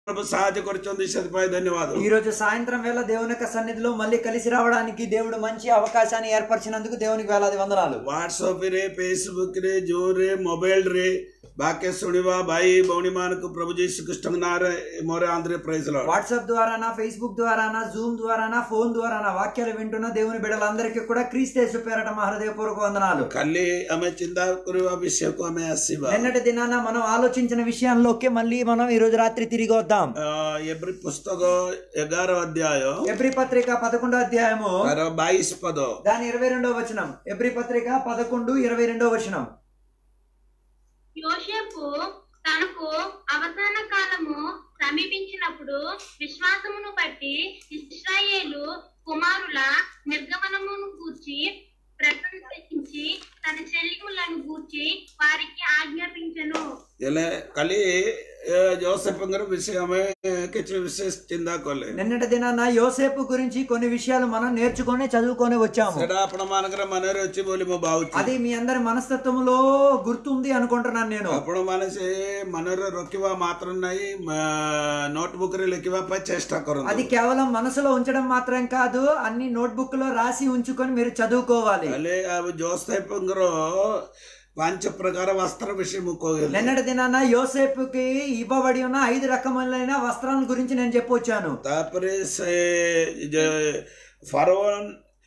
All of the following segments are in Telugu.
ପ୍ରଭୁ ସାହାଯ୍ୟ କରିଛନ୍ତି ସେଥିପାଇଁ ଧନ୍ୟବାଦ ఈ రోజు సాయంత్రం వేళ దేవుని యొక్క సన్నిధిలో మళ్ళీ కలిసి రావడానికి దేవుడు మంచి అవకాశాన్ని ఏర్పరిచినందుకు దేవునికి వేలాది వందనాలు ହ୍ୱାଟ୍ସଆପ ରେ ଫେସବୁକ ରେ ଜୋରେ ମୋବାଇଲ ରେ ବାକ୍ୟ ଶୁଣିବା ଭାଇ ଭଉଣୀ ମାନଙ୍କୁ ପ୍ରଭୁ ଯୀଶୁ କୃଷ୍ଣଙ୍କ ନାଁରେ ମୋର ଆନ୍ଧ୍ରରେ ପ୍రైజ్ ଲାର୍ଡ వాట్సాప్ ద్వారానా ఫేస్బుక్ ద్వారానా జూమ్ ద్వారానా ఫోన్ ద్వారానా వాక్యాలు వింటున్న దేవుని బిడ్డలందరికీ కూడా క్రీస్తేసు పేరట మా హృదయపూర్వక వందనాలు କାଲି ଆମେ ଚିନ୍ତା କରିବା ବିଷୟକୁ ଆମେ ଆସିବା నిన్నటి దినాన మనం ఆలోచించిన విషయాల్లోకి మళ్ళీ మనం ఈ రోజు రాత్రి తిరిగి వద్దాం ଏଭ୍ରି ପୁସ୍ତକ ଏଗାର ଅଧ୍ୟାୟ ఎబ్రి పత్రిక పదకొండో అధ్యాయము ତାର ବାଇଶ పଦ దాని ఇరవై రెండో వచనం ఎబ్రి పత్రిక పదకొండు ఇరవై రెండో వచనం యోషేపు తనకు అవసాన కాలము సమీపించినప్పుడు విశ్వాసమును బట్టి ఇస్రాయేలు కుమారుల నిర్గమనమును గూర్చి ప్రశంసించి తన చెల్లిములను గూర్చి వారికి ఆజ్ఞాపించెను ହେଲେ କାଲି ଏ, ଜୋସେଫଙ୍କର ବିଷୟ ଆମେ କିଛି ବିଶେଷ ଚିନ୍ତା କଲେ నిన్నటి దినాన యోసేపు గురించి కొన్ని విషయాలు మనం నేర్చుకొని చదువుకొని వచ్చాము ସେଟା ଆପଣ ମାନଙ୍କର ମନରେ ଅଛି ବୋଲି ମୁଁ ଭାବୁଛି అది మీ అందరి మనస్తత్వంలో గుర్తుంది అనుకుంటున్నాను నేను ଆପଣ ମାନେ ସେ ମନରେ ରଖିବା ମାତ୍ର ନାହିଁ ନୋଟବୁକ୍ ରେ ଲେଖିବା ପାଇଁ ଚେଷ୍ଟା అది କରନ୍ତୁ కేవలం మనసులో ఉంచడం మాత్రం కాదు అన్ని నోట్బుక్ లో రాసి ఉంచుకొని మీరు చదువుకోవాలి ହେଲେ ଆଉ ଜୋସେଫଙ୍କର ପାଞ୍ଚ ପ୍ରକାର వస్త్ర విషୟ ମୁଁ କହିଲି నిన్నటి దినాన యోసేపుకి ఇవ్వబడి ఉన్న ఐదు రకములైన వస్త్రాల గురించి నేను చెప్పొచ్చాను ତାପରେ ସେ ଯେ- ଫାରୋନ୍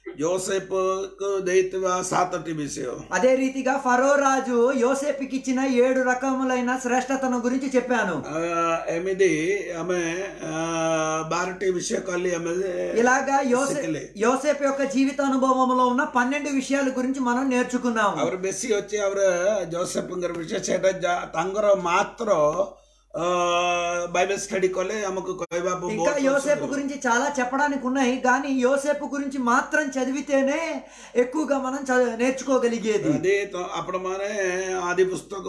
ଜୋସେଫକୁ ଦେଇଥିବା ସାତଟି ବିଷୟ అదే రీతిగా ఫరో రాజు యోసేపుకి ఇచ్చిన ఏడు రకములైన శ్రేష్టతను గురించి చెప్పాను ଆ, ଏମିତି ଆମେ ଆ, ବାରଟି ବିଷୟ କାଲି ଆମେ ఇలాగా యోసే ଶିଖିଲେ యోసేపు యొక్క జీవిత అనుభవంలో ఉన్న పన్నెండు విషయాల గురించి మనం నేర్చుకున్నాము ଆହୁରି ବେଶୀ ଅଛି ଆହୁରି ଜୋସେଫଙ୍କର ବିଷୟ ସେଇଟା ଯା- ତାଙ୍କର ମାତ୍ର ଅ, ବାଇବେଲ ଷ୍ଟଡି କଲେ ଆମକୁ କହିବାକୁ ఇంకా ବହୁତ యోసేపు ସୁନ୍ଦର। గురించి చాలా చెప్పడానికి ఉన్నాయి కానీ యోసేపు గురించి మాత్రం చదివితేనే ఎక్కువగా మనం చ- నేర్చుకోగలిగేది ଯଦି ତ ଆପଣମାନେ ଆଦି ପୁସ୍ତକ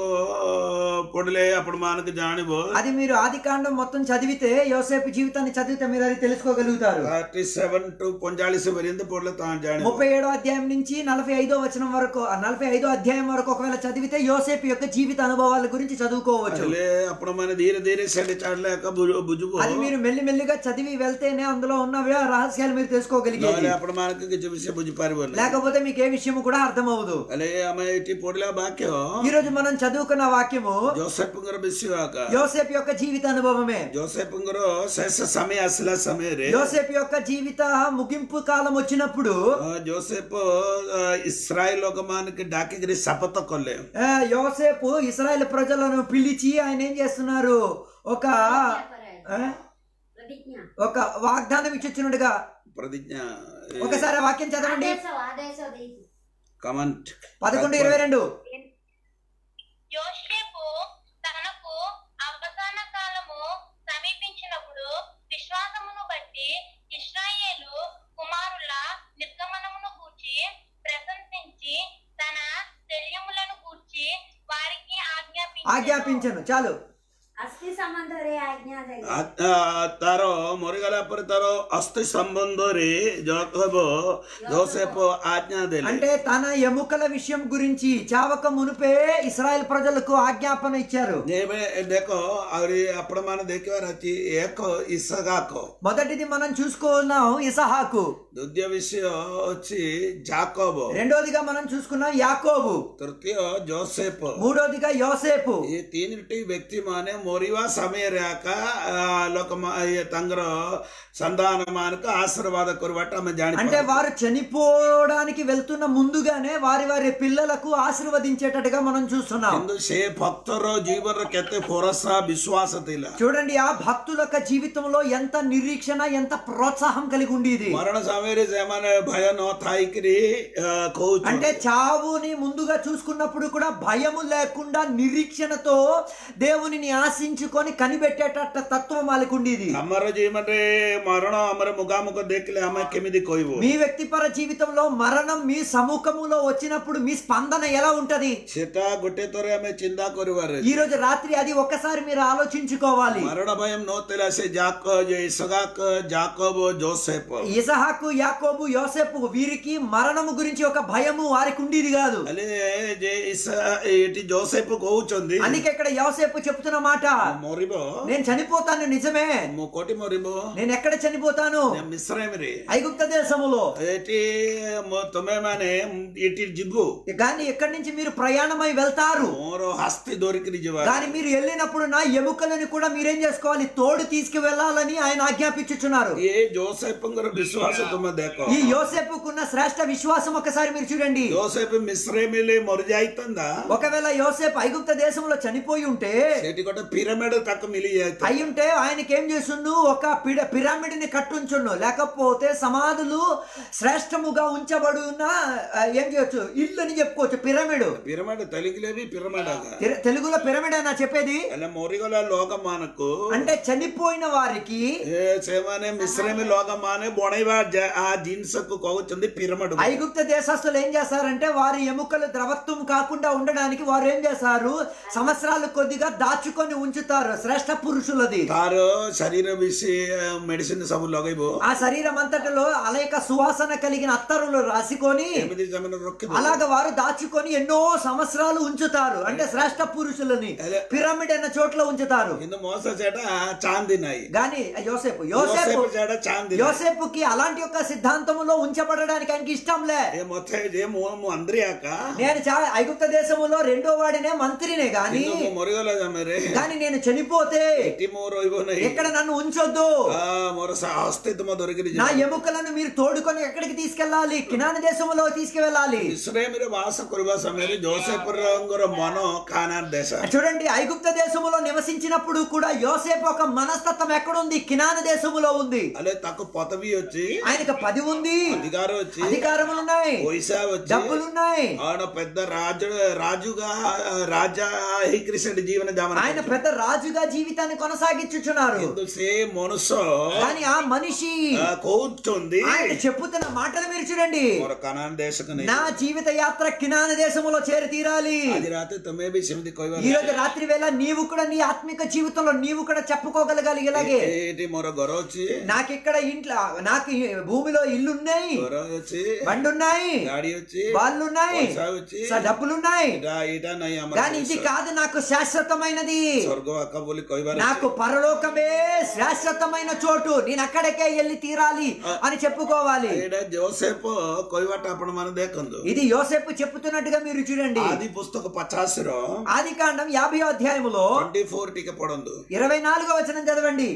ପଢିଲେ ଆପଣମାନଙ୍କୁ ଜାଣିବ అది మీరు ఆది కాండం మొత్తం చదివితే యోసేపు జీవితాన్ని చదివితే మీరు అది తెలుసుకోగలుగుతారు థర్టీ సెవెన్ టు పొంచాଳିసి పర్యంత పడలే తాను జాଣିବ ముప్పై ఏడో అధ్యాయం నుంచి నలభై ఐదో వచనం వరకు ఆ నలభై ఐదో అధ్యాయం వరకు ఒకవేళ చదివితే యోసేపు యొక్క జీవిత అనుభవాల గురించి చదువుకోవచ్చు ହେଲେ ଆପଣମାନେ ଧୀରେ ଧୀରେ ସେଠି ଛାଡିଲେ ଏକା ବୁ- ବୁଝିବ అది మీరు మెల్లిమెల్లిగా చదివి వెళ్తేనే అందులో ఉన్న వ- రహస్యాలు మీరు తెలుసుకోగలిగేది ନହେଲେ ଆପଣମାନଙ୍କୁ କିଛି ବିଷୟ ବୁଝିପାରିବନି లేకపోతే మీకు ఏ విషయం కూడా అర్థమవుదు ହେଲେ ଆମେ ଏଠି ପଢିଲା ବାକ୍ୟ ఈ రోజు మనం చదువుకున్న వాక్యము ଜୋସେଫଙ୍କର ବିଷୟ ଆକା యోసేపు యొక్క జీవిత అనుభవమే ଜୋସେଫଙ୍କର ଶେଷ ସମୟ ଆସିଲା ସମୟରେ యోసేపు యొక్క జీవిత ముగింపు కాలం వచ్చినప్పుడు ଅ, ଜୋସେଫ ଅ, ଇସ୍ରାଏଲ ଲୋକମାନଙ୍କୁ ଡାକିକିରି ଶପଥ କଲେ ఆ, యోసేపు ఇస్రాయేల్ ప్రజలను పిలిచి ఆయన ఏం చేస్తున్నారు ఒక ఆ, ప్రతిజ్ఞ ఒక వాగ్దానం ఇచ్చినట్టుగా ପ୍ରତିଜ୍ଞା ఒకసారి ఆ వాక్యం చదవండి ఆదేశ ఆదేశ దేశ କମେଣ୍ଟ పదకొండు ఇరవై రెండు యోషేపు తనకు అవసాన కాలము సమీపించినప్పుడు విశ్వాసమును బట్టి ఇస్రాయేలు కుమారుల నిర్గమనమును గూర్చి ప్రశంసించి తన శల్యములను గూర్చి వారికి ఆజ్ఞాపించి ఆజ్ఞాపించను చాలు అస్థి సంబంధరే ఆజ్ఞా ଦେଲେ ଆ- ଆ- ତାର ମରିଗଲା ପରେ ତାର ଅସ୍ଥି ସମ୍ବନ୍ଧରେ ଜକବ ଜୋସେଫ ଆଜ୍ଞା ଦେଲେ అంటే తన ఎముకల విషయం గురించి చావక మునిపే ఇస్రాయేల్ ప్రజలకు ఆజ్ఞాపన ఇచ్చారు ଏବେ ଦେଖ ଆହୁରି ଆପଣମାନେ ଦେଖିବାର ଅଛି ଏକ ଇସଗାକ మొదటిది మనం చూసుకున్నాం ఇసహాకు ଦ୍ୱିତୀୟ ବିଷୟ ଅଛି ଜାକବ రెండోదిగా మనం చూసుకున్నాం యాకోబు ତୃତୀୟ ଜୋସେଫ మూడోదిగా యోసేపు ଏ ତିନିଟି ବ୍ୟକ୍ତି ମାନେ ମରିବା ସମୟରେ ଆକା ଆ, ଲୋକ ତାଙ୍କର ସନ୍ତାନ ମାନଙ୍କୁ ଆଶୀର୍ବାଦ କରିବାଟା ଆମେ అంటే ଜାଣିପାରୁ వారు చనిపోవడానికి వెళ్తున్న ముందుగానే వారి వారి పిల్లలకు ఆశీర్వదించేటట్టుగా మనం చూస్తున్నాం କିନ୍ତୁ ସେ ଭକ୍ତର ଜୀବନର କେତେ ଭରସା ବିଶ୍ୱାସ ଥିଲା చూడండి ఆ భక్తుల యొక్క జీవితంలో ఎంత నిరీక్షణ ఎంత ప్రోత్సాహం కలిగి ఉండేది ମରଣ ସମୟରେ ସେମାନେ ଭୟ ନ ଥାଇକିରି ଆ, କହୁଛନ୍ତି అంటే చావుని ముందుగా చూసుకున్నప్పుడు కూడా భయము లేకుండా నిరీక్షణతో దేవునిని ఆశించుకొని కనిపెట్టేటట్ట తత్వం వాళ్ళకు ఉండేది ଆମର ଜୀବନରେ ମରଣ ଆମର ମୁଖାମୁଖ ଦେଖିଲେ ଆମେ କେମିତି କହିବୁ మీ వ్యక్తిపర జీవితంలో మరణం మీ సముఖములో వచ్చినప్పుడు మీ స్పందన ఎలా ఉంటది ସେଟା ଗୋଟେ ଥର ଆମେ ଚିନ୍ତା କରିବାର ఈ రోజు రాత్రి అది ఒక్కసారి మీరు ఆలోచించుకోవాలి ମରଣ ଭୟ ନଥିଲା ସେ ଜାକ ଯେ ଇସଗାକ ଜାକବ ଜୋସେଫ ఇసహాకు యాకోబు యోసేపు వీరికి మరణము గురించి ఒక భయము వారికి ఉండేది కాదు ହେଲେ ଯେ ଇସା ଏଠି ଜୋସେଫ କହୁଛନ୍ତି అందుకే ఇక్కడ యోసేపు చెప్తున్న మాట మొరిబో నేను చనిపోతాను నిజమే మో కోటి మొరిబో నేను ఎక్కడ చనిపోతాను మిశ్రమరి ఐగుప్త దేశములో ଏଠି ମୋ- ତୁମେ ମାନେ ଏଠି ଯିବୁ కానీ ఎక్కడి నుంచి మీరు ప్రయాణమై వెళ్తారు ମୋର ହସ୍ତି ଧରିକିରି ଯିବା కానీ మీరు వెళ్ళినప్పుడు నా ఎముకలను కూడా మీరేం చేసుకోవాలి తోడు తీసుకు వెళ్ళాలని ఆయన ఆజ్ఞాపించుచున్నారు ଏ ଜୋସେଫଙ୍କର ବିଶ୍ୱାସ ତୁମେ ଦେଖ ఈ యోసేపుకున్న శ్రేష్ట విశ్వాసం ఒకసారి మీరు చూడండి ଜୋସେଫ ମିଶ୍ରମିଲେ ମରିଯାଇଥାନ୍ତା ఒకవేళ యోసేపు ఐగుప్త దేశంలో చనిపోయి ఉంటే ସେଠି ଗୋଟେ ପିରାମିଡ ତାକୁ ମିଳି ଯାଇଥାଏ అయి ఉంటే ఆయనకి ఏం చేస్తుండు ఒక పిడ- పిరమిడ్ ని కట్టుంచుండు లేకపోతే సమాధులు శ్రేష్టముగా ఉంచబడి ఉన్న ఆ, ఏం చేయొచ్చు ఇల్లు అని చెప్పుకోవచ్చు పిరమిడ్ ପିରାମିଡ ତେଲୁଗୁରେ ବି ପିରାମିଡ ଆକା తె- తెలుగులో పిరమిడ్ అయినా చెప్పేది ହେଲେ ମରିଗଲା ଲୋକମାନଙ୍କୁ అంటే చనిపోయిన వారికి ଏ ସେମାନେ ମିଶ୍ରମୀ ଲୋକମାନେ ବଣେଇବା ଯା- ఆ ଜିନିଷକୁ କହୁଛନ୍ତି ପିରାମିଡ ఐగుప్త దేశస్తులు ఏం చేస్తారంటే వారి ఎముకలు ద్రవత్వం కాకుండా ఉండడానికి వారు ఏం చేస్తారు సంవత్సరాలు కొద్దిగా దాచుకొని ఉంచుతారు శ్రేష్ట పురుషులది ତାର ଶରୀର ବେଶୀ ମେଡିସିନ ସବୁ ଲଗେଇବ ఆ శరీరం అంతటిలో అనేక సువాసన కలిగిన అత్తరులు రాసుకొని ଏମିତି ସେମାନେ ରଖିବ అలాగ వారు దాచుకొని ఎన్నో సంవత్సరాలు ఉంచుతారు అంటే శ్రేష్ట పురుషులని పిరమిడ్ అన్న చోట్ల ఉంచుతారు କିନ୍ତୁ ମୋସ ସେଇଟା ଚାନ୍ଦି ନାହିଁ గాని యోసేపు యోసేపు యోసేపు ସେଇଟା ଚାନ୍ଦି ନାହିଁ। యోసేపుకి అలాంటి ఒక సిద్ధాంతములో ఉంచబడడానికి ఆయనకి ఇష్టంలే ఏ మొత్తం ఏ ମୁଁ ମୁଁ ଆନ୍ଦ୍ରିଆକା నేను చా- ఐగుప్త దేశములో రెండో వాడినే మంత్రినే గాని କିନ୍ତୁ ମୁଁ ମରିଗଲା ସମୟରେ కానీ నేను చనిపోతే ଏଠି ମୁଁ ରହିବ ନାହିଁ ఎక్కడ నన్ను ఉంచొద్దు ఆ, ମୋର ସା- ଅସ୍ତିତ୍ୱ ଧରିକିରି నా ଯିବ ఎముకలను మీరు తోడుకొని ఎక్కడికి తీసుకెళ్ళాలి కినాని దేశములో తీసుకువెళ్ళాలి ଇସ୍ରାଏଲରେ ବାସ କରିବା ସମୟରେ ଜୋସେଫଙ୍କର ମନ କାନାନ ଦେଶ చూడండి ఐగుప్త దేశములో నివసించినప్పుడు కూడా యోసేపు ఒక మనస్తత్వం ఎక్కడుంది కినాని దేశములో ఉంది ହେଲେ ତାକୁ ପଦବୀ ଅଛି ఆయనకు పది ఉంది అధికార వచ్చి అధికారములు ఉన్నాయి పైసా వచ్చి డబ్బులున్నాయి ఆడ పెద్ద రాజు రాజుగా రాజా ହେଇକିରି ସେଠି ଜୀବନ ଯାପନ ఆయన କରୁଛି। పెద్ద రాజుగా జీవితాన్ని కొనసాగించుచున్నారు କିନ୍ତୁ ସେ ମନୁଷ୍ୟ కానీ ఆ మనిషి ఆ, କହୁଛନ୍ତି ఆయన చెప్పుతున్న మాటలు మీరు చూడండి ମୋର କାନାନ ଦେଶକୁ ନେଇ నా జీవిత యాత్ర కినాన దేశములో చేరి తీరాలి ଆଜି రాత్రి ତୁମେ ବି ସେମିତି କହିବା ఈ రోజు రాత్రి వేళ నీవు కూడా నీ ఆత్మిక జీవితంలో నీవు కూడా చెప్పుకోగలగాలి ఇలాగే ଏଇଠି ମୋର ଘର ଅଛି నాకు ఇక్కడ ఇంట్లో నాకు ఈ భూమిలో ఇల్లున్నాయి ଘର ଅଛି బండున్నాయి ଗାଡି ଅଛି వాళ్ళున్నాయి ପଇସା ଅଛି స- డబ్బులున్నాయి ଏଇଟା ଏଇଟା ନାହିଁ ଆମର కానీ ఇది ଦେଶ। కాదు నాకు శాశ్వతమైనది ସ୍ୱର୍ଗ ଆକା ବୋଲି କହିବାର నాకు పరలోకమే శాశ్వతమైన చోటు నేను అక్కడికే వెళ్ళి తీరాలి అని చెప్పుకోవాలి ଏଇଟା ଜୋସେଫ କହିବାଟା ଆପଣ ମାନେ ଦେଖନ୍ତୁ ఇది యోసేపు చెప్పుతున్నట్టుగా మీరు చూడండి ଆଦି ପୁସ୍ତକ ପଚାଶର ఆది కాండం యాభై అధ్యాయములో ట్వంటీ ఫోర్ ଟିକେ ପଢନ୍ତୁ ఇరవై నాలుగో వచనం చదవండి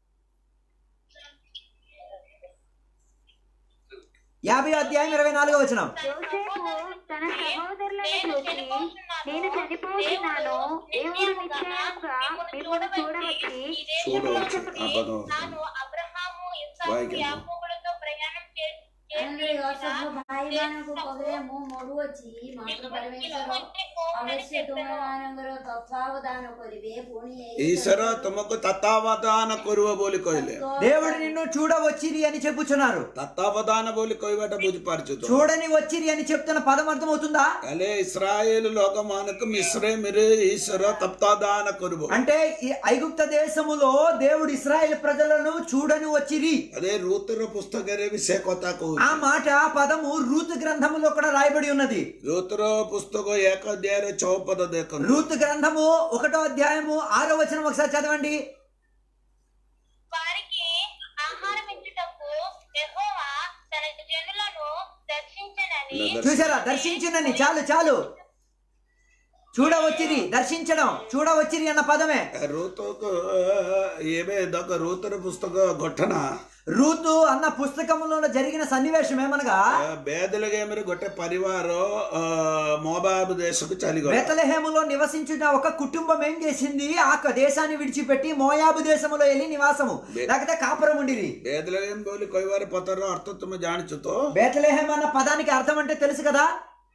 యాభై అధ్యాయం ఇరవై నాలుగో వచనం యోసేపు తన సహోదరులను చూసి నేను చనిపోతున్నాను దేవుడు నిశ్చయముగా మిమ్మల్ని చూడవచ్చి చూడవచ్చు ఆ పదం తాను అబ్రహాము ఇస్సాకు వాయిద్యం. యాకోబులతో ప్రయాణం చే- ಅಂದ್ರೆ ಯೋಸೇಫು ଭାଇମାନଙ୍କୁ କହିଲେ ମୁଁ ମରୁଅଛି ମାତ୍ର ପରମେଶ୍ୱର ଅବଶ୍ୟ ତୁମମାନଙ୍କର ତତ୍ୱାବଧାନ କରିବେ ପୁଣି ଏଇ ଈଶ୍ୱର ତୁମକୁ ତତ୍ତାବଧାନ କରିବ ବୋଲି କହିଲେ దేవుడు నిన్ను చూడవచ్చిరి అని చెప్పుచున్నారు ତତ୍ତାବଧାନ ବୋଲି କହିବାଟା ବୁଝିପାରୁଛୁ ତ చూడని వచ్చిరి అని చెప్తున్న పదం అర్థమవుతుందా ହେଲେ ଇସ୍ରାଏଲ ଲୋକମାନଙ୍କୁ ମିଶ୍ରମରେ ଈଶ୍ୱର ତତ୍ତାବଧାନ କରିବ అంటే ఈ ఐగుప్త దేశములో దేవుడు ఇస్రాయేల్ ప్రజలను చూడని వచ్చిరి అదే రూతుର పుస్తకରେ ବି ସେ କଥା କହୁଛି ఆ మాట ఆ పదము రూతు గ్రంథములో కూడా రాయబడి ఉన్నది ରୂତର పుస్తକ ଏକ ଅଧ୍ୟାୟରେ ଛଅ ପଦ ଦେଖନ୍ତୁ రూతు గ్రంథము ఒకటో అధ్యాయము ఆరో వచనం ఒకసారి చదవండి వారికి ఆహారం ఇచ్చుటకు యెహోవా తన జనులను దర్శించనని చూసారా దర్శించునని చాలు చాలు చూడవచ్చిరి దర్శించడం చూడవచ్చిరి అన్న పదమే ଋତୁକୁ ଏବେ ଦେଖ ଋତୁର పుస్తକ ଘଟଣା రూతు అన్న పుస్తకములో జరిగిన సన్నివేశం ఏమనగా ବେଦଲଗେମରେ ଗୋଟେ ପରିବାର ଅ, ମୋବାବ ଦେଶକୁ ଚାଲିଗଲା బెతలహేములో నివసించిన ఒక కుటుంబం ఏం చేసింది ఆ యొక్క దేశాన్ని విడిచిపెట్టి మోయాబు దేశములో వెళ్ళి నివాసము లేకపోతే కాపురం ఉండిరి ବେଦଲଗେମ ବୋଲି କହିବାର ପଦର ଅର୍ଥ ତୁମେ ଜାଣିଛୁ ତ బేతలేహేం అన్న పదానికి అర్థం అంటే తెలుసు కదా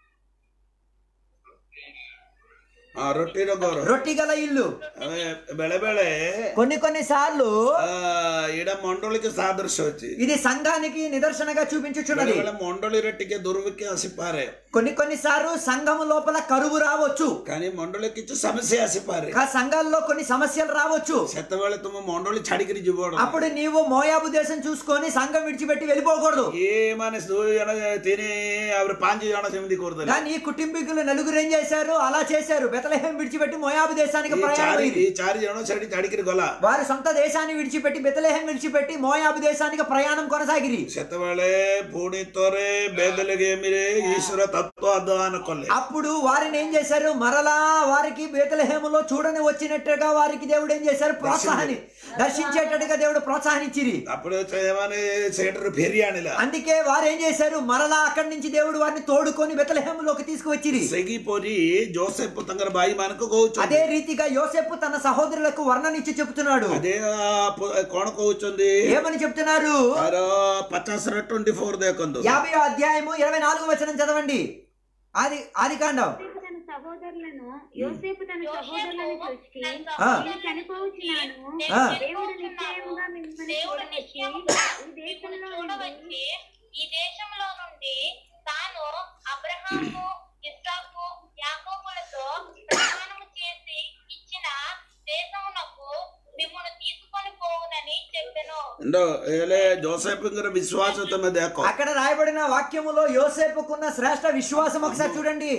ହଁ, ରୁଟିର ଘର రొట్టి గల ఇల్లు ଆମେ ବେଳେ ବେଳେ కొన్ని కొన్ని సార్లు ଆ, ଏଇଟା ମଣ୍ଡଳୀకి ସାଦୃଶ୍ୟ ଅଛି ఇది సంఘానికి నిదర్శనగా ବେଳେ చూపించుచున్నది ବେଳେ ମଣ୍ଡଳୀରେ ଟିକେ ଦୁର୍ଭିକ୍ଷ ଆସିପାରେ కొన్ని కొన్నిసార్లు సంఘము లోపల కరువు రావచ్చు కానీ మండలికి ఇచ్చి సమస్య ఆసిపారే ఆ సంఘాల్లో కొన్ని సమస్యలు రావచ్చు ସେତେବେଳେ ତୁମ ମଣ୍ଡଳୀ ଛାଡିକିରି ଯିବ అప్పుడు నీవు మోయాబు దేశం చూసుకొని సంఘం విడిచిపెట్టి వెళ్ళిపోకూడదు ఏମାନେ ଦୁଇ ଜଣ ତିନି ଆହୁରି ପାଞ୍ଚ ଜଣ ସେମିତି କରୁଥିଲେ కానీ ఈ కుటుంబీకులు నలుగురు ఏం చేశారు అలా చేశారు బెతలహేం విడిచిపెట్టి మోయాబు దేశానికి ఈ ప్రయాణం ଚାରି అయింది ఈ ଚାରି ଜଣ ସେଠି ଛାଡିକିରି ଗଲା వారి సొంత దేశాన్ని విడిచిపెట్టి బెతలహేం విడిచిపెట్టి మోయాబు దేశానికి ప్రయాణం కొనసాగిరి ସେତେବେଳେ ପୁଣି ଥରେ ବେଦଲେଗେମିରେ ଈଶ୍ୱର ତତ୍ଵ ଅଧ୍ୟୟନ କଲେ అప్పుడు వారిని ఏం చేశారు మరలా వారికి బేతలహేములో చూడని వచ్చినట్టుగా వారికి దేవుడు ఏం చేశారు ప్రోత్సాహాన్ని దర్శించేటట్టుగా దేవుడు ప్రోత్సాహాన్నిచ్చిరి ତାପରେ ସେମାନେ ସେଠାରୁ ଫେରି ଆଣିଲା అందుకే వారు ఏం చేశారు మరలా అక్కడి నుంచి దేవుడు వారిని తోడుకొని బెతలహేములోకి తీసుకువచ్చిరి ସେହିପରି ଜୋସେଫ ତାଙ୍କର ଭାଇ ମାନଙ୍କୁ କହୁଛନ୍ତି అదే రీతిగా యోసేపు తన సహోదరులకు వర్ణనిచ్చి చెప్తున్నాడు అదే ఆ ପ- କଣ କହୁଛନ୍ତି ఏమని చెప్తున్నారు ତାର ପଚାଶର ଟ୍ୱେଣ୍ଟି ଫୋର ଦେଖନ୍ତୁ యాభై అధ్యాయము ఇరవై నాలుగు వచనం చదవండి ఆది ఆది కాండం యోసేపు తన సహోదరులను యోసేపు తన యోసేపు సహోదరులను చూచి తన ఆ. నేను చనిపోవచ్చున్నాను ఆ. దేవుడు నిశ్చయముగా మిమ్మల్ని దేవుడు చూడవచ్చి నిశ్చయముగా ఈ దేశంలో మిమ్మల్ని నుండి చూడవచ్చి ఈ దేశంలో నుండి తాను అబ్రహాము ఇస్సాకు యాకోబులతో ప్రమాణము చేసి ఇచ్చిన దేశమునకు మిమ్మల్ని తీసుకొని పోవునని చెప్పెను ఏంటో ఏలే జోసెఫ్ଙ୍କର విశ్వాస ତମେ ଦେଖ అక్కడ రాయబడిన వాక్యములో యోసేపుకున్న శ్రేష్ట విశ్వాసం ఒకసారి చూడండి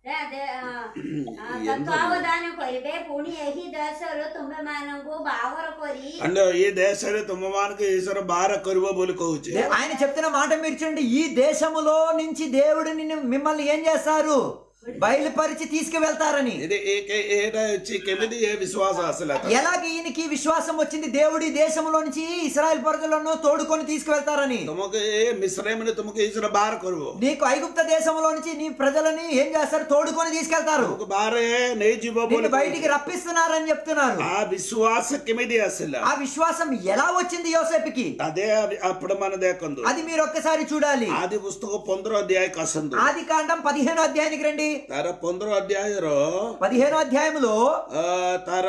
ତତ୍ୱାବଧାନ କରିବେ ପୁଣି ଏହି ଦେଶରୁ ତୁମେମାନଙ୍କୁ ବାହାଘର କରି అంటే ఈ దేశରେ ତୁମମାନଙ୍କୁ ఈశ్వର ବାହାର କରିବ ବୋଲି କହୁଛି దే- ఆయన చెప్తున్న మాట మీరు చూడండి ఈ దేశములో నుంచి దేవుడు నిన్ను మిమ్మల్ని ఏం చేస్తారు బయలుపరిచి తీసుకువెళ్తారని ఇది ఏ- ఏ- ఏట వచ్చి కెమిది ఏ విశ్వాస అసలు అతను? ఎలాగ ఈయనకి ఈ విశ్వాసం వచ్చింది దేవుడి దేశంలో నుంచి ఇస్రాయల్ ప్రజలను తోడుకొని తీసుకువెళ్తారని ତୁମକୁ ଏ ମିଶ୍ରମని ତୁମକୁ ఈశ్వర ବାହାର କରିବ నీకు ఐగుప్త దేశంలో నుంచి నీ ప్రజలని ఏం చేస్తారు తోడుకొని తీసుకెళ్తారు ତୁମକୁ ବାହାର ନେଇଯିବ ବୋଲି నిన్ను బయటికి రప్పిస్తున్నారని చెప్తున్నారు ఆ విశ్వాସ କେମିତି ଆସିଲା ఆ విశ్వాసం ఎలా వచ్చింది యోసేపుకి అదే అవి- అప్పుడు మన ଦେଖନ୍ତୁ అది మీరు ఒక్కసారి చూడాలి ఆది పుస్తకం ପନ୍ଦର ଅଧ୍ୟାୟ ଆସନ୍ତୁ ఆది కాండం పదిహేనో అధ్యాయానికి రండి ତାର ପନ୍ଦର ଅଧ୍ୟାୟର పదిహేనో అధ్యాయములో ଅ, ତାର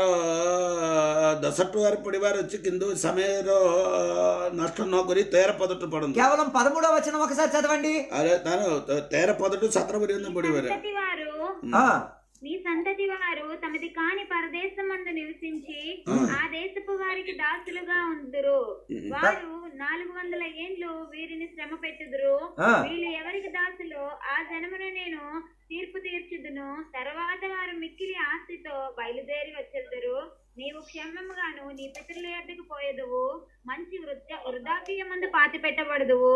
ଦଶ ଟଙ୍କାରେ ପଢିବାର ଅଛି କିନ୍ତୁ ସମୟର ନଷ୍ଟ ନ କରି ତେର ପଦଠୁ ପଢନ୍ତୁ కేవలం పదమూడో వచనం ఒకసారి చదవండి అరే ତାର ତେର ପଦଠୁ ସତର ପର୍ଯ୍ୟନ୍ତ ପଢିବାରେ సంతతి వారు ఆ నీ సంతతి వారు తమది కాని పరదేశమందు నివసించి ఆ దేశపు వారికి దాసులుగా ఉందురు వారు నాలుగు వందల ఏండ్లు వీరిని శ్రమ పెట్టుదురు ఆ. వీళ్ళు ఎవరికి దాసులో ఆ జనమును నేను తీర్పు తీర్చుదును తర్వాత వారు మిక్కిలి ఆస్తితో బయలుదేరి వచ్చేద్దరు నీవు క్షేమముగాను నీ పితరుల యొద్దకు పోయేదువు మంచి వృద్ధ వృద్ధాప్యమందు పాతి పెట్టబడదువు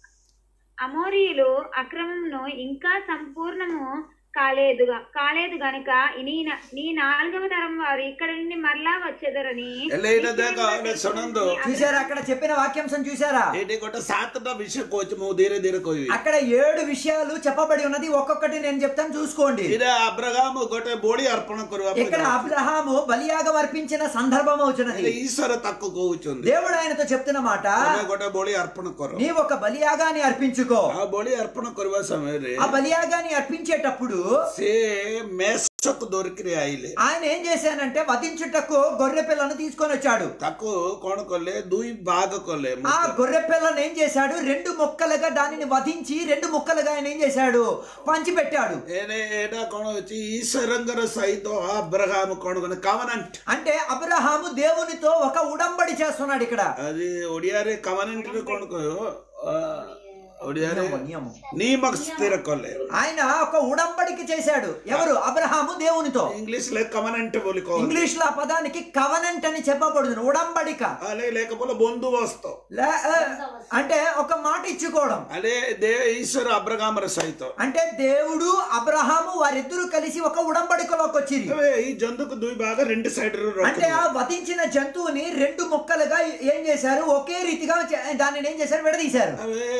అమోరీయులు అక్రమమును ఇంకా సంపూర్ణము కాలేదుగా కాలేదు గనుక నీ న- నీ నాలుగవ తరం వారు ఇక్కడ నుండి మరలా వచ్చేదరని ହେଲେ ଏଇଟା ଦେଖ ଏଇଟା ଶୁଣନ୍ତୁ చూసారా అక్కడ చెప్పిన వాక్యాంశం చూసారా ଏଇଠି ଗୋଟେ ସାତଟା ବିଷୟ କହୁଛି ମୁଁ ଧୀରେ ଧୀରେ କହିବି అక్కడ ఏడు విషయాలు చెప్పబడి ఉన్నది ఒక్కొక్కటి నేను చెప్తాను చూసుకోండి ଏଇଟା ଆବ୍ରାହାମ ଗୋଟେ ବଳି ଅର୍ପଣ କରିବା ପାଇଁ ఇక్కడ అబ్రహాము బలియాగం అర్పించిన సందర్భం అవుతున్నది ହେଲେ ଈଶ୍ୱର ତାକୁ କହୁଛନ୍ତି దేవుడు ఆయనతో చెప్తున్న మాట ତମେ ଗୋଟେ ବଳି ଅର୍ପଣ କର నీవు ఒక బలియాగాన్ని అర్పించుకో ఆ బలి అర్పణ କରିବା ସମୟରେ ఆ బలియాగాన్ని అర్పించేటప్పుడు ସେ ମେଷକୁ ଧରିକିରି ଆଇଲେ ఆయన ఏం చేశానంటే వధించుటకు గొర్రె పిల్లను తీసుకొని వచ్చాడు ତାକୁ କଣ କଲେ ଦୁଇ ଭାଗ କଲେ ఆ గొర్రె పిల్లను ఏం చేశాడు రెండు ముక్కలుగా దానిని వధించి రెండు ముక్కలుగా ఆయన ఏం చేశాడు పంచి పెట్టాడు ଏନେ ଏଇଟା କଣ ହଉଛି ଈଶ୍ୱରଙ୍କର ସହିତ అబ్రహాము କଣ କଲେ కవనంట్ అంటే అబ్రహాము దేవునితో ఒక ఉడంబడి చేస్తున్నాడు ఇక్కడ అది ଓଡ଼ିଆରେ కవనంట్ କଣ କହିବ ଆ, ଓଡ଼ିଆରେ నియమం, నియమం. ନିୟମ ସ୍ଥିର କଲେ ఆయన ఒక ఉడంబడికి చేశాడు ఎవరు అబ్రహాము దేవునితో ఇంగ్లీష్ లో కమనంట్ ବୋଲି କହନ୍ତି ఇంగ్లీష్ లో ఆ పదానికి కవనెంట్ అని చెప్పబడుతుంది ఉడంబడిక అలే లేకపోతే బంధువస్తు లే- ఆ, అంటే ఒక మాట ఇచ్చుకోవడం అదే దే ఈశ్వర అబ్రహామర సహిత అంటే దేవుడు అబ్రహాము వారిద్దరూ కలిసి ఒక ఉడంబడికలోకి వచ్చింది ଏବେ ଏଇ జంతుకు ଦୁଇ భాగ రెండు సైడ్ అంటే ఆ వధించిన జంతువుని రెండు ముక్కలుగా ఏం చేశారు ఒకే రీతిగా చే- దానిని ఏం చేశారు విడదీశారు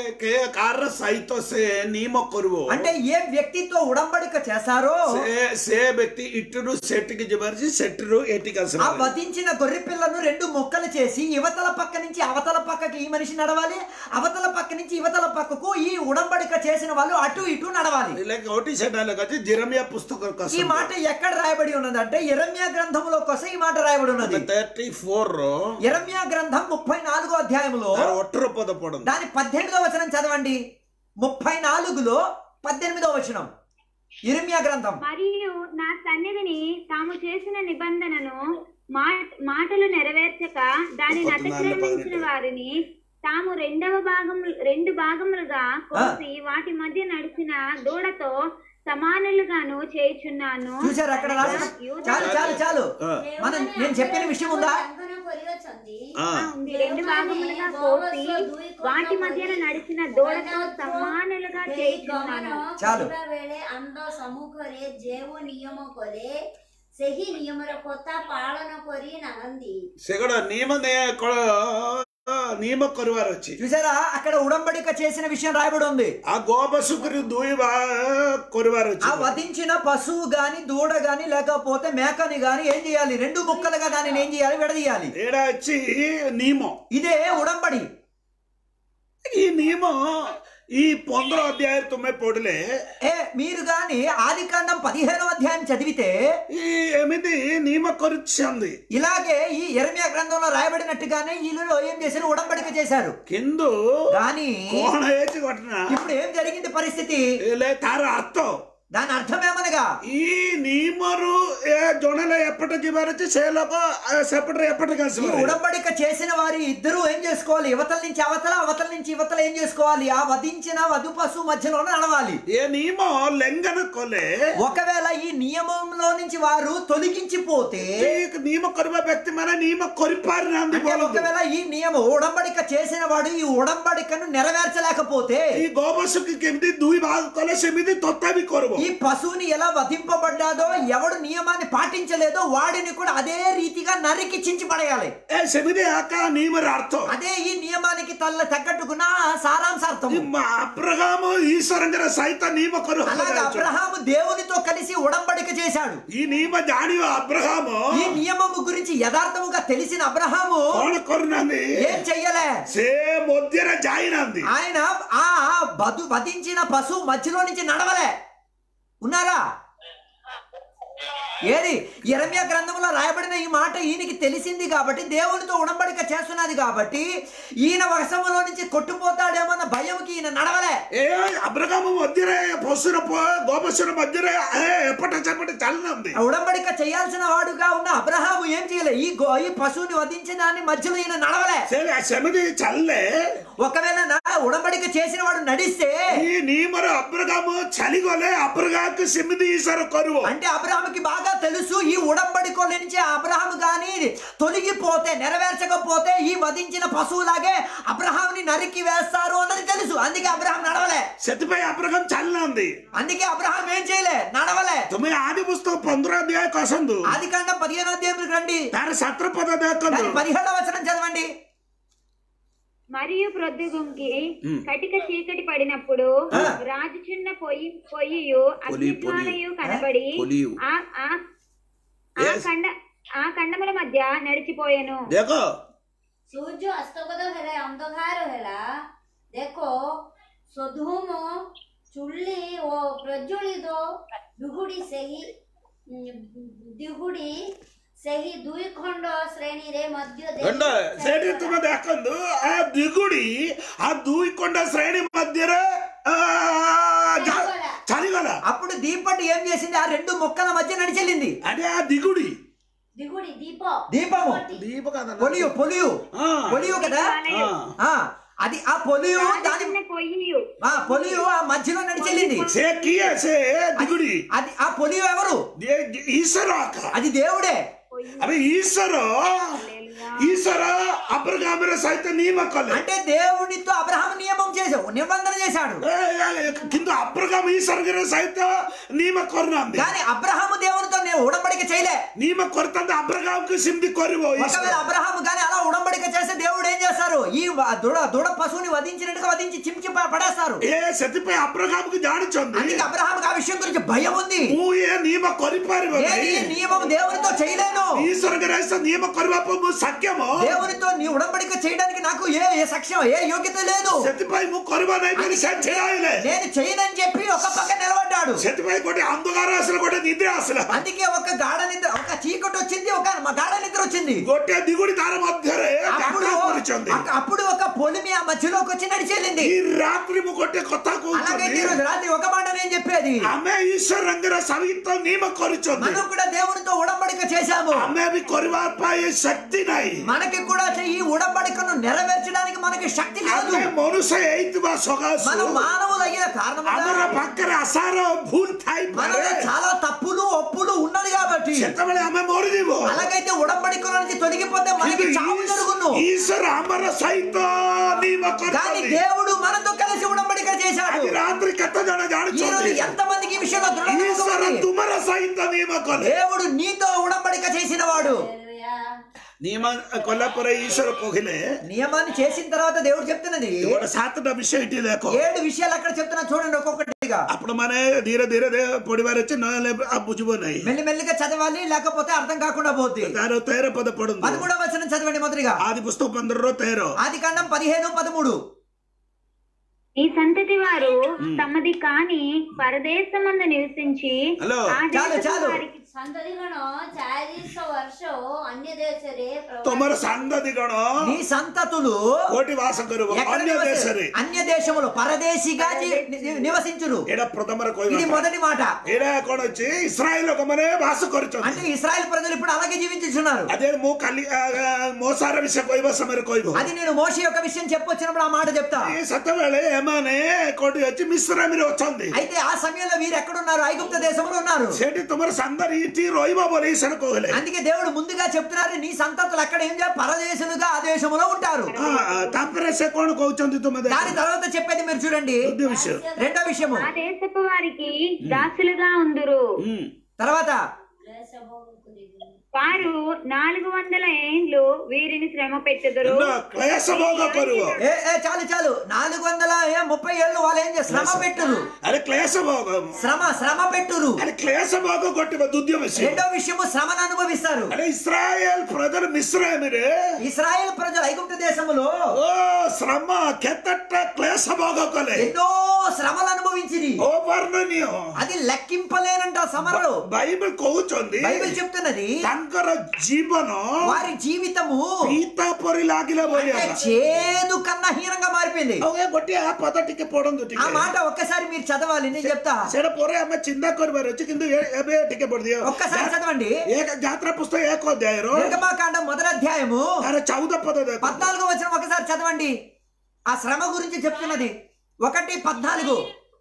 କାର ସହିତ ସେ ନିୟମ କରିବ అంటే ఏ వ్యక్తితో ఉడంబడిక చేశారో ସେ ସେ ବ୍ୟକ୍ତି ఇటుରୁ ସେଠିକି ଯିବାର ଅଛି ସେଠିରୁ ଏଠିକି ఆ ଆସିବାର ଅଛି। వధించిన గొర్రె పిల్లను రెండు ముక్కలు చేసి యువతల పక్క నుంచి అవతల పక్కకి ఈ మనిషి నడవాలి అవతల పక్క నుంచి యువతల పక్కకు ఈ ఉడంబడిక చేసిన వాళ్ళు అటు ఇటు నడవాలి ఇలాగ ఒకటి సెటాలు వచ్చి జిరమియా పుస్తకం ఈ మాట ఎక్కడ రాయబడి ఉన్నదంటే ఇరమ్యా గ్రంథంలో కోసం ఈ మాట రాయబడి ఉన్నది థర్టీ ఫోర్ ఇరమ్యా గ్రంథం ముప్పై నాలుగో అధ్యాయంలో ఒట్టరు పద పడండి దాని పద్దెనిమిదో వచనం చదవండి ముప్పై నాలుగులో పద్దెనిమిదో వచనం ఇర్మియా గ్రంథం మరియు నా సన్నిధిని తాము చేసిన నిబంధనను మా- మాటలు నెరవేర్చక దానిని పద్నాలుగు, అతిక్రమించిన పదినెట్టు. వారిని తాము రెండవ భాగం రెండు భాగములుగా కోసి వాటి మధ్య నడిచిన దూడతో సమానులుగాను చేయుచున్నాను చూసారు అక్కడ రాసిన చాలు చాలు చాలు ఆ, మనం నేను చెప్పిన విషయం ఉందా ఆ. ఆ, ఉంది రెండు భాగములుగా కోసి వాటి మధ్యన నడిచిన దూడతో సమానులుగా చేయుచున్నాను చాలు. ବେଳେ ଆମ୍ଭ ସମ୍ମୁଖରେ ଯେଉଁ ନିୟମ କଲେ ସେହି ନିୟମର କଥା ପାଳନ କରି ନାହାନ୍ତି ସେଗଡ଼ ନିୟମ ନେ- କ- ନିୟମ କରିବାର ଅଛି చూసారా అక్కడ ఉడంబడిక చేసిన విషయం రాయబడి ఉంది ఆ గోపశుకుని ଦୁଇ ବା- କରିବାର ఆ ଅଛି వధించిన పశువు గాని దూడ గాని లేకపోతే మేకని గాని ఏం చేయాలి రెండు ముక్కలుగా దానిని ఏం చేయాలి విడదీయాలి ଏଇଟା ଅଛି ନିୟମ ఇదే ఉడంబడి ఈ నియమ ఈ ପନ୍ଦର ଅଧ୍ୟାୟରେ ତୁମେ ପଢିଲେ ఏ మీరు గాని ఆది కాండం పదిహేనో అధ్యాయం చదివితే ఈ ଏମିତି ନିୟମ କରିଛନ୍ତି ఇలాగే ఈ ఎరమియా గ్రంథంలో రాయబడినట్టుగానే వీళ్ళు ఏం చేశారు ఉడంబడిక చేశారు କିନ୍ତୁ కానీ କଣ ହେଇଛି ଘଟଣା ఇప్పుడు ఏం జరిగింది పరిస్థితి ହେଲେ ତାର ଅର୍ଥ దాని అర్థం ఏమనగా ఈ ନିୟମରୁ ଏ ଜଣେ ଏପଟେ ଯିବାର ଅଛି ସେ ଲୋକ ଆ, ସେପଟରେ ଏପଟకి ఈ ଆସିବାର ఉడంబడిక చేసిన వారి ఇద్దరు ఏం చేసుకోవాలి యువతల నుంచి అవతల అవతల నుంచి యువతల ఏం చేసుకోవాలి ఆ వధించిన వధు పశువు మధ్యలో నడవాలి ఏ నియమ లెంఘన କଲେ ఒకవేళ ఈ నియమంలో నుంచి వారు తొలగించిపోతే ఈ నియమ କରିବା ବ୍ୟକ୍ତି ମାନେ ନିୟମ କରିପାରିନାହାନ୍ତି అంటే ବୋଲନ୍ତୁ ఒకవేళ ఈ నియమం ఉడంబడిక చేసిన వాడు ఈ ఉడంబడికను నెరవేర్చలేకపోతే ఈ గోబస్సుకి କେମିତି ଦୁଇ ଭାଗ କଲେ ସେମିତି ତଥାପି କରିବ ఈ పశువుని ఎలా వధింపబడ్డాదో ఎవడు నియమాన్ని పాటించలేదో వాడిని కూడా అదే రీతిగా నరికి చించి పడేయాలి ଏ ସେମିତି ଆକା ନିୟମର ଅର୍ଥ అదే ఈ నియమానికి తల్ల తగ్గట్టుకున్న సారాంశార్థం ఈ మా అబ్రహాము ఈశ్వరంగర సహిత నియమ కరు అలాగే అబ్రహాము దేవునితో కలిసి ఉడంబడిక చేశాడు ఈ నియమ జాଣିవ అబ్రహాము ఈ నియమము గురించి యథార్థముగా తెలిసిన అబ్రహాము କଣ କରୁନାହାନ୍ତି ఏం చెయ్యలే ସେ ମଧ୍ୟରେ ଯାଇନାହାନ୍ତି ఆయన ఆ బదు వధించిన పశువు మధ్యలో నుంచి నడవలే ఉన్నారా ఏది ఇరమ్య గ్రంథంలో రాయబడిన ఈ మాట ఈయనకి తెలిసింది కాబట్టి దేవునితో ఉడంబడిక చేస్తున్నది కాబట్టి ఈయన వశములో నుంచి కొట్టుపోతాడేమన్న భయంకి ఈయన నడవలే ఏ అబ్రహాము మధ్యరే పశుర గోపశుర మధ్యరే ఏ, ఎప్పటి చెప్పటి చాలినాంది ఆ ఉడంబడిక చేయాల్సిన వాడుగా ఉన్న అబ్రహాము ఏం చేయలే ఈ గో ఈ పశువుని వధించిన దాన్ని మధ్యలో ఈయన నడవలే ସେ ସେମିତି ଚାଲିଲେ ఒకవేళ నా ఉడంబడిక చేసిన వాడు నడిస్తే ఈ నియమର అబ్రహాము చలిగଲେ అబ్రహాకు ସେମିତି ఈశ్వర କରିବ అంటే అబ్రహాముకి బాగా తెలుసు ఈ ఉడంబడికో నుంచి అబ్రహాము గాని తొలగిపోతే నెరవేర్చకపోతే ఈ వధించిన పశువులాగే అబ్రహాంని నరికి వేస్తారు అన్నది తెలుసు అందుకే అబ్రహాం నడవలే ସେଥିପାଇଁ అబ్రహాం ଚାଲିନାହାନ୍ତି అందుకే అబ్రహాం ఏం చేయలే నడవలే ତୁମେ ଆଦି ପୁସ୍ତକ ପନ୍ଦର ଅଧ୍ୟାୟ କସନ୍ତୁ ఆది కాండం పదిహేనో అధ్యాయంకి రండి ତାର ସାତ ପଦ ଦେଖନ୍ତୁ దాని పదిహేడవ వచనం చదవండి మరియు ప్రొద్దుగుంకి కటిక చీకటి పడినప్పుడు ఆ. రాజు చిన్న పొయ్యి పొయ్యియు అగ్నిజ్వాలయు కనబడి పొలియు. ఆ ఆ ఆ Yes. కండ ఆ కండముల మధ్య నడిచిపోయెను ଦେଖ ସୂର୍ଯ୍ୟ ଅସ୍ତଗତ ହେଲେ ଅନ୍ଧକାର ହେଲା ଦେଖ ସୋଧୁମ ଚୁଲି ଓ ପ୍ରଜ୍ୱଳିତ ଦୁଗୁଡ଼ି ସେହି ଉଁ, ଦୁଗୁଡ଼ି ସେହି ଦୁଇ ଖଣ୍ଡ ଶ୍ରେଣୀରେ ମଧ୍ୟ ଦେଇ ଖଣ୍ଡ ସେଠି ତୁମେ ଦେଖନ୍ତୁ ଆ ଦିଗୁଡି ఆ ଦୁଇ కొండ శ్రేణి మధ్యରେ ఆ, జా- ଚାଲିଗଲା। ଚାଲିଗଲା అప్పుడు దీపటి ఏం చేసింది ఆ రెండు మొక్కల మధ్య నడిచెళ్ళింది అదే ఆ దిగుడి ଦିଗୁଡ଼ି ଦୀପ దీపము దీప కదా పొలియు పొలియు ఆ. పొలియు కదా ఆ. ఆ అది ఆ పొలియు రాజు దాని చిన్న పొయ్యియు ఆ పొలియు ఆ మధ్యలో నడిచెళ్ళింది ସେ କିଏ ସେ ଦିଗୁଡି అది ఆ పొలియు ఎవరు దే- ఈశ్వర అక్క అది దేవుడే అరే ఈశ్వర ఈశ్వర అబ్రగామర సహిత నియమ కలే అంటే దేవునితో అబ్రహాం నియమం చేసావు నిబంధన చేశాడు ఏ, ఏ, కింద అబ్రగామ ఈశ్వర సహిత నియమ కొరనాంది కానీ అబ్రహాము దేవునితో నేను ఉడంబడిక చేయలే నియమ కొరతంది అబ్రగాంకు సింది కొరివో ఒకవేళ అబ్రహాము కానీ అలా ఉడంబడిక చేస్తే దేవుడు ఏం చేస్తారు ఈ వ- దృఢ దృఢ పశువుని వధించినట్టుగా వధించి చించి ప- పడేస్తారు ఏ ସେଥିପାଇଁ అబ్రగాంకు జాଣିଛନ୍ତି అందుకే అబ్రహాముకి ఆ విషయం గురించి భయం ఉంది ମୁଁ ଏ ନିୟମ କରିପାରିବନି నేను ఈ నియమం దేవునితో చేయలేను ଈଶ୍ୱରଙ୍କର ଏ ନିୟମ କରିବା ପାଇଁ ମୁଁ ସକ୍ଷମ దేవునితో నీ ఉడంబడిక చేయడానికి నాకు ఏ ఏ సఖ్యం ఏ యోగ్యత లేదు ସେଥିପାଇଁ ମୁଁ କରିବା ନାହିଁ ବୋଲି ସେ ଛିଡ଼ା ହେଲେ నేను చేయనని చెప్పి ఒక పక్క నిలబడ్డాడు ସେଥିପାଇଁ ଗୋଟେ ଅନ୍ଧକାର ଆସିଲା ଗୋଟେ ନିଦ୍ରା ଆସିଲା అందుకే ఒక గాఢ నిద్ర ఒక చీకటి వచ్చింది ఒక మ- గాఢ నిద్ర వచ్చింది ଗୋଟେ ଦିଗୁଡି ତାର ମଧ୍ୟରେ అప్పుడు ଯାତ୍ରା କରିଛନ୍ତି అక- అప్పుడు ఒక పొలిమి ఆ మధ్యలోకి వచ్చి నడిచి వెళ్ళింది ఈ రాత్రి ముకొట్టే కొత్త అలాగైతే కూర్చొని ఈరోజు రాత్రి ఒక మాట నేను చెప్పేది ଆମେ ଈଶ୍ୱରଙ୍କର ସହିତ ନିୟମ କରୁଛନ୍ତି మనం కూడా దేవునితో ఉడంబడిక చేశాము ଆମେ ବି କରିବା ପାଇଁ ଶକ୍ତି ନାହିଁ మనకి కూడా ఈ ఉడంబడికను నెరవేర్చడానికి మనకి శక్తి లేదు ଆମେ ମନୁଷ୍ୟ ହେଇଥିବା మనం ସକାଶୁ మానవులు అయిన కారణం ଆମର ପାଖରେ ଆଶାର ଭୁଲ ଥାଇପାରେ మనలో చాలా తప్పులు ఒప్పులు ఉన్నది కాబట్టి ସେତେବେଳେ ଆମେ ମରିଯିବୁ అలాగైతే ఉడంబడికల నుంచి తొలగిపోతే మనకి କିନ୍ତୁ చావు జరుగును ଈଶ୍ୱ- ଈଶ୍ୱର ଆମର ସହିତ ନିୟମ కానీ କରୁଛନ୍ତି దేవుడు మనతో కలిసి ఉడంబడిక చేశాడు ଆଜି ରାତ୍ରି କେତେ ଜଣ ఈ రోజు ଜାଣିଛନ୍ତି ఎంత మందికి ఈ విషయంలో దృఢంగా ଈଶ୍ୱର ఉంది? ତୁମର ସହିତ ନିୟମ କଲେ దేవుడు నీతో ఉడంబడిక చేసిన వాడు హల్లెలూయా. ନିୟମ କଲା ପରେ ଈଶ୍ୱର କହିଲେ నియమాన్ని చేసిన తర్వాత దేవుడు చెప్తున్నది ଗୋଟେ ସାତଟା ବିଷୟ ଏଠି ଦେଖ ఏడు విషయాలు అక్కడ చెప్తున్నా చూడండి ఒక్కొక్కటిగా ଆପଣ ମାନେ ଧୀରେ ଧୀରେ ଧୀରେ ପଢିବାର ଅଛି ନହେଲେ ଆଉ ବୁଝିବ ନାହିଁ మెల్లి మెల్లిగా చదవాలి లేకపోతే అర్థం కాకుండా పోతుంది ତାର ତେର ପଦ ପଢନ୍ତୁ పదమూడవ వచనం చదవండి మొదటిగా ఆది పుస్తకం పంద్రలో తెర ఆది కాండం పదిహేను పదమూడు ఈ సంతతి వారు తమది కాని పరదేశమందు నివసించి హలో. ఆ చాలు, దేశపు చాలు. వారికి సంతతిగଣ ଚାରିଶହ ବର୍ଷ ଅନ୍ୟ ଦେଶରେ ପ୍ରବାସ ତମର ସାନ୍ଦାଦି ଗଣ నీ సంతతులు କୋଉଠି ବାସ କରିବ ఎక్కడ ଅନ୍ୟ నివసి- ଦେଶରେ అన్య దేశములు పరదేశిగా జీ- ని- నివసించురు ଏଇଟା ପ୍ରଥମର ఇది କହିବା మొదటి మాట ଏଇଟା କଣ ଅଛି ଇସ୍ରାଏଲ ଲୋକମାନେ ବାସ అంటే କରିଛନ୍ତି ఇస్రాయల్ ప్రజలు ఇప్పుడు అలాగే జీవించుచున్నారు అదే ମୁଁ କାଲି ଆ, ଆ, మోసాର ବିଷୟ କହିବା ସମୟରେ କହିବ అది నేను మోషి యొక్క విషయం చెప్పొచ్చినప్పుడు ఆ మాట చెప్తా ଏ ସେତେବେଳେ ଏମାନେ କୋଉଠି ଅଛି ମିଶ୍ରାମୀରେ ଅଛନ୍ତି అయితే ఆ సమయంలో వీరు ఎక్కడున్నారు ఐగుప్త దేశంలో ఉన్నారు ସେଠି ତୁମର ସାନ୍ଦାର ଇଠି ରହିବ ବୋଲି ఈశ్వర କହିଲେ అందుకే దేవుడు ముందుగా చెప్తున్నారు నీ సంతతులు అక్కడ ఏం చేయాలి పరదేశులుగా ఆ దేశంలో ఉంటారు ఆ, ତାପରେ ସେ କଣ କହୁଛନ୍ତି ତୁମେ ଦେଖ దాని తర్వాత చెప్పేది మీరు చూడండి ଦ୍ୱିତୀୟ విషୟ రెండో విషయము ఆ దేశపు వారికి దాసులుగా ఉందురు ହୁଁ తర్వాత କ୍ଲେଶ ଭୋଗ କରିବେ వారు నాలుగు వందల ఏండ్లు వీరిని శ్రమ పెట్టుదురు ନା, କ୍ଲେଶ ଭୋଗ କରିବ ఏ ఏ చాలు చాలు నాలుగు వందల ఏ ముప్పై ఏళ్ళు వాళ్ళు ఏం చేస్తారు శ్రమ పెట్టురు ଆରେ କ୍ଲେଶ ଭୋଗ శ్రమ శ్రమ పెట్టురు ଆରେ କ୍ଲେଶ ଭୋଗ ଘଟିବ ଦ୍ୱିତୀୟ ବିଷୟ రెండో విషయము శ్రమను అనుభవిస్తారు ଆରେ ଇସ୍ରାଏଲ ପ୍ରଜର ମିଶ୍ରାମୀରେ ఇస్రాయేల్ ప్రజలు ఐగుప్త దేశములో ଓ ଶ୍ରମ କେତେଟା କ୍ଲେଶ ଭୋଗ କଲେ ఎన్నో శ్రమలు అనుభవించిరి ଅବର୍ଣ୍ଣନୀୟ అది లెక్కింపలేనంట శ్రమలు ବାଇବଲ କହୁଛନ୍ତି బైబిల్ చెప్తున్నది ତାଙ୍କର ଜୀବନ వారి జీవితము ପିତା ପରି ଲାଗିଲା ବୋଲି అంటే ଆକା। చేదు కన్నా హీనంగా మారిపోయింది ଆଉ ଏ ଗୋଟିଏ ଆ ପଦ ଟିକେ ପଢନ୍ତୁ ఆ ଟିକେ మాట ఒక్కసారి మీరు చదవాలి నేను చెప్తా ସେଇଟା ପରେ ଆମେ ଚିନ୍ତା କରିବାର ଅଛି କିନ୍ତୁ ଏ- ଏବେ ଟିକେ ପଢିଦିଅ ఒక్కసారి చదవండి ଏକ ଯାତ୍ରା పుస్తକ ଏକ ଅଧ୍ୟାୟର నిర్గమాకాండం మొదటి అధ్యాయము ତାର చౌଦ పଦ ଦେଖ పద్నాలుగు వచ్చిన ఒకసారి చదవండి ఆ శ్రమ గురించి చెప్తున్నది ఒకటి పద్నాలుగు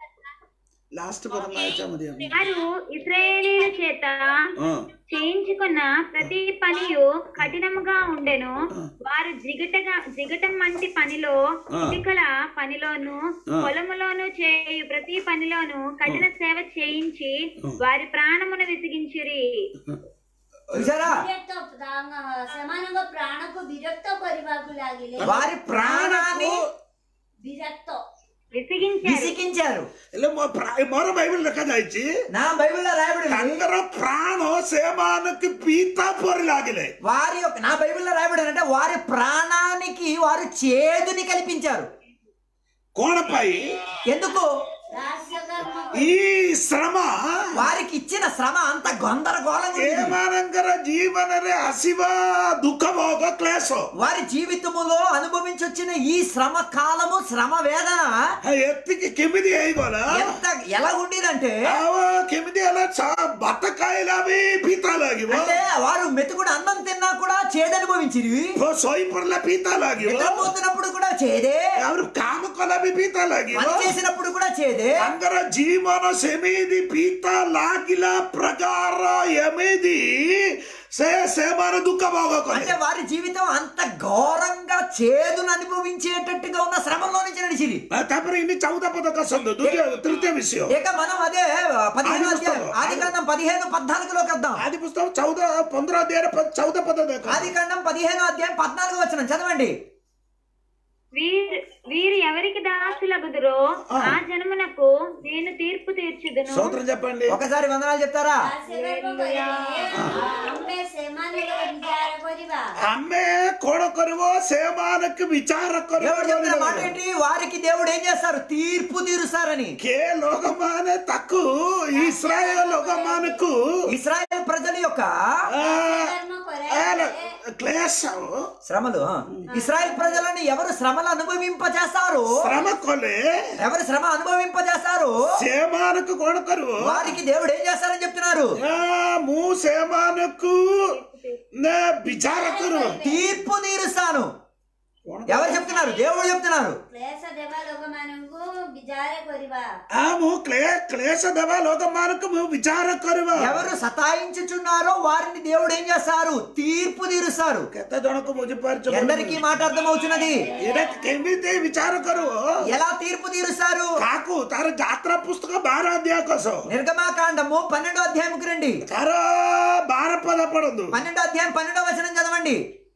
లాస్ట్ పద మార్చాము వారు ఇస్రాయేలీల చేత చేయించుకున్న ప్రతి పనియు కఠినముగా ఉండెను వారు జిగటగా జిగటం వంటి పనిలో ఇటుకల పనిలోను పొలములోను చేయు ప్రతి పనిలోను కఠిన సేవ చేయించి వారి ప్రాణమును విసిగించిరి చూసారా ବିରକ୍ତ ତାଙ୍କ- ସେମାନଙ୍କ ପ୍ରାଣକୁ ବିରକ୍ତ କରିବାକୁ ଲାଗିଲେ వారి ప్రాణాన్ని ବିରକ୍ତ విసిగించారు విసికించారు ହେଲେ ମୋ ପ୍ରା- ମୋର ବାଇବଲ ଲେଖାଯାଇଛି నా బైబిల్లో రాయబడి ఉంది. ତାଙ୍କର ପ୍ରାଣ ସେମାନଙ୍କୁ ପିତା ପରି ଲାଗିଲେ వారి యొక్క నా బైబిల్లో రాయబడి అంటే వారి ప్రాణానికి వారు చేదుని కల్పించారు କଣ ପାଇଁ ఎందుకు ଦାସ୍ୟକର୍ମ ఈ శ్రమ వారికి ఇచ్చిన శ్రమ అంత గందరగోళంగా ఉంది. ଏମାନଙ୍କର ଜୀବନରେ ଆସିବା ଦୁଃଖ ଭୋଗ କ୍ଲେଶ వారి జీవితములో అనుభవించొచ్చిన ఈ శ్రమ కాలము శ్రమ వేదన ଏତିକି କେମିତି ହେଇଗଲା ఎంత ఎలా ఉండేదంటే ଆଉ କେମିତି ହେଲା ଚା- ଭାତ ଖାଇଲା ବି ପିତା ଲାଗିବ అంటే వారు మెతుకుడు అన్నం తిన్నా కూడా చేదనుభవించిరి ଶୋଇ ପଡିଲା ପିତା ଲାଗିବ నిద్రపోతున్నప్పుడు కూడా చేదే ଆହୁରି କାମ କଲା ବି ପିତା ଲାଗିବ పని చేసినప్పుడు కూడా చేదే ତାଙ୍କର ଜୀବନ ସେମିତି ପିତା ଲାଗିଲା ପ୍ରକାର ଏମିତି ସେ ସେମାନେ ଦୁଃଖ ଭୋଗ అంటే କଲେ వారి జీవితం అంత ఘోరంగా చేదును అనుభవించేటట్టుగా ఉన్న శ్రమంలో నుంచి నడిచిరి ଆଉ ତାପରେ ଇନି ଚଉଦ ପଦ ଆସନ୍ତୁ ଦ୍ୱିତୀୟ ତୃତୀୟ ବିଷୟ ఇక మనం అదే పదిహేను ఆది అధ్యాయం పుస్తకం. ఆది కాండం పదిహేను పద్నాలుగులోకి వద్దాం ଆଦି ପୁସ୍ତକ ଚଉଦ ପନ୍ଦର ଅଧ୍ୟାୟରେ ପ- ଚଉଦ ପଦ ଦେଖ ఆది కాండం పదిహేను అధ్యాయం పద్నాలుగు వచ్చిన చదవండి వీరు వీరు ఎవరికి దాసులగుదురో ఆ జనమునకు నేను తీర్పు తీర్చుదును సూత్రం చెప్పండి ఒకసారి వందనాలు చెప్తారా ଦାସ୍ୟକର୍ମ କରିଲେ ଆମେ ସେମାନଙ୍କର ବିଚାର କରିବା ଆମେ କଣ କରିବ ସେମାନଙ୍କୁ ବିଚାର ఎవరు చెప్తున్న మాట କରିବ ఏంటి వారికి దేవుడు ఏం చేస్తారు తీర్పు తీరుస్తారని କେ ଲୋକମାନେ ତାକୁ ଇସ୍ରାଏଲ ଲୋକମାନଙ୍କୁ ఇస్రాయేల్ ప్రజల యొక్క ଆ, ଦାସ୍ୟକର୍ମ ଆରେ, କରାଇଲେ క్లేశ శ్రమలు ఆ. ఇస్రాయల్ ప్రజలను ఎవరు శ్రమలు అనుభవింపజేస్తారు శ్రమ కొలే ఎవరు శ్రమ అనుభవింపజేస్తారు సేమానకు కొడుకరు వారికి దేవుడు ఏం చేస్తారని చెప్తున్నారు మూ సేమానకు నే విచారకురు తీర్పు తీరుస్తాను ఎవరు చెప్తున్నారు దేవుడు చెప్తున్నారు క్లేశ దేవ లోకମାନଙ୍କୁ ବିଜାରେ କରିବା ఆ మూ క్లే క్లేశ దవ లోకమానకు మూ విచార కరువ ఎవరు సతాయించుచున్నారో వారిని దేవుడు ఏం చేస్తారు తీర్పు తీరుస్తారు କେତେ ଜଣକୁ ବୁଝିପାରୁଛ ఎందరికీ మాట అర్థమవుతున్నది ଏଇଟା କେମିତି ବିଚାର କରୁ ఎలా తీర్పు తీరుస్తారు କାହାକୁ ତାର ଯାତ୍ରା ପୁସ୍ତକ ବାର ଅଧ୍ୟାୟ କଷ నిర్గమాకాండము పన్నెండో అధ్యాయంకి రండి ତାର ବାର ପଦ ପଢନ୍ତୁ పన్నెండో అధ్యాయం పన్నెండో వచనం చదవండి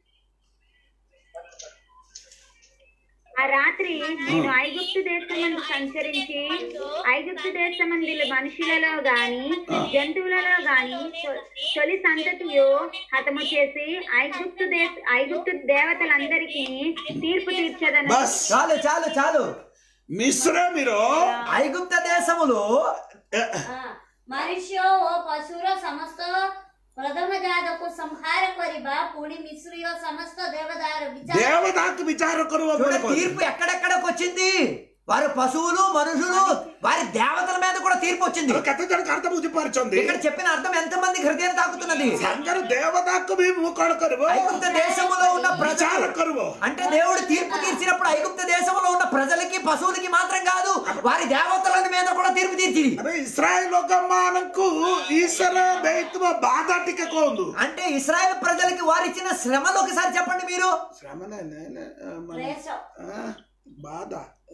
ఆ రాత్రి నేను ఐగుప్తు దేశమందు సంచరించి ఐగుప్తు దేశమందుల మనుషులలో గాని జంతువులలో గాని తొ- తొలి సంతతియు హతము చేసి ఐగుప్తు దేశ ఐగుప్తు దేవతలందరికీ తీర్పు తీర్చదను బస్ చాలు చాలు చాలు ମିଶ୍ର ମିର ఐగుప్త దేశములో ହଁ। ମନୁଷ୍ୟ ଓ ପଶୁର ସମସ୍ତ ପ୍ରଥମ ଜାତକୁ ସଂହାର କରିବା ପୁଣି ମିଶ୍ରୀୟ ସମସ୍ତ ଦେବଦାର ବିଚାର ଦେବତାକୁ ବିଚାର କରୁ చూడ తీర్పు ఎక్కడెక్కడికి వచ్చింది వారు పశువులు మనుషులు వారి దేవతల మీద కూడా తీర్పు వచ్చింది କେତେ ଜଣ ଅର୍ଥ ବୁଝିପାରୁଛନ୍ତି ఇక్కడ చెప్పిన అర్థం ఎంత మంది హృదయం తాకుతున్నది ସାଙ୍ଗର ଦେବତାକୁ ବି ମୁଁ କଣ କରିବ ఐగుప్త దేశములో ఉన్న ବିଚାର ప్రజలు କରିବ అంటే దేవుడు తీర్పు తీర్చినప్పుడు ఐగుప్త దేశంలో ఉన్న ప్రజలకి పశువులకి మాత్రం కాదు వారి దేవతల మీద కూడా తీర్పు తీర్చింది అరే ఇస్రాయేల్ ଲୋକମାନଙ୍କୁ ఈశ్వర ଦେଇଥିବା బాధ ଟିକେ କୁହନ୍ତୁ అంటే ఇస్రాయల్ ప్రజలకి వారు ఇచ్చిన శ్రమలు ఒకసారి చెప్పండి మీరు శ్రమ నే- నే- నే- మన- క్లేశ ఆ, బాధ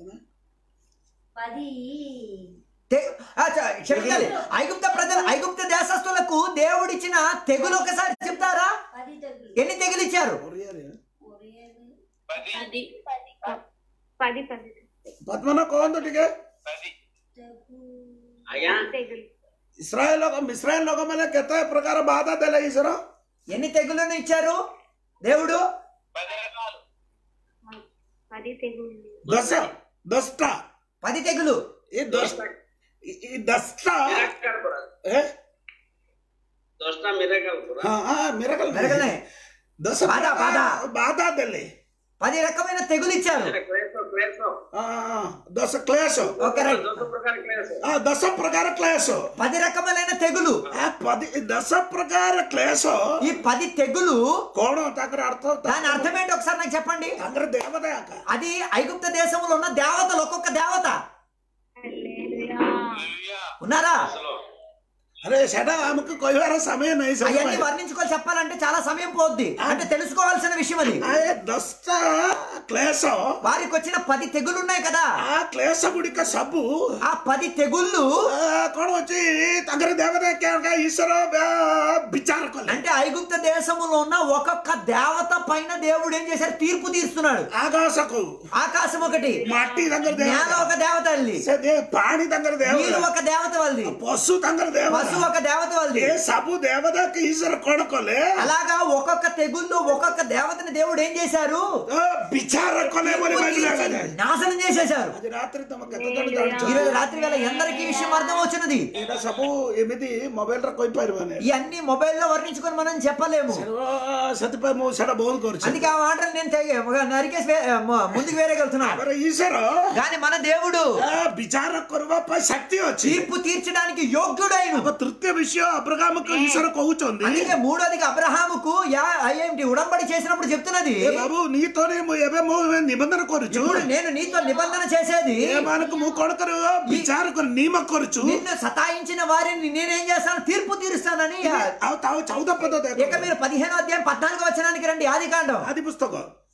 పది తె- ఆ, చ- క్షమించాలి ఐగుప్త ప్రజలు ఐగుప్త దేశస్తులకు దేవుడిచ్చిన తెగులు ఒకసారి చెప్తారా పది తెగులు ఎన్ని తెగులు ఇచ్చారు ఒరియరే. ఒరియలు, పది పది పది పద్మన କୁହନ୍ତୁ ଟିକେ తెగు తెగులు ଇସ୍ରାଏଲ ଲୋକ ଇସ୍ରାଏଲ ଲୋକମାନେ କେତେ ପ୍ରକାର ବାଧା ଦେଲେ ଈଶ୍ୱର ఎన్ని తెగులను ఇచ్చారు దేవుడు పది తెగులు ଦଶ ଦଶଟା పది తెగులు ଏ ଦଶ ଏ- ଏ ଦଶଟା ଏ? ଦଶଟା ମିରାକଲ ପୁରା ହଁ ହଁ ମିରାକଲ మెరగలే ଦଶ ବାଧା, ପ୍ରକାର ବାଧା। ବାଧା ଦେଲେ పది రకమైన తెగులు ఇచ్చారు କ୍ଲେଶ କ୍ଲେଶ ହଁ, ହଁ, ଦଶ କ୍ଲେଶ ఓకే రైట్ ଦଶ ପ୍ରକାର କ୍ଲେଶ ହଁ, ଦଶ ପ୍ରକାର କ୍ଲେଶ పది రకములైన తెగులు ఆ పది దଶ ప్రకార క్లేశ ఈ పది తెగులు కోణ ତାଙ୍କର అర్థ దాని అర్థం ఏంటి ఒకసారి నాకు చెప్పండి ତାଙ୍କର ଦେବତା ଆକା అది ఐగుప్త దేశంలో ఉన్న దేవతలు ఒక్కొక్క దేవత ఉన్నారా అరే ସେଟା ଆମକୁ କହିବାର ସମୟ ନାହିଁ అవన్నీ ସେଥିପାଇଁ వర్ణించుకొని చెప్పాలంటే చాలా సమయం పోద్ది అంటే తెలుసుకోవాల్సిన విషయం అది ఆ ఏ ଦଶଟା କ୍ଲେଶ వారికి వచ్చిన పది తెగులు ఉన్నాయి కదా ఆ କ୍ଲେଶ ଗୁଡ଼ିକ ସବୁ ఆ పది తెగుళ్ళు ఆ, କଣ ଅଛି ତାଙ୍କର ଦେବତା କେ- ଈଶ୍ୱର ବା- ବିଚାର କଲେ అంటే ఐగుప్త దేశములో ఉన్న ఒక్కొక్క దేవత పైన దేవుడు ఏం చేశారు తీర్పు తీరుస్తున్నాడు ఆకాశకు ఆకాశం ఒకటి ମାଟି ତାଙ୍କର నేల ଦେవତା ఒక దేవత వెళ్ళి ସେ ଦେ- ପାଣି ତାଙ୍କର నీరు ଦେవତା ఒక దేవత వాళ్ళది ପଶୁ ତାଙ୍କର ଦେవତା పశు ఒక దేవత వాళ్ళది ଏ ସବୁ ଦେବତାକୁ ଈଶ୍ୱର କଣ କଲେ అలాగా ఒక్కొక్క తెగుళ్ళు ఒక్కొక్క దేవతని దేవుడు ఏం చేశారు ఆ, ବିଚାର କଲେ ବୋଲି బైబిల్ లాగానే. నాశనం చేసేశారు ଆଜି రాత్రి ତମେ କେତେ ଜଣ ଜାଣିଛ ఈ రోజు రాత్రి వేళ ఎందరికీ ఈ విషయం అర్థం అవుతున్నది ଏଇଟା ସବୁ ଏମିତି ମୋବାଇଲରେ କହିପାରିବନି ఇవన్నీ మొబైల్లో వర్ణించుకొని మనం చెప్పలేము ସେଥିପାଇଁ ମୁଁ ସେଟା ବନ୍ଦ କରୁଛି అందుకే ఆ మాటలు నేను తెగ- ఒక నరికేసి వే- మ- ముందుకు వేరే వెళ్తున్నాను ଆମର ଈଶ୍ୱର కానీ మన దేవుడు ఆ, ବିଚାର କରିବା ପାଇଁ ଶକ୍ତି ଅଛି తీర్పు తీర్చడానికి యోగ్యుడైన ଏକ ତୃତୀୟ ବିଷୟ ଅବ୍ରଗାମକୁ ଈଶ୍ୱର କହୁଛନ୍ତି అందుకే మూడోదిగా అబ్రహాముకు యా ఏంటి ఉడంబడి చేసినప్పుడు చెప్తున్నది ଏ బాబు నీతోనే ମୁଁ ଏବେ ମୁଁ ଏବେ ନିబంଧନ କରୁଛୁ ఇప్పుడు నేను నీతో నిబంధన చేసేది ଏମାନଙ୍କୁ ମୁଁ କଣ କରିବ ବିଚାର କରି ନିୟମ କରୁଛୁ నిన్ను సతాయించిన వారిని నేనేం చేస్తాను తీర్పు తీరుస్తానని ଆଉ ତା ଚଉଦ ପଦ ଦେଖ ఇక మీరు పదిహేనో అధ్యాయం పద్నాలుగు వచనానికి రండి ఆది కాండం ଆଦି పుస్తକ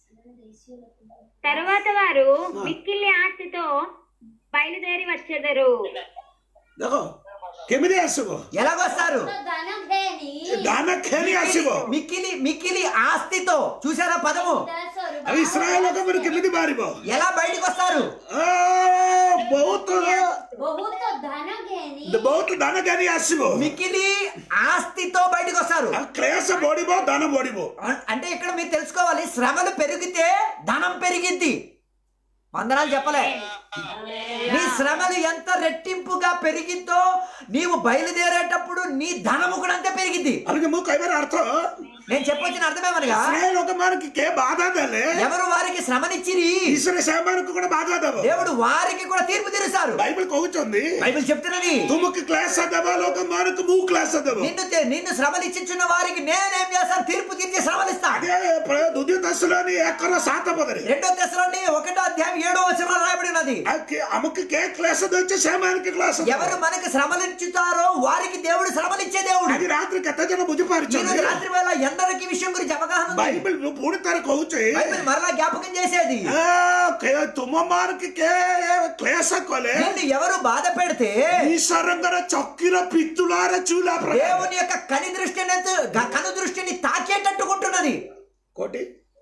తరువాత వారు మిక్కిలి ఆస్తితో బయలుదేరి వచ్చేదరు ଦେଖ କେମିତି ଆସିବ ఎలాగొస్తారు ଦାନ ଖେନି ଦାନ ଖେଳି ଆସିବ మిక్కిలి మిక్కిలి ఆస్తితో చూసారా పదము ଦାସରୁ ଆଉ ଇସ୍ରାଏଲ ଲୋକମାନେ କେମିତି ବାହାରିବ ఎలా బయటికి వస్తారు ଆ, ବହୁତ ବହୁତ ଧାନ ଘେନି ବହୁତ ଦାନ ଜ୍ଞାନୀ ଆସିବ మిక్కిలి ఆస్తితో బయటికి వస్తారు ଆଉ କ୍ଲେଶ ବଢିବ ଦାନ ବଢିବ అం- అంటే ఇక్కడ మీరు తెలుసుకోవాలి శ్రమలు పెరిగితే ధనం పెరిగిద్ది వందనాలు చెప్పలే నీ శ్రమలు ఎంత రెట్టింపుగా పెరిగిందో నీవు బయలుదేరేటప్పుడు నీ ధనము కూడా అంతే పెరిగింది ಅದಕ್ಕೆ ಮುಖ ಇವರ ಅರ್ಥ నేను చెప్పొచ్చిన అర్థమేమనగా ಇಸ್ರಾಯೇಲ್ ఒక మనకి కే బాధ అదలే ఎవరు వారికి శ్రమనిచ్చిరి ఈశ్వర సేవకు కూడా బాధ అదవు దేవుడు వారికి కూడా తీర్పు తీరుస్తారు బైబిల్ కହୁచుంది బైబిల్ చెప్తున్నది తుమకు క్లాస్ అదవా లోక మనకు మూ క్లాస్ అదవు నిన్ను తె- నిన్ను శ్రమనిచ్చుచున్న వారికి నేనేం చేస్తాను తీర్పు తీర్చి శ్రమనిస్తా అదే ప్ర- దుద్య దశలోని ఎక్కర సాత పదరి రెండో దశలోని ఒకటో అధ్యాయం ఏడో వచనంలో రాయబడి ఉన్నది అమ్మకి కే క్లాస్ వచ్చి సేమానికి క్లాస్ ఎవరు మనకు శ్రమలించుతారో వారికి దేవుడు శ్రమలిచ్చే దేవుడు అది రాత్రి కథ జన ఈ రోజు బుజ్జిపారిచింది రాత్రి వేళ ఎందరికి విషయం గురించి అవగాహన ఉంది. బైబిల్ పూడితారు కହୁచి బైబిల్ మరలా జ్ఞాపకం చేసేది ತುಮ ಮಾರ್ಕ್ ಕೆ ಕ್ಲೇಶ ಕೊಲೆ నిన్ను ఎవరు బాధ పెడితే ಈಶ್ವರಂಗರ ಚೊಕ್ಕಿರ ಪಿತ್ತುಲಾರ ಚೂಲ దేవుని యొక్క కని దృష్టిని ఎంత- గ- కను దృష్టిని తాకేటట్టుకుంటున్నది కోటి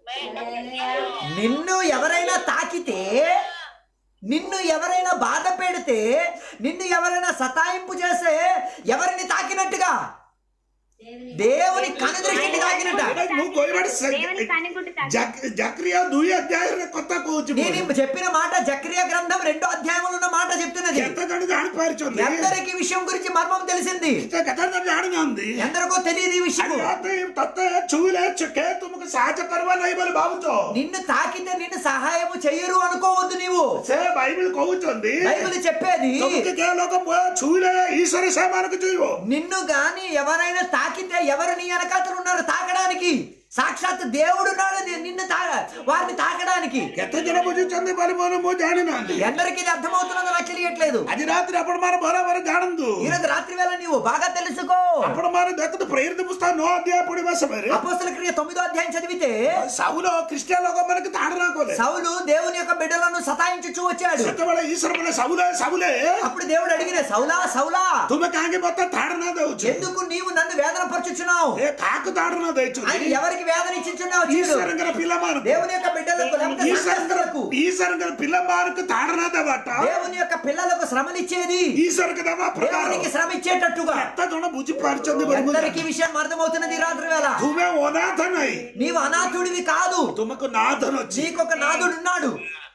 నిన్ను ఎవరైనా తాకితే నిన్ను ఎవరైనా బాధ పెడితే నిన్ను ఎవరైనా సతాయింపు చేస్తే ఎవరిని తాకినట్టుగా దేవుని కను దృష్టిని తాకినట్ట నువ్వు గోయవాడి దేవుని కనిగుడ్డు తాకి జక్రియా దుయి అధ్యాయ కొత్త కోచు నేను ఇప్పుడు చెప్పిన మాట జక్రియ గ్రంథం రెండో అధ్యాయంలో ఉన్న మాట చెప్తున్నది ఎంత జన జాడిపారిచుంది ఎందరికి ఈ విషయం గురించి మర్మం తెలిసింది కథ జాడిగా ఉంది ఎందరికో తెలియదు ఈ విషయం తత్త చూలే కే తుమకు సహాయ కర్వా నై బలి బాబుతో నిన్ను తాకితే నిన్ను సహాయము చెయ్యరు అనుకోవద్దు నీవు సే బైబిల్ కହୁచుంది బైబిల్ చెప్పేది తుమకు కే లోకం చూలే ఈశ్వర సేమానికి చూయవు నిన్ను గాని ఎవరైనా తాకితే ఎవరు నీ వెనకాతలు ఉన్నారు తాకడానికి సాక్షాత్ దేవుడు ఉన్నాడు ని- నిన్ను తా వారిని తాకడానికి ఎంత జన బుజించింది బలి మనము జాడినంది ఎందరికి ఇది అర్థమవుతున్నదో నాకు తెలియట్లేదు అది రాత్రి అప్పుడు మన బరాబర్ జానందు ఈ రోజు రాత్రి వేళ నీవు బాగా తెలుసుకో అప్పుడు మన దక్కదు ప్రేరిత పుస్తకం నో అధ్యాయ పొడి వేస మరి అపోస్తల క్రియ తొమ్మిదో అధ్యాయం చదివితే సౌలో క్రిస్టియన్ లోకం మనకి తాడ రాకోలే సౌలు దేవుని యొక్క బిడ్డలను సతాయించుచూ వచ్చాడు ସେତେବେଳେ ଈଶ୍ୱର ବୋଲେ ସବୁଲେ ସବୁଲେ అప్పుడు దేవుడు అడిగిన సౌలా సౌలా ତୁମେ କାହିଁକି ମତେ ତାଡ଼ନା ଦଉଛ ఎందుకు నీవు నన్ను వేదన పరచుచున్నావు ଏ କାହାକୁ ତାଡ଼ନା అని ଦେଇଛନ୍ତି ఎవరికి వేదన ఇచ్చుచున్నావు చూడు. ଈଶ୍ୱରଙ୍କର ପିଲାମାନଙ୍କୁ దేవుని యొక్క బిడ్డలకు లేకపోతే ଈଶ୍ୱରଙ୍କର సంఘస్థులకు. ଈଶ୍ୱରଙ୍କର ପିଲାମାନଙ୍କୁ ତାଡ଼ନା ଦେବାଟା దేవుని యొక్క పిల్లలకు శ్రమనిచ్చేది ଈଶ୍ୱରକୁ ଦେବା ପ୍ରକାର దేవునికి శ్రమ ఇచ్చేటట్టుగా କେତେ ଜଣ ବୁଝିପାରୁଛନ୍ତି ବୋଲି ମୁଁ అందరికి ଜାଣିନି। విషయం అర్థమవుతున్నది ఈ రాత్రి వేళ ତୁମେ ଅନାଥ ନାହିଁ నీవు అనాథుడివి కాదు ତୁମକୁ ନାଥନ ଅଛି నీకొక నాథుడు ఉన్నాడు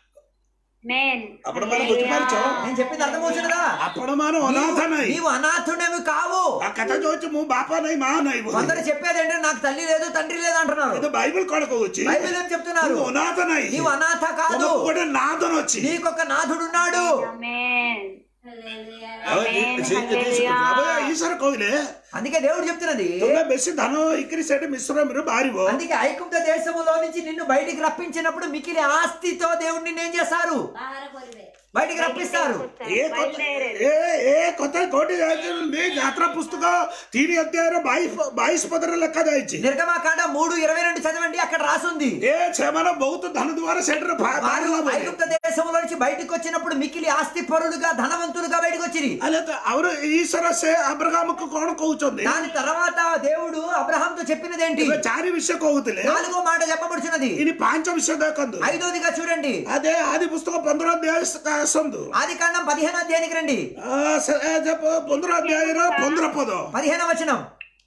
మేన్ ଆପଣ ମାନେ ବୁଝିପାରୁଛ నేను చెప్పింది అర్థమవుతున్నదా ଆପଣ ମାନେ ଅନାଥ ନାହିଁ నీవు అనాథుడేమి కావు ఆ కథ చూచి ମୁଁ ବାପା ନାହିଁ ମା ନାହିଁ ବୋଲି। కొందరు చెప్పేది ఏంటంటే నాకు తల్లి లేదు తండ్రి లేదు అంటున్నారు କିନ୍ତୁ ବାଇବଲ କଣ କହୁଛି బైబిల్ ఏం చెప్తున్నారు ତୁ ଅନାଥ ନାହିଁ నీవు అనాథ కాదు ତୁମକୁ ଗୋଟେ ନାଥନ ଅଛି నీకొక నాథుడున్నాడు మేన్ ଆଉ ଏ- ସେ- ଏ- ସେ- ବାବା, ଈଶ୍ୱର କହିଲେ అందుకే దేవుడు చెప్తున్నది ତୁମେ ବେଶୀ ଧାନ ଇକିରି ସେଠି ମିଶ୍ରମରୁ ବାହାରିବ అందుకే ఐకుంఠ దేశములో నుంచి నిన్ను బయటికి రప్పించినప్పుడు మిగిలి ఆస్తితో దేవుడు నిన్ను ఏం చేస్తారు ବାହାର କରିବେ బయటికి రప్పిస్తారు ଏ କଥା ଏ ଏ କଥା କୋଉଠି ଜାଣିଛନ୍ତି ଯାତ୍ରା పుస్తక ତିନି ଅଧ୍ୟାୟର ବାଇଶ ବାଇଶ ପଦରେ ଲେଖା ଯାଇଛି నిర్గమాకాండ మూడు ఇరవై రెండు చదవండి అక్కడ రాసుంది ଏ ସେମାନେ ବହୁତ ଧନ ଦ୍ୱାରା ସେଠାରେ వారు ବାହାରିଲା ପରେ ఐగుప్త దేశంలో నుంచి బయటకు వచ్చినప్పుడు మికిలి ఆస్తి పరులుగా ధనవంతులుగా బయటకు వచ్చింది ହେଲେ ତ ଆହୁର ଈଶ୍ୱର ସେ ଆବ୍ରହାମକୁ କଣ କହୁଛନ୍ତି దాని తర్వాత దేవుడు అబ్రహాంతో చెప్పినది ఏంటి ଏବେ ଚାରି ବିଷୟ କହୁଥିଲେ నాలుగో మాట చెప్పబడుచున్నది ଇନି ପାଞ୍ଚ ବିଷୟ ଦେଖନ୍ତୁ ఐదోదిగా చూడండి అదే ఆది పుస్తక ପନ୍ଦର ଅଧ୍ୟାୟ ଆସନ୍ତୁ ఆది కాండం పదిహేను అధ్యాయానికి రండి ఆ, ସେ- ଏ ଯେ ପନ୍ଦର ଅଧ୍ୟାୟର ପନ୍ଦର ପଦ పదిహేను వచనం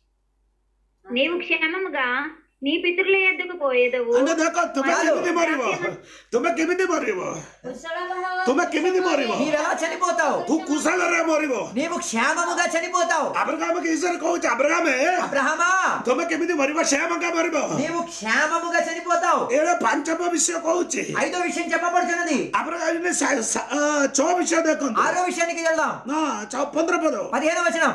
నీవు క్షేమముగా నీ పితరుల ఎద్దుకు పోయేదవు అంటే ଦେଖ ତୁମେ କେମିତି ମରିବ ତୁମେ କେମିତି ମରିବ କୁଶଳ ଭାବ ତୁମେ କେମିତି ମରିବ నీవెలా చనిపోతావు ତୁ କୁଶଳରେ ମରିବ నీవు క్షేమముగా చనిపోతావు అబ్రహామకి ఈశ్వర କହୁଛି అబ్రహామే అబ్రహమా ତୁମେ କେମିତି ମରିବ క్షేమంగా ମରିବ నీవు క్షేమముగా చనిపోతావు ଏବେ ପାଞ୍ଚମ ବିଷୟ କହୁଛି ఐదో విషయం చెప్పబడుచున్నది అబ్రహాం ଛଅ ବିଷୟ ଦେଖନ୍ତୁ ఆరో విషయానికి వెళ్దాం ନା ଛଅ ପନ୍ଦର ପଦ పదిహేను వచనం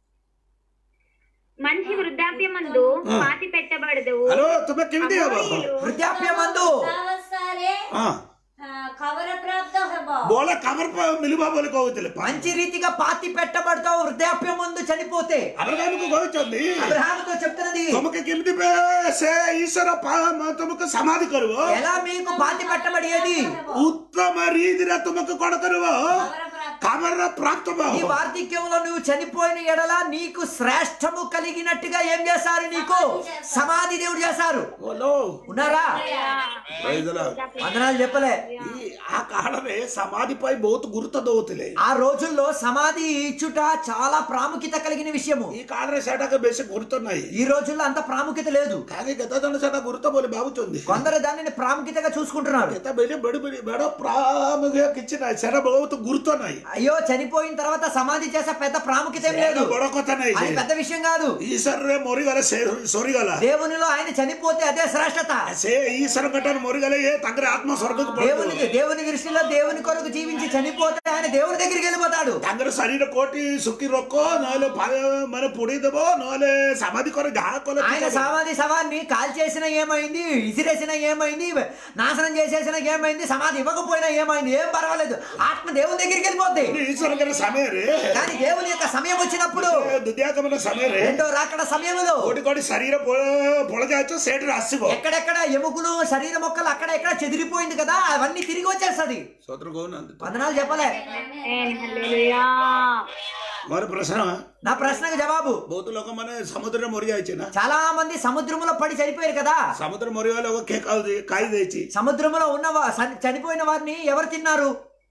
మంచి వృద్ధాప్యమందు పాతి పెట్టబడదువు ହ୍ୟାଲୋ ତୁମେ କେମିତି ହବ వృద్ధాప్యమందు ଅବସ୍ଥାରେ ହଁ ଆ, ଖବର ପ୍ରାପ୍ତ ହେବ ବୋଲେ କାମର ମିଳିବ ବୋଲି କହୁଥିଲେ మంచి రీతిగా పాతి పెట్టబడతావు వృద్ధాప్యం ముందు చనిపోతే అబ్రహాంకు କହୁଛନ୍ତି అబ్రహాముతో చెప్తున్నది ତୁମକୁ କେମିତି ପେ- ସେ ଈଶ୍ୱର ପା- ତୁମକୁ ସମାଧି କରିବ ఎలా మీకు పాతి పెట్టబడేది ଉତ୍ତମ ରୀତିରେ ତୁମକୁ କଣ କରିବ ଖବର ପ୍ରାପ୍ତ କାମର ପ୍ରାପ୍ତ నీ ହବ వార్ధక్యంలో నువ్వు చనిపోయిన ఎడల నీకు శ్రేష్టము కలిగినట్టుగా ఏం చేశారు నీకు సమాధి దేవుడు చేశారు హలో ఉన్నారా ప్రైజ్ ద లార్డ్. వందనాలు చెప్పలే ఈ ఆ కాలమే సమాధిపై బహుత్ గురుత దోతులే ఆ రోజుల్లో సమాధి ఇచ్చుట చాలా ప్రాముఖ్యత కలిగిన విషయము ఈ కాలరే సేటకు బేసి గుర్తున్నాయి ఈ రోజుల్లో అంత ప్రాముఖ్యత లేదు కానీ గతదన సేట గుర్త బోలి బాగుతుంది కొందరు దానిని ప్రాముఖ్యతగా చూసుకుంటున్నారు ఎంత బెలి బడి బడి బెడ ప్రాముఖ్యత ఇచ్చిన సెట బహుత్ గుర్తున్నాయి అయ్యో చనిపోయిన తర్వాత సమాధి చేసే పెద్ద ప్రాముఖ్యత ఏం లేదు బడ కొత్తనాయి అది పెద్ద విషయం కాదు ఈశ్వరే మొరిగల సొరిగల దేవునిలో ఆయన చనిపోతే అదే శ్రేష్టత సే ఈశ్వర ఘటన మొరిగల ఏ తంగరి ఆత్మ స్వర్గకు దేవునికి దేవుని దృష్టిలో దేవుని కొరకు జీవించి చనిపోతే ఆయన దేవుని దగ్గరికి వెళ్ళిపోతాడు ତାଙ୍କର ଶରୀର କୋଟି ଶୁକି ରଖ ନହେଲେ ଭା- ମାନେ ପୋଡି ଦେବ ନହେଲେ ସମାଧି କରି ଯାହା କଲେ ఆయన సమాధి సవాన్ని కాల్ చేసిన ఏమైంది ఇసిరేసిన ఏమైంది నాశనం చేసేసిన ఏమైంది సమాధి ఇవ్వకపోయినా ఏమైంది ఏం పర్వాలేదు ఆత్మ దేవుని దగ్గరికి వెళ్ళిపోద్ది ଈଶ୍ୱରଙ୍କର ସମୟରେ కానీ దేవుని యొక్క సమయం వచ్చినప్పుడు ଦୁଦ୍ୟାଗମନ ସମୟରେ రెండో రాకడ సమయంలో କୋଟି କୋଟି ଶରୀର ପୋଳ ଯାଉଛ ସେଇଠାରୁ ଆସିବ ఎక్కడెక్కడ ఎముకలు శరీర మొక్కలు అక్కడ ఎక్కడ చెదిరిపోయింది కదా అవన్నీ తిరిగి వచ్చేస్తది ସତରେ କହୁନାହାନ୍ତି ତ। వందనాలు చెప్పలే హల్లెలూయా ମୋର ପ୍ରଶ୍ନ నా ప్రశ్నకు జవాబు ବହୁତ ଲୋକମାନେ ସମୁଦ୍ରରେ ମରିଯାଇଛି ନା చాలా మంది సముద్రములో పడి చనిపోయారు కదా ସମୁଦ୍ର ମରିଗଲେ ଲୋକ କିଏ ଖାଉଛି ଖାଇ ଦେଇଛି సముద్రములో ఉన్న వా- చని- చనిపోయిన వారిని ఎవరు తిన్నారు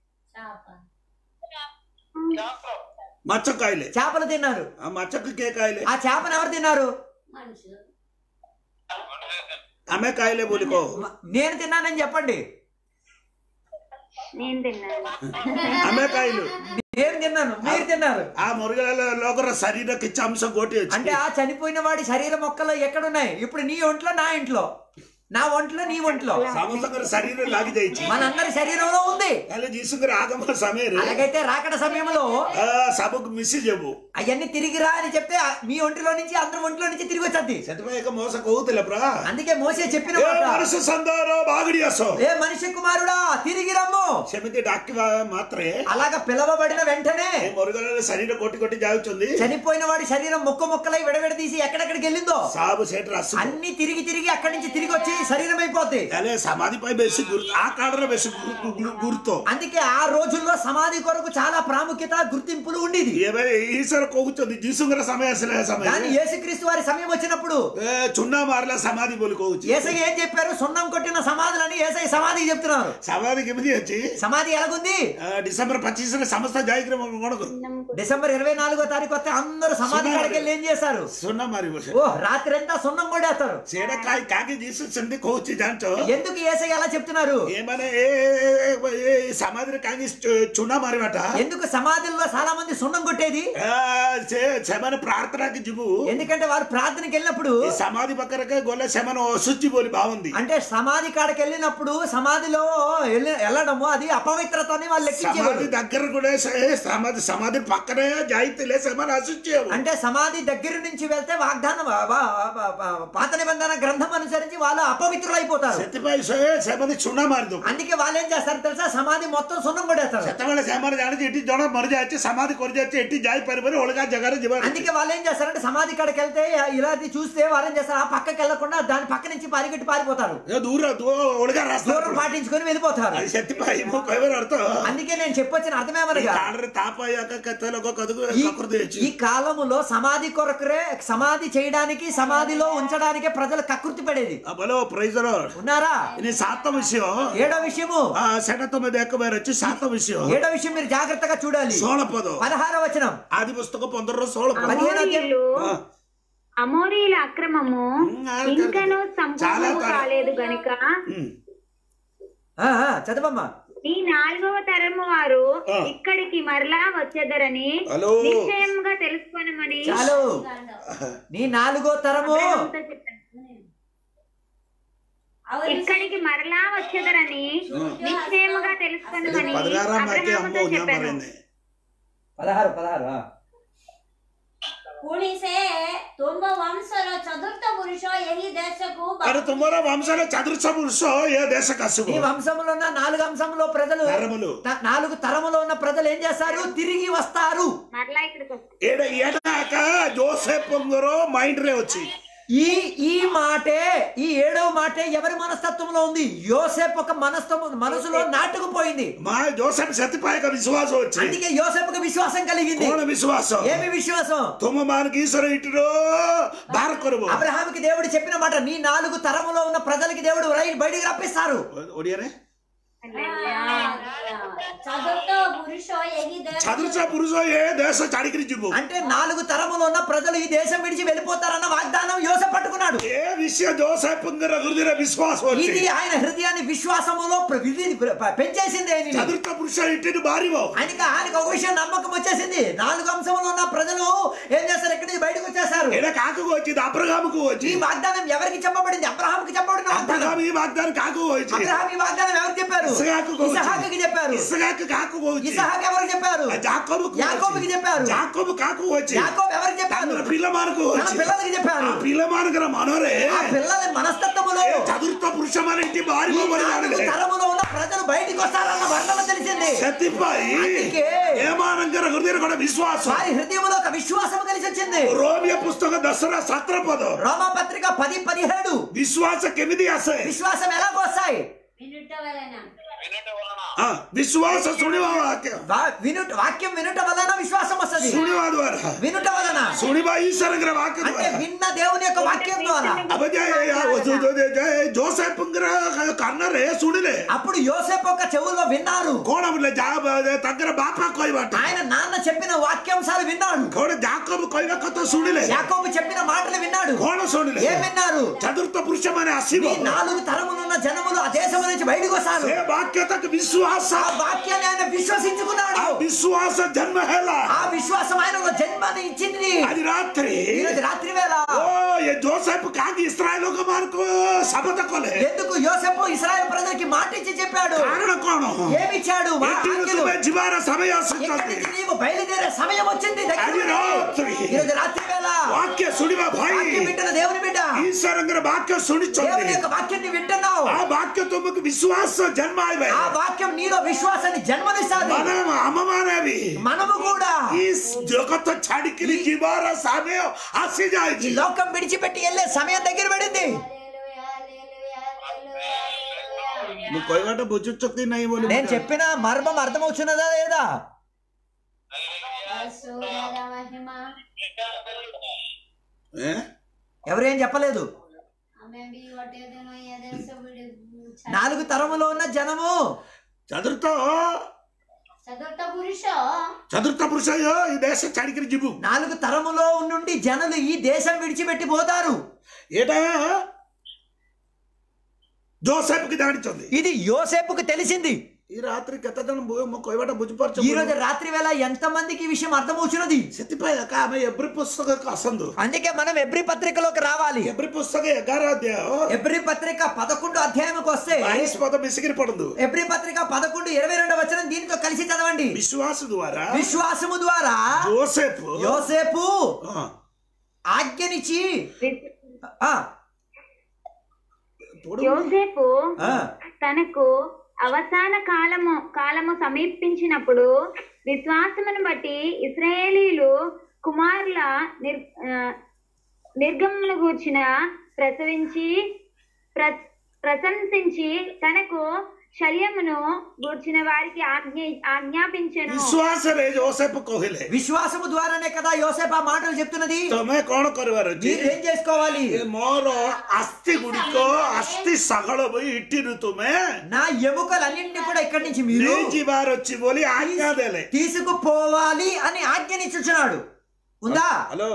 ମାଛ ଖାଇଲେ చేపలు తిన్నారు ఆ ମାଛକୁ କିଏ ଖାଇଲେ ఆ చేపను ఎవరు తిన్నారు మనుషులు ଆମେ ଖାଇଲେ ବୋଲି କହ మ- నేను తిన్నానని చెప్పండి నేను తిన్నాను ଆମେ ଖାଇଲୁ నేను తిన్నాను మీరు తిన్నారు ఆ మరుగల లోకర శరీర కిచ్చి అంశం కోటి అంటే ఆ చనిపోయిన వాడి శరీర మొక్కలు ఎక్కడున్నాయి ఇప్పుడు నీ ఒంట్లో నా ఇంట్లో నా ఒంట్లో నీ ఒంట్లో ସମସ୍ତଙ୍କର ଶରୀର ଲାଗି ଯାଇଛି మనందరి శరీరంలో ఉంది ହେଲେ ଯୀଶୁଙ୍କର ଆଗମନ ସମୟରେ అలాగైతే రాకడ సమయంలో ଆ, ସବୁକୁ ମିଶିଯିବୁ అవన్నీ తిరిగి రా అని చెప్తే ఆ మీ ఒంటిలో నుంచి అందరి ఒంట్లో నుంచి తిరిగి వచ్చేది ସେଥିପାଇଁ ଏକ ମଉସ କହୁଥିଲେ ପୁରା అందుకే మోసే చెప్పిన ଏ మాట ମଣିଷ ସନ୍ଦେହର ବାଗଡି ଆସ ఏ మనిషి కుమారుడా తిరిగి రమ్ము ସେମିତି ଡାକିବା ମାତ୍ରେ అలాగ పిలవబడిన వెంటనే ଏ ମରିଗଲେ ଶରୀର କୋଟି କୋଟି ଯାଉଛନ୍ତି చనిపోయిన వాడి శరీరం మొక్క మొక్కలై విడవిడ తీసి ఎక్కడెక్కడికి వెళ్ళిందో ସବୁ ସେଠାରେ ଆସିବ అన్ని తిరిగి తిరిగి అక్కడి నుంచి తిరిగి వచ్చి శరీరం అయిపోద్ది ହେଲେ ସମାଧି ପାଇଁ ବେଶୀ ଗୁରୁତ୍ୱ ఆ କାଳରେ ବେଶୀ ଗୁରୁ- ଗୁରୁ- ଗୁରୁତ୍ୱ అందుకే ఆ రోజుల్లో సమాధి కొరకు చాలా ప్రాముఖ్యత గుర్తింపులు ఉండేది ଏବେ ఈశ్వର କହୁଛନ୍ତି ଯୀଶୁଙ୍କର ସମୟ ଆସିଲା ଏ కానీ ସମୟରେ యేసుక్రీస్తు వారి సమయం వచ్చినప్పుడు ଏ ଚୁନା ମାରିଲା ସମାଧି ବୋଲି କହୁଛି ఏసయ్య ఏం చెప్పారు సున్నం కొట్టిన సమాధులని ఏసయ్య సమాధికి చెప్తున్నారు ସମାଧି କେମିତି ଅଛି సమాధి ఎలాగుంది ଆ, ଡିସେମ୍ବର ପଚିଶରେ ସମସ୍ତେ ଯାଇକିରି କଣ କରୁ డిసెంబర్ ఇరవై నాలుగో తారీఖు వస్తే అందరూ సమాధి సున్నా కాడికి వెళ్ళి ఏం చేస్తారు ସୁନା ମାରିବ ସେ ఓ రాత్రి అంతా సున్నం కొడేస్తారు ସେଇଟା କାହିଁ କାହିଁକି ଯୀଶୁ ସେମିତି କହୁଛି ଜାଣିଛ ఎందుకు ఏసయ్య అలా చెప్తున్నారు ଏମାନେ ଏ ଏ- ଏ- ଏ ସମାଧିରେ କାହିଁକି ଚୁ- ଚୁନା ମାରିବାଟା ఎందుకు సమాధుల్లో చాలా మంది సున్నం కొట్టేది ଆ, ସେ ସେମାନେ ପ୍ରାର୍ଥନାకి ଯିବୁ ఎందుకంటే వారు ప్రార్థనకి వెళ్ళినప్పుడు ఈ సమాధి పక్కనకే గొల్లె ସେମାନେ ଅଶୁଚି ବୋଲି ଭାବନ୍ତି అంటే సమాధి కాడికి వెళ్ళినప్పుడు సమాధిలో వెళ్ళి- వెళ్ళడము అది అపవిత్రతని వాళ్ళు సమాధి లెక్కించేవారు దగ్గర కూడా సే- సమాధి సమాధి పక్కనే ଯାଇଥିଲେ ସେମାନେ అశుచి అంటే సమాధి దగ్గర నుంచి వెళ్తే వాగ్దానం వా- వా- వా- వా- పాత నిబంధన గ్రంథం అనుసరించి వాళ్ళు అపవిత్రులైపోతారు ସେଥିପାଇଁ ସେ ସେମାନେ ଚୁନା ମାରିଦବୁ అందుకే వాళ్ళు ఏం చేస్తారు తెలుసా సమాధి మొత్తం సున్నం కొడేస్తారు ସେତେବେଳେ ସେମାନେ ଜାଣିଛି ଏଠି ଜଣେ ମରିଯାଇଛି ସମାଧି କରିଯାଇଛି ଏଠି ଯାଇପାରିବନି ଅଲଗା ଜାଗାରେ ଯିବାର ଅଛି। అందుకే వాళ్ళు ఏం చేస్తారంటే సమాధి కాడికి వెళ్తే ఇలా చూస్తే వాళ్ళు ఏం చేస్తారు ఆ పక్కకి వెళ్లకుండా దాని పక్క నుంచి పరిగెట్టి పారిపోతారు ଏ ଦୂର ଦୂର ଅଲଗା ରାସ୍ତା దూరం పాటించుకొని వెళ్ళిపోతారు అది ସେଥିପାଇଁ ମୁଁ କହିବାର ଅର୍ଥ అందుకే నేను చెప్పొచ్చిన ఈ అర్థమేమనగా కాଳରେ తాప అయ్యాక କେତେ ଲୋକ కదుకు ఈ- కకృతి ఈ వచ్చి కాలములో సమాధి కొరకురే సమాధి చేయడానికి సమాధిలో ఉంచడానికి ప్రజలు కకృతి పడేది ବୋલો ପ୍రైଜର ఉన్నారా ఇది ସାତ విషୟ ఏడో విషయము ఆ, ସେଟା ତମେ ଦେଖିବାର ଅଛି ସାତ విషୟ ఏడో విషయం మీరు జాగ్రత్తగా చూడాలి ଷୋହଳ ପଦ పదహార వచనం ఆది పుస్తకం పంతొమ్మిదిలో ଷୋହଳ పଦ పదిహేను అధ్యాయం- అమోరీయులు ఆ, అమోరీల అక్రమము ఉమ్, ఆ, ఇంకనూ చాలా సంపూర్ణము త్వర- కాలేదు గనుక ఉమ్. ఆ, ఆ, చదవమ్మా ఈ నాలుగవ తరము వారు ఆ. ఇక్కడికి మరలా వచ్చేదరని హలో. నిశ్చయముగా తెలుసుకొనమని చాలు నీ నాలుగో తరము అబ్రహాముతో చెప్పాను. ಅವರು ఇక్కడికి మరలా వచ్చేదరని నిశ్చయముగా తెలుసుకొనమని పదహారాం వాక్యం అబ్రహాముతో అమ్మో చెప్పాను జ్ఞాపకమైంది. పదహారు పదహారు ఆ. ପୁଣି ସେ ତୁମ ବଂଶର ଚତୁର୍ଥ ପୁରୁଷ ଏହି ଦେଶକୁ అరే తుమ్మర వంశాల చతుర్చ పురుష ఏ దేశకు అసుగు నీ వంశంలో ఉన్న నాలుగు అంశంలో ప్రజలు తరములు. త- నాలుగు తరములో ఉన్న ప్రజలు ఏం చేస్తారు తిరిగి వస్తారు మరలా ఇక్కడికి వస్తారు ఏడ ఏడాక జోసెఫ్ మైండ్ రే వచ్చి ఈ ఈ మాటే ఈ ఏడవ మాటే ఎవరి మనస్తత్వంలో ఉంది యోసేపు ఒక మనస్తత్వం మనసులో నాటుకుపోయింది మా జోసెఫ్ సతిపాయక విశ్వాసం వచ్చి అందుకే యోసేపుకు విశ్వాసం కలిగింది కోణ విశ్వాసం ఏమి విశ్వాసం తుమ్మ మనకి ఈశ్వర ఇటులో బార కొరువు అబ్రహాముకి దేవుడు చెప్పిన మాట నీ నాలుగు తరములో ఉన్న ప్రజలకి దేవుడు రై బయటికి రప్పిస్తారు ఒడియానే చదువుతో పురుషో ఎగి దేశ చదుర్చ పురుష ఏ దేశ చాడికిరి జిబ్బు అంటే నాలుగు తరములు ఉన్న ప్రజలు ఈ దేశం విడిచి వెళ్ళిపోతారన్న వాగ్దానం యోస పట్టుకున్నాడు ఏ విషయ జోసెఫంగర హృదయ విశ్వాసం వచ్చి ఇది ఆయన హృదయాన్ని విశ్వాసములో ప్ర- విధి- ప్ర- పెంచేసింది ఆయనని. చదుర్త పురుష ఇంటిని బారివో ఆయనకి ఆయనకు ఒక విషయం నమ్మకం వచ్చేసింది నాలుగు అంశములు ఉన్న ప్రజలు ఏం చేస్తారు ఎక్కడి నుంచి బయటకు వచ్చేసారు ఎడ కాకు వచ్చింది అబ్రహాముకు వచ్చి ఈ వాగ్దానం ఎవరికి చెప్పబడింది అబ్రహాంకి చెప్పబడిన వాగ్దానం అబ్రహాం ఈ వాగ్దానం కాకు వచ్చి అబ్రహాం ఈ వాగ్దానం ఎవరికి చెప్పారు ఇస్సాకుకు వచ్చి. ఇసహాకి చెప్పారు ఇస్సాకు కాకు వచ్చి ఇసహాక్ ఎవరికి చెప్పారు జాకోబుకు యాకోబుకి చెప్పారు. జాకోబు కాకు వచ్చి యాకోబు ఎవరికి చెప్పారు తన పిల్లమానకు తన వచ్చి పిల్లలకి చెప్పారు ఆ పిల్లమానగర మనోరే ఆ పిల్లల మనస్తత్వములో ఏ చతుర్థ పురుషమైన ఇంటి ఈ బారివో నాలుగు తరములో ఉన్న ప్రజలు బయటికి వస్తారన్న వర్ణన తెలిసింది సతిపాయి అందుకే ఏమానంగర హృదయ కూడా విశ్వాసం వారి హృదయంలో ఒక విశ్వాసం కలిసి వచ్చింది రోమియ పుస్తక దసరా సత్రపద రోమా పత్రిక పది పదిహేడు విశ్వాಸ ಕೆಮಿದಿ ಆಸೆ విశ్వాసం ఎలాగో వస్తాయి వినుట వలన ಆ, ವಿಶ್ವಾಸ ಸುಳಿವ ವಾಕ್ಯ వా- వినుట వాక్యం వినుట వలన విశ్వాసం వస్తుంది ಸುಳಿವ ದ್ವಾರ వినుట వలన ಸುಳಿವ ಈಶ್ವರಂಗರ ವಾಕ್ಯ అంటే ದ್ವಾರ విన్న దేవుని యొక్క వాక్యం ద్వారా ಜೋಸೆಫ್ ಕನ್ನರೆ ಸುಳಿಲೆ అప్పుడు యోసేపు ఒక చెవుల్లో విన్నారు ಕೋಣ ಜಾಬ ತಗ್ಗರ ಬಾಪ ಕೊಯ್ಬಾಟ ఆయన నాన్న చెప్పిన వాక్యాంశాలు విన్నాడు ಕೋಣ ಜಾಕೋಬ್ ಕೊಯ್ಬೇಕಂತ ಸುಳಿಲೆ యాకోబు చెప్పిన మాటలు విన్నాడు ಕೋಣ ಸುಳಿಲೆ ఏం విన్నారు ಚತುರ್ಥ ಪುರುಷ ಮನೆ ಹಸಿವ ఈ నాలుగు తరములున్న జనములు ఆ దేశం నుంచి బయటకు వస్తారు ಏ ವಾಕ್ಯ ತಕ್ಕ ವಿಶ್ವಾಸ ఆ వాక్యాన్ని ఆయన విశ్వసించుకున్నాడు ಆ ವಿಶ್ವಾಸ ಜನ್ಮ ಹೇಳ ఆ విశ్వాసం ఆయన జన్మని ఇచ్చింది అది రాత్రి ఈ రోజు రాత్రి వేళ ఓ ఏ జోసెఫ్ కాకి ఇస్రాయల్ ఒక మార్కు శపథ కొలే ఎందుకు యోసెఫ్ ఇస్రాయల్ ప్రజలకి మాట ఇచ్చి చెప్పాడు కారణ కోణ ఏమిచ్చాడు మా ఆజ్ఞలు. జివార సమయ ఇక్కడి నుంచి నీవు బయలుదేరే సమయం వచ్చింది దగ్గరికి. అది రాత్రి. ఈ రోజు రాత్రి వేళ వాక్య సుడివ భాయి వాక్యం వింటున్న దేవుని బిడ్డ ఈశ్వరంగర వాక్య సుడిచొంది దేవుని యొక్క వాక్యాన్ని వింటున్నావు ఆ వాక్య తుమ్మకు విశ్వాಸ జన్మ ఆಯ್ವೆ ఆ వాక్యం నీలో విశ్వాసాన్ని జన్మనిస్తాది మన అమ్మమానవి మనము కూడా ఈ జగత ఛాడికిని జివార సమయ ఆసి ఈ జాయి లోకం విడిచిపెట్టి వెళ్ళే సమయం దగ్గర పడింది హల్లెలూయా, హల్లెలూయా, హల్లెలూయా, హల్లెలూయా. నువ్వు కొయ్యగట్ట బుజ్జుచ్చొక్కి నై బోలి నేను చెప్పిన మర్మం అర్థమవుతున్నదా లేదా పరిశుద్ధ మహిమ ఏ? ఎవరేం చెప్పలేదు ఆమె బి ఒట్టేదను ఏ దేశ విడి నాలుగు తరములో ఉన్న జనము చతుర్థ చతుర్థ పురుష చతుర్థ పురుష ఈ దేశ చాడికిని జిబు నాలుగు తరములో నుండి జనులు ఈ దేశం విడిచిపెట్టి పోతారు ఏటా జోసెఫ్కి దాడిచొంది ఇది యోసేపుకు తెలిసింది ఈ రాత్రి ಕೆತ್ತದನ್ನು ಕೊಯ್ಬಟ ಬುಜ್ಪರ್ಚ ఈ రోజు రాత్రి వేళ ఎంత మందికి ఈ విషయం అర్థమవుతున్నది ಸತಿಪಾಯಕ ಆమె ಎಬ್ರಿ ಪುಸ್ತಕ ಅಸಂದು అందుకే మనం ఎబ్రి పత్రికలోకి రావాలి ಎಬ್ರಿ ಪುಸ್ತಕ ಎಗಾರ ಅಧ್ಯಾಯ ఎబ్రి పత్రిక పదకొండు అధ్యాయంకి వస్తే ಬಾಯಿಸ್ ಪದ ಮಿಸಿಗಿರಿ ಪಡದು ఎబ్రి పత్రిక పదకొండు ఇరవై రెండవ వచనం దీనితో కలిసి చదవండి ವಿಶ್ವಾಸ ದ್ವಾರ విశ్వాసము ద్వారా ಜೋಸೆಫ್ యోసేపు ಹಾ. ఆజ్ఞనిచ్చి ఆ, ತೋಡು. యోసేపు ఆ, తనకు అవసాన కాలము కాలము సమీపించినప్పుడు విశ్వాసమును బట్టి ఇస్రాయేలీలు కుమారుల నిర్ ఆ, నిర్గమను గూర్చిన ప్రసవించి ప్ర ప్రశంసించి తనకు శల్యమును గూర్చిన వారికి ఆజ్ఞ ఆజ్ఞాపించెను ವಿಶ್ವಾಸರೇ ಜೋಸೆಫ್ ಕೋಹಿಲೆ విశ్వాసము ద్వారానే కదా యోసేపు ఆ మాటలు చెప్తున్నది ତମେ କଣ କରିବାର ଅଛି మీరు ఏం చేసుకోవాలి ଏ ମୋର ଆସ୍ଥି ଗୁଡ଼ିକ ଆସ୍ଥି ସକଳ ବହି ଇଟିରୁ ତୁମେ నా ఎముకలన్నింటినీ కూడా ఇక్కడి నుంచి మీరు ନେଇଯିବାର ଅଛି ବୋଲି ଆଜ୍ଞା ଦେଲେ తీసుకుపోవాలి అని ఆజ్ఞనిచ్చుచున్నాడు ఉందా ହ୍ୟାଲୋ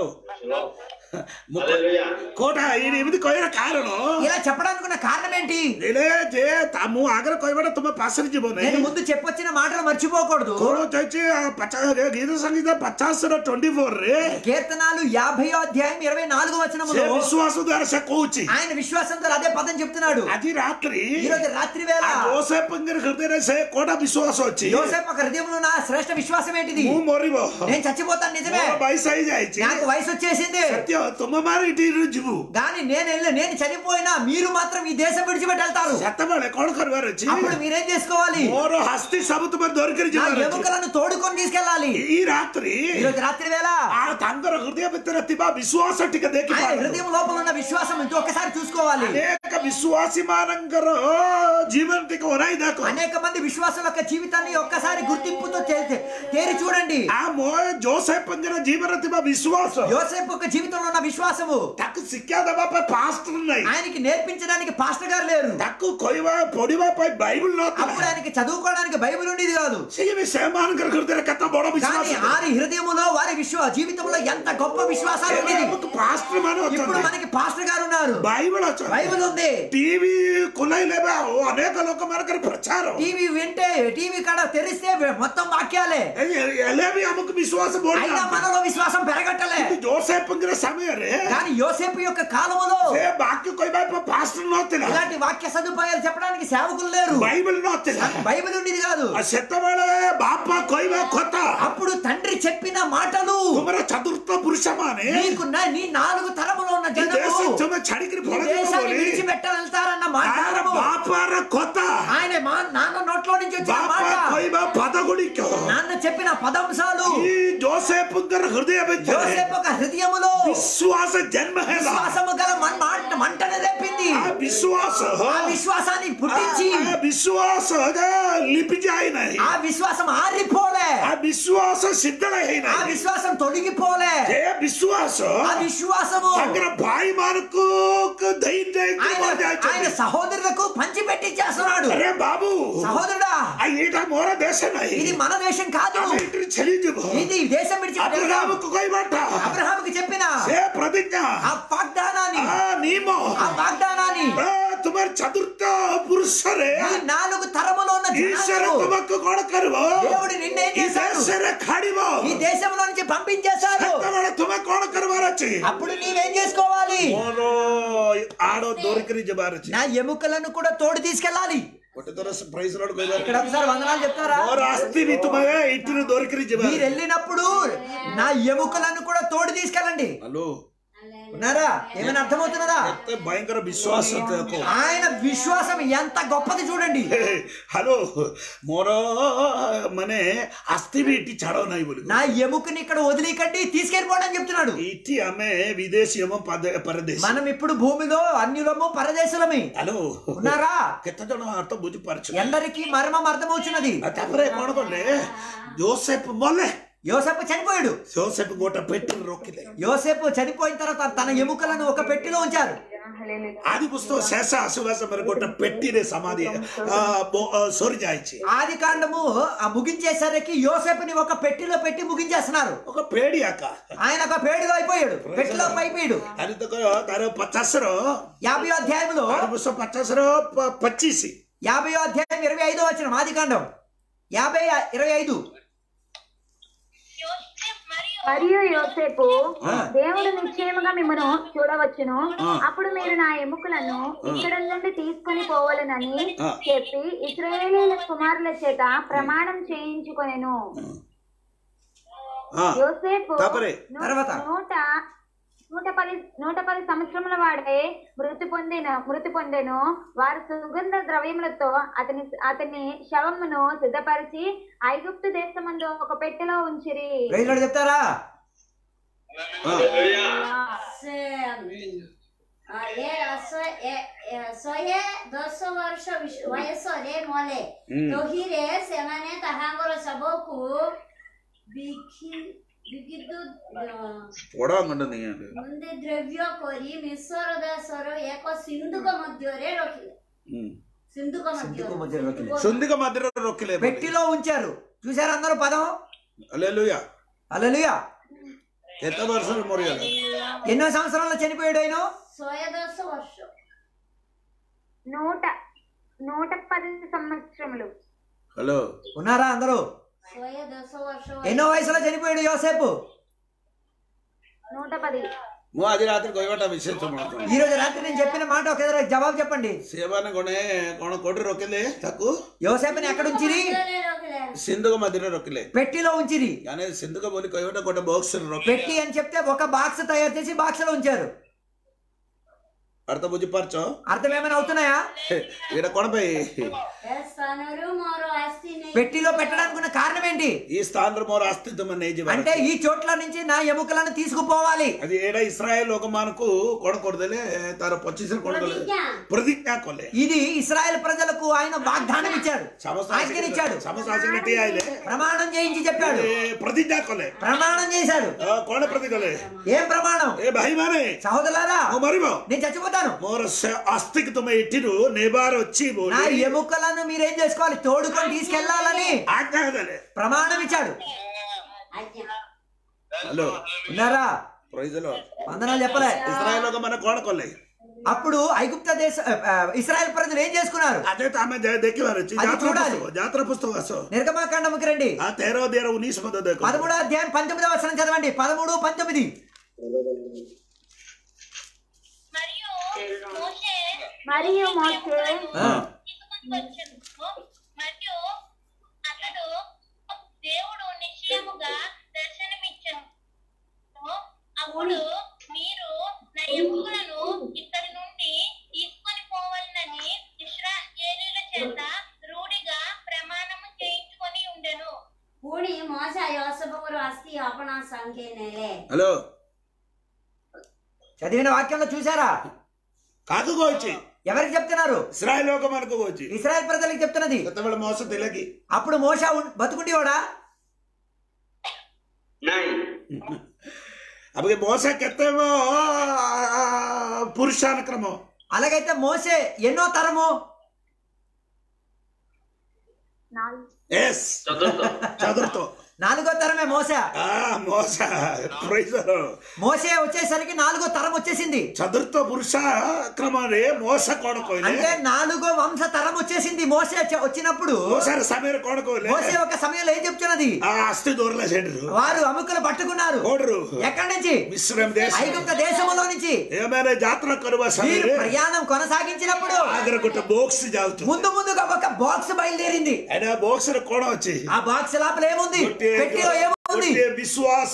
କୋଟା ଏଇଠି ଏମିତି କହିବାର କାରଣ ఇలా చెప్పడానికి ఉన్న కారణం ఏంటి ଏଇଲେ ଯେ ତା- ମୁଁ ଆଗରେ କହିବାଟା ତୁମେ ପାଶରେ ଯିବ నేను ନାହିଁ ముందు చెప్పొచ్చిన మాటలు మర్చిపోకూడదు କୋଣ ଚାହିଁଛି ଗୀତ ସଙ୍ଗୀତ ପଚାଶର ଟ୍ୱେଣ୍ଟି ଫୋରରେ కీర్తనాలు యాభై అధ్యాయం ఇరవై నాలుగు ସେ వచనములో ବିଶ୍ୱାସ ଦ୍ୱାରା ସେ କହୁଛି ఆయన విశ్వాసంతో అదే పదం చెప్తున్నాడు ଆଜି ରାତ୍ରି ఈ రోజు రాత్రి వేళ ଜୋସେଫଙ୍କର ହୃଦୟରେ ସେ କୋଟା ବିଶ୍ୱାସ ଅଛି యోసేపు ఒక హృదయంలో నా శ్రేష్ఠ విశ్వాసం ఏంటిది ମୁଁ ମରିବ నేను చచ్చిపోతాను నిజమే ମୋର ବୟସ ହେଇଯାଇଛି నాకు వయసు వచ్చేసింది ସତ୍ୟ ତୁମ ମାନେ ଏଠି ଯିବୁ కానీ నేను వెళ్ళి నేను చనిపోయినా మీరు మాత్రం ఈ దేశం విడిచిపెట్టి వెళ్తారు ସେତେବେଳେ କଣ କରିବାର ଅଛି అప్పుడు మీరేం చేసుకోవాలి ମୋର ହସ୍ତି ସବୁ ତୁମେ ଧରିକରି నా ଯିବାର ଅଛି ఎముకలను తోడుకొని తీసుకెళ్ళాలి ఈ రాత్రి ఈ రోజు రాత్రి వేళ ఆ ତାଙ୍କର ହୃଦୟ ଭିତରେ ଥିବା ବିଶ୍ୱାସ ଟିକେ ఆయన ଦେଖିପାରନ୍ତି హృదయం లోపల ఉన్న విశ్వాసం ఇంటి ఒక్కసారి చూసుకోవాలి ଅନେକ ବିଶ୍ୱାସୀ ମାନଙ୍କର ଜୀବନ ଟିକେ ఒరాయి ଦେଖ అనేక మంది విశ్వాసుల యొక్క జీవితాన్ని ఒక్కసారి గుర్తింపుతో తే- తేరి చూడండి ఆ ମୋ ଜୋସେଫଙ୍କର ଜୀବନରେ ଥିବା ବିଶ୍ୱାସ యోసేపు యొక్క జీవితంలో ఉన్న విశ్వాసము ତାକୁ ଶିକ୍ଷା ଦେବା ପାଇଁ ପାଷ୍ଟର ନାହିଁ ఆయనకి నేర్పించడానికి పాస్టర్ గారు లేరు ତାକୁ କହିବା ପଢିବା ପାଇଁ ବାଇବଲ అప్పుడు ନଥିଲା ఆయనకి చదువుకోవడానికి బైబిల్ ఉండేది కాదు ସେ ବି ସେମାନଙ୍କର ହୃଦୟରେ କେତେ ବଡ కానీ ବିଶ୍ୱାସ వారి హృదయములో వారి విశ్వ జీవితంలో ఎంత గొప్ప విశ్వాసాలు ఉండేది ଆମକୁ ପାଷ୍ଟର ମାନେ ఇప్పుడు ଅଛନ୍ତି మనకి పాస్టర్ గారు ఉన్నారు ବାଇବଲ ଅଛନ୍ତି బైబిల్ ఉంది ଟିଭି ଖୋଲାଇଲେ ବା ଆଉ ଅନେକ ଲୋକମାନଙ୍କର ପ୍ରଚାର టీవీ వింటే టీవీ కాడ తెరిస్తే మొత్తం వాక్యాలే ହେଲେ ବି ଆମକୁ ବିଶ୍ୱାସ అయినా ବଢିନାହାନ୍ତି మనలో విశ్వాసం పెరగట్టలే ଜୋସେଫଙ୍କର ସମୟରେ కానీ యోసేపు యొక్క కాలములో ସେ ବାକ୍ୟ କହିବା ପାଇଁ ପାଷ୍ଟର ନଥିଲା ఇలాంటి వాక్య సదుపాయాలు చెప్పడానికి సేవకులు లేరు ବାଇବଲ ନଥିଲା బైబిల్ ఉండేది కాదు ଆଉ ସେତେବେଳେ ବାପା କହିବା କଥା అప్పుడు తండ్రి చెప్పిన మాటలు ତୁମର ଚତୁର୍ଥ ପୁରୁଷ ମାନେ నీకు నా- నీ నాలుగు తరములో ఉన్న ఈ దేశం జనము ତୁମେ ଛାଡିକିରି ఈ ଫଳ దేశాన్ని ବୋଲି విడిచిపెట్ట వెళ్తారన్న మాట ତାର ବାପାର କଥା ఆయన మా నాన్న నోట్లో నుంచి వచ్చిన ବାପା మాట କହିବା ପଦ ଗୁଡିକ నాన్న చెప్పిన పదంశాలు ఈ జోసେଫଙ୍କର ହୃଦୟ ଭିତରେ యోసేపు ఒక హృదయములో ବିଶ୍ୱାସ ଜନ୍ମ ହେଲା విశ్వాసము గల మన్- మాట మంటను రేపింది ఆ విశ్వాସ ఆ విశ్వాసాన్ని పుట్టించి ఆ విశ్వాସ లిపి ଯାଇ ନାହିଁ ఆ విశ్వాసం ఆరిపోలే ఆ విశ్వాସ సిద్ధ ఆ ହେଇନାହିଁ విశ్వాసం తొలగిపోలే ఏ విశ్వాସ ఆ విశ్వాసము ତାଙ୍କର ଭାଇ ମାନଙ୍କୁ ଦେଇ ଦେଇକି ఆయన ఆయన ଯାଇଛନ୍ତି సహోదరులకు పంచిపెట్టి చేస్తున్నాడు అరే బాబు సహోదరుడా ఆ ଏଇଟା ମୋର ଦେଶ ନାହିଁ ఇది మన దేశం కాదు ଆମେ ଏଇଠି ଛେଳିଯିବ ఇది దేశం విడిచిపెట్టి అబ్రహాముకు କହିବାట అబ్రహాముకి చెప్పిన ସେ ପ୍ରତିଜ୍ଞା ఆ వాగ్దానాన్ని ఆ ନିୟମ ఆ వాగ్దానాన్ని ఆ, ତୁମର ଚତୁର୍ଥ ପୁରୁଷରେ ఈ నాలుగు తరములో ఉన్న ଈଶ୍ୱର జనాంగము ତୁମକୁ କଣ କରିବ దేవుడు నిన్నేం ఈ చేశాడు ଦେଶରେ ଖାଡ଼ିବ ఈ దేశంలో నుంచి పంపించేశాడు ସେତେବେଳେ ତୁମେ କଣ କରିବାର ଅଛି అప్పుడు నీవేం చేసుకోవాలి ମୋର ଆଡ ଦୌଡ଼ିକିରି ଯିବାର ଅଛି నా ఎముకలను కూడా తోడు తీసుకెళ్ళాలి ଗୋଟେ ଥର ପ୍రైజ్ ରୋଡ୍ କହିବାର ఇక్కడ ఒకసారి వందనాలు చెప్తారా ମୋର ଆସିଥିବି ତୁମେ ଏଇଠିରୁ ଦୌଡ଼ିକିରି మీరు ଯିବାର వెళ్ళినప్పుడు నా ఎముకలను కూడా తోడు తీసుకెళ్ళండి ହ୍ୟାଲୋ ఉన్నారా ఏమైనా అర్థమవుతున్నదా ଏତେ ଭୟଙ୍କର ବିଶ୍ୱାସ ଦେଖ ఆయన విశ్వాసం ఎంత గొప్పది చూడండి ହ୍ୟାଲୋ ମୋର ମାନେ ଆସିଥିବି ଏଠି ଛାଡ଼ ନାହିଁ ବୋଲି నా ఎముకని ఇక్కడ వదిలికండి తీసుకెళ్ళిపోండి అని చెప్తున్నాడు ଏଇଠି ଆମେ ବିଦେଶୀ ଏବଂ ପାଦ- ପରଦେଶୀ మనం ఇప్పుడు భూమిలో అన్యులము పరదేశులమి ହ୍ୟାଲୋ ఉన్నారా କେତେ ଜଣ ଅର୍ଥ ବୁଝିପାରୁଛ ఎందరికి మర్మం అర్థమవుతున్నది ଆଉ ତାପରେ କଣ କଲେ ଜୋସେଫ ମଲେ యోసేపు చనిపోయాడు ଜୋସେଫ ଗୋଟେ ପେଟିରେ ରଖିଲେ యోసేపు చనిపోయిన తర్వాత తన ఎముకలను ఒక పెట్టిలో ఉంచారు ଆଦି ପୁସ୍ତକ ଶେଷ ଆସିବା ସମୟରେ ଗୋଟେ ପେଟିରେ ସମାଧି ଆ, ବ- ଆ, ସରି ଯାଇଛି ఆది కాండము ఆ ముగించేసరికి యోసేపుని ఒక పెట్టిలో పెట్టి ముగించేస్తున్నారు ఒక పేడి ଆକା ఆయన ఒక పేడిలో అయిపోయాడు పెట్టిలో అయిపోయాడు ଆରି ତକ ତାର ପଚାଶର యాభై అధ్యాయంలో ଆର ବର୍ଷ ପଚାଶର ପ- ପଚିଶ యాభై అధ్యాయం ఇరవై ఐదో వచ్చిన మాది కాండం యాభై ఇరవై ఐదు యోసేపు మరియు మరియు యోసేపు ఆ. దేవుడు నిశ్చయముగా మిమ్మను చూడవచ్చును ఆ. అప్పుడు మీరు నా ఎముకలను ఇక్కడ నుండి తీసుకొని పోవాలనని ఆ. చెప్పి ఇస్రాయేలీల కుమారుల చేత ప్రమాణం చేయించుకొనెను ఆ, యోసేపు తాపరే. నూ- తర్వాత? నూట నూట పది నూట పది సంవత్సరముల వాడే మృతి పొందిన మృతి పొందెను వారు సుగంధ ద్రవ్యములతో అతని అతని శవమును సిద్ధపరిచి ఐగుప్తు దేశమందు ఒక పెట్టెలో ఉంచిరి రైతులు చెప్తారా ସେ ଆ, ଏ ଶହେ ଏ- ଏ- ଶହେ ଦଶ ବର୍ଷ ବିଶ- ବୟସରେ ମଲେ ତହିଁରେ ସେମାନେ ତାହାଙ୍କର ଶବକୁ ବିକି ବିଦ୍ୟୁତ୍ ପଡ ଖଣ୍ଡ ନେଇ ଆଣିଲେ। ମୁଣ୍ଡି ଦ୍ରବ୍ୟ କରି ମିଶ୍ର ଦେଶର ଏକ ସିନ୍ଧୁକ ମଧ୍ୟରେ ରଖିଲେ ହୁଁ। ସିନ୍ଧୁକ ସିନ୍ଧୁକ ମଧ୍ୟରେ ମଧ୍ୟରେ ରଖିଲେ। ସୁନ୍ଦିକ ମନ୍ଦିରରେ ରଖିଲେ పెట్టిలో ఉంచారు చూసారు అందరూ పదం హల్లెలూయా అల్లెలుయా କେତେ ବର୍ଷରେ ମରିଗଲେ ఎన్నో సంవత్సరాల్లో చనిపోయాడు ఆయన ଶହେ ଦଶ ବର୍ଷ నూట నూట పది సంవత్సరములు ହ୍ୟାଲୋ ఉన్నారా అందరూ ଶହେ ଦଶ ବର୍ଷ ఎన్నో వయసులో చనిపోయాడు యోసేపు నూట పది ମୁଁ ଆଜି ରାତିରେ କହିବାଟା ବିଶେଷ ମହତ୍ଵ ఈ రోజు రాత్రి నేను చెప్పిన మాట ఒక ఎదురు జవాబు చెప్పండి ସେମାନେ ଗଣେ କଣ କୋଉଠି ରଖିଲେ ତାକୁ యోసేపుని ఎక్కడ ఉంచిరి ମଧ୍ୟରେ ରଖିଲେ ସିନ୍ଧୁକ ମନ୍ଦିରରେ ରଖିଲେ పెట్టిలో ఉంచిరి ମାନେ ସିନ୍ଧୁକ ବୋଲି କହିବାଟା ଗୋଟେ ବକ୍ସରେ ରଖିଲେ పెట్టి అని చెప్తే ఒక బాక్స్ తయారు చేసి బాక్స్ లో ఉంచారు ଅର୍ଥ ବୁଝିପାରୁଛ అర్థం ఏమైనా అవుతున్నాయా ଏଇଟା କଣ ପାଇଁ ଏ ସ୍ଥାନରୁ ମୋର ଆସ୍ତି ନେଇ పెట్టిలో పెట్టడానికి ఉన్న కారణం ఏంటి ఈ స్థానంలో మోర అస్తిత్వం నేజి అంటే ఈ చోట్ల నుంచి నా ఎముకలను తీసుకుపోవాలి అది ఏడ ఇస్రాయేల్ ఒక మనకు కొడకూడదలే తార పొచ్చిసిన కొడకలే ప్రతిజ్ఞ. ప్రతిజ్ఞ కొలే ఇది ఇస్రాయెల్ ప్రజలకు ఆయన వాగ్దానం ఇచ్చాడు ఆజ్ఞనిచ్చాడు సమసాసినట్టు ఆయనే ప్రమాణం చేయించి చెప్పాడు ఏ ప్రతిజ్ఞ కొలే ప్రమాణం చేశాడు ఆ, కోణ ప్రతిజ్ఞలే ఏం ప్రమాణం ఏ భాయి మానే సహోదరులారా ఓ మరిమో నేను చచ్చిపోతాను మోర అస్థికి తుమ ఇట్టిరు నేబార్ వచ్చి నా ఎముకలను మీరేం చేసుకోవాలి తోడుకొని తీసుకెళ్లాలని ఆజ్ఞాదలే ప్రమాణం ఇచ్చాడు ఆజ్ఞ హలో ఉన్నారా ప్రైజ్లో వందనాలు చెప్పలే ఇస్రాయేల్ ఒక మన కోణ కొల్లే అప్పుడు ఐగుప్త దేశ ఆ, ఇస్రాయెల్ ప్రజలు ఏం చేసుకున్నారు అదే తామే దేకివారు వచ్చి అది జాతర చూడాలి. పుస్తకం జాతర పుస్తకం అసో నిర్గమాకాండముకి రండి ఆ తేరో దేర ఉనీస్ మధ్య దేకు పదమూడో అధ్యాయం పంతొమ్మిదవ వచనం చదవండి పదమూడు పంతొమ్మిది మరియు మోషే మరియు మోషే ఆ. తీసుకొని వచ్చెను. మరియు అతడు దేవుడు నిశ్చయముగా దర్శనమిచ్చను అప్పుడు మీరు నా ఎముకలను ఇక్కడి నుండి తీసుకొని పోవాలని ఇస్రాయేలీల చేత రూఢిగా ప్రమాణము చేయించుకొని ఉండెను ପୁଣି ମଶା ୟଶବଙ୍କର ଆସି ଆପଣା ସଙ୍ଗେ ନେଲେ హలో చదివిన వాక్యంలో చూసారా కాకు కోచి ఎవరికి చెప్తున్నారు ఇస్రాయేల్ ఒక మనకు కోచి ఇస్రాయెల్ ప్రజలకు చెప్తున్నది కొత్తవేళ మోస తెలియకి అప్పుడు మోసా ఉన్- బతుకుండేవాడా ନାଇଁ అప్పటికి మోస కెత్తేమో పురుషానుక్రమం అలాగైతే మోసే ఎన్నో తరము ఎస్ ଚତୁର୍ଥ చదువుతో నాలుగో తరమే మోసా ఆ మోస ప్రైజర్ మోసే వచ్చేసరికి నాలుగో తరం వచ్చేసింది చతుర్థ పురుష క్రమరే మోస కొడుకోలే అంటే నాలుగో వంశ తరం వచ్చేసింది మోసే చ- వచ్చినప్పుడు మోసారి సమీర కొడుకోలే మోసే ఒక సమయంలో ఏం చెప్తున్నది ఆ అస్థి దూరలే చెడు వారు అముకలు పట్టుకున్నారు కోడరు ఎక్కడి నుంచి మిశ్రమ దేశం ఐగుప్త దేశంలో నుంచి ఏమైనా జాతర కరువ వీరు సమీరే ప్రయాణం కొనసాగించినప్పుడు ఆగ్ర గుట్ట బోక్స్ జాగుతుంది ముందు ముందుగా ఒక బాక్స్ బయలుదేరింది అయినా బోక్స్ కోణ వచ్చి ఆ బాక్స్ లోపల ఏముంది ଗୋଟିଏ పెట్టిలో ఏముంది ଗୋଟିଏ ବିଶ୍ୱାସ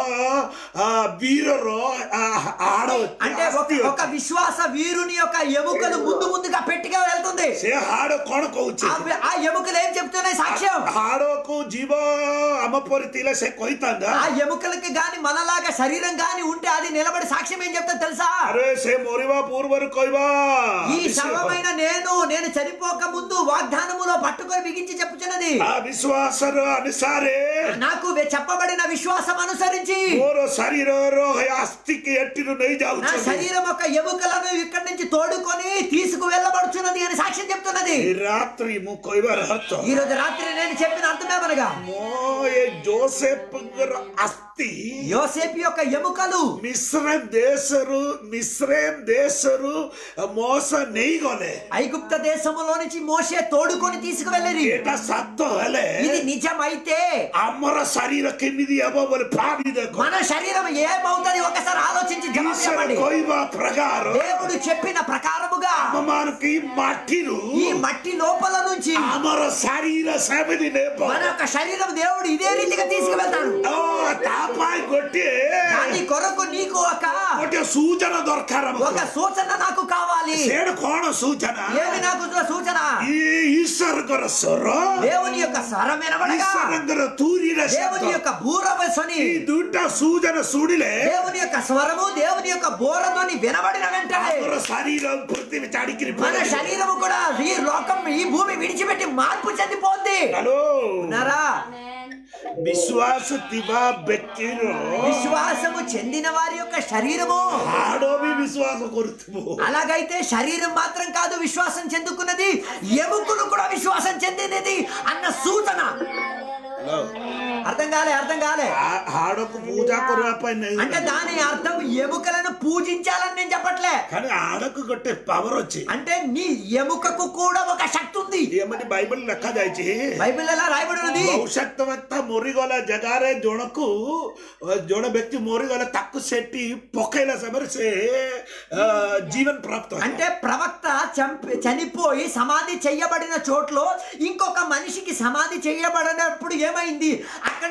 ଆ, వీరର ఆ, ఆడ అంటే ఒక ఒక విశ్వాస వీరుని యొక్క ఎముకలు ముందు ముందుగా పెట్టిగా వెళ్తుంది ସେ ହାଡ କଣ କହୁଛି ఆ వి- ఆ ఎముకలు ఏం చెప్తున్నాయి సాక్ష్యం ହାଡକୁ ଜୀବ ଆମ ପରି ଥିଲେ ସେ କହିଥାନ୍ତା ఆ ఎముకలకి గాని మనలాగా శరీరం గాని ఉంటే అది నిలబడి సాక్ష్యం ఏం చెప్తా తెలుసా ଆରେ ସେ ମରିବା ପୂର୍ବରୁ କହିବା ఈ శవమైన నేను నేను చనిపోక ముందు వాగ్దానములో పట్టుకొని బిగించి చెప్పుచున్నది ఆ విశ్వాసର అనుସାରେ నాకు వె- చెప్పబడిన విశ్వాసం అనుసరించి ମୋର ଶରୀରର ଆସ୍ତିକି ଏଠିରୁ నా ନେଇଯାଉଛି శరీరం యొక్క ఎముకలను ఇక్కడి నుంచి తోడుకొని తీసుకు వెళ్ళబడుచున్నది అని సాక్ష్యం చెప్తున్నది ଏ ରାତ୍ରି ମୁଁ କହିବାର ଅର୍ଥ ఈ రోజు రాత్రి నేను చెప్పిన అర్థమేమనగా ମୋ ଏ ଜୋସେଫଙ୍କର ଆସ୍ତି యోసేపు యొక్క ఎముకలు ମିଶ୍ରେମ ଦେଶରୁ ମିଶ୍ରେମ ଦେଶରୁ ମୋସ ନେଇଗଲେ ఐగుప్త దేశములో నుంచి మోసే తోడుకొని తీసుకువెళ్ళరి ଏଟା ସତ ହେଲେ ఇది నిజమైతే ଆମର ଶରୀର କେମିତି ହବ ବୋଲି ଭାବି ଦେଖ మన శరీరం ఏమవుతుంది ఒకసారి ఆలోచించి జవాబు ଈଶ୍ୱର చెప్పండి କହିବା ପ୍ରକାର దేవుడు చెప్పిన ప్రకారముగా ଆମମାନଙ୍କୁ ఈ ମାଟିରୁ ఈ మట్టి లోపల నుంచి ଆମର ଶରୀର ସେମିତି ନେବ మన యొక్క శరీరం దేవుడు ఇదే రీతిగా తీసుకువెళ్తాడు ଓ ତା ପାଇଁ ଗୋଟିଏ దాని కొరకు నీకు ఒక ଗୋଟିଏ ସୂଚన ଦରକାର ఒక ଆମକୁ సూచన నాకు కావాలి ସେଇଟା କଣ ସୂଚନା ఏమి నాకు సూచన ఈ ఈశ్వరଙ୍କର ସ୍ୱର దేవుని యొక్క స్వరం వినబడగా ఈశ్వరంగର ତୁରୀର దేవుని ଶବ୍ଦ యొక్క బూరవసని ఈ ଦୁଇଟା ସୂଚన ଶୁଣିଲେ దేవుని యొక్క స్వరము దేవుని యొక్క బోరధ్వని వినబడిన వెంటనే ଆମର ଶରୀର ପୃଥିବୀ ଛାଡିକିରି మన ପଳେଇବ। శరీరము కూడా ఈ లోకం ఈ భూమి విడిచిపెట్టి మార్పు చెందిపోద్ది ହ୍ୟାଲୋ ఉన్నారా ଆମେନ୍ ବିଶ୍ୱାସ ଥିବା ବ୍ୟକ୍ତିର విశ్వాసము చెందిన వారి యొక్క శరీరము ହାଡ ବି ବିଶ୍ୱାସ କରୁଥିବ అలాగైతే శరీరం మాత్రం కాదు విశ్వాసం చెందుకున్నది ఎముకలు కూడా విశ్వాసం చెందినది అన్న సూచన ହ୍ୟାଲୋ అర్థం కాలే అర్థం కాలే ହା- ହାଡକୁ ପୂଜା କରିବା ପାଇଁ ନେଇ అంటే దాని అర్థం ఎముకలను పూజించాలని నేను చెప్పట్లే కానీ ହାଡକୁ ଗୋଟେ ପାୱାର ଅଛି అంటే నీ ఎముకకు కూడా ఒక శక్తి ఉంది ଏମିତି ବାଇବଲ ଲେଖାଯାଇଛି బైబిల్ ఎలా రాయబడి ఉన్నది ଭବିଷ୍ୟତବକ୍ତା ମରିଗଲା ଜାଗାରେ ଜଣକୁ ଅ, ଜଣେ ବ୍ୟକ୍ତି ମରିଗଲେ ତାକୁ ସେଠି ପକେଇଲା ସମୟରେ ସେ ଅ, ଜୀବନ ପ୍ରାପ୍ତ ହେଲା। అంటే ప్రవక్త చంపి చనిపోయి సమాధి చేయబడిన చోట్లో ఇంకొక మనిషికి సమాధి చేయబడినప్పుడు ఏమైంది అక్కడి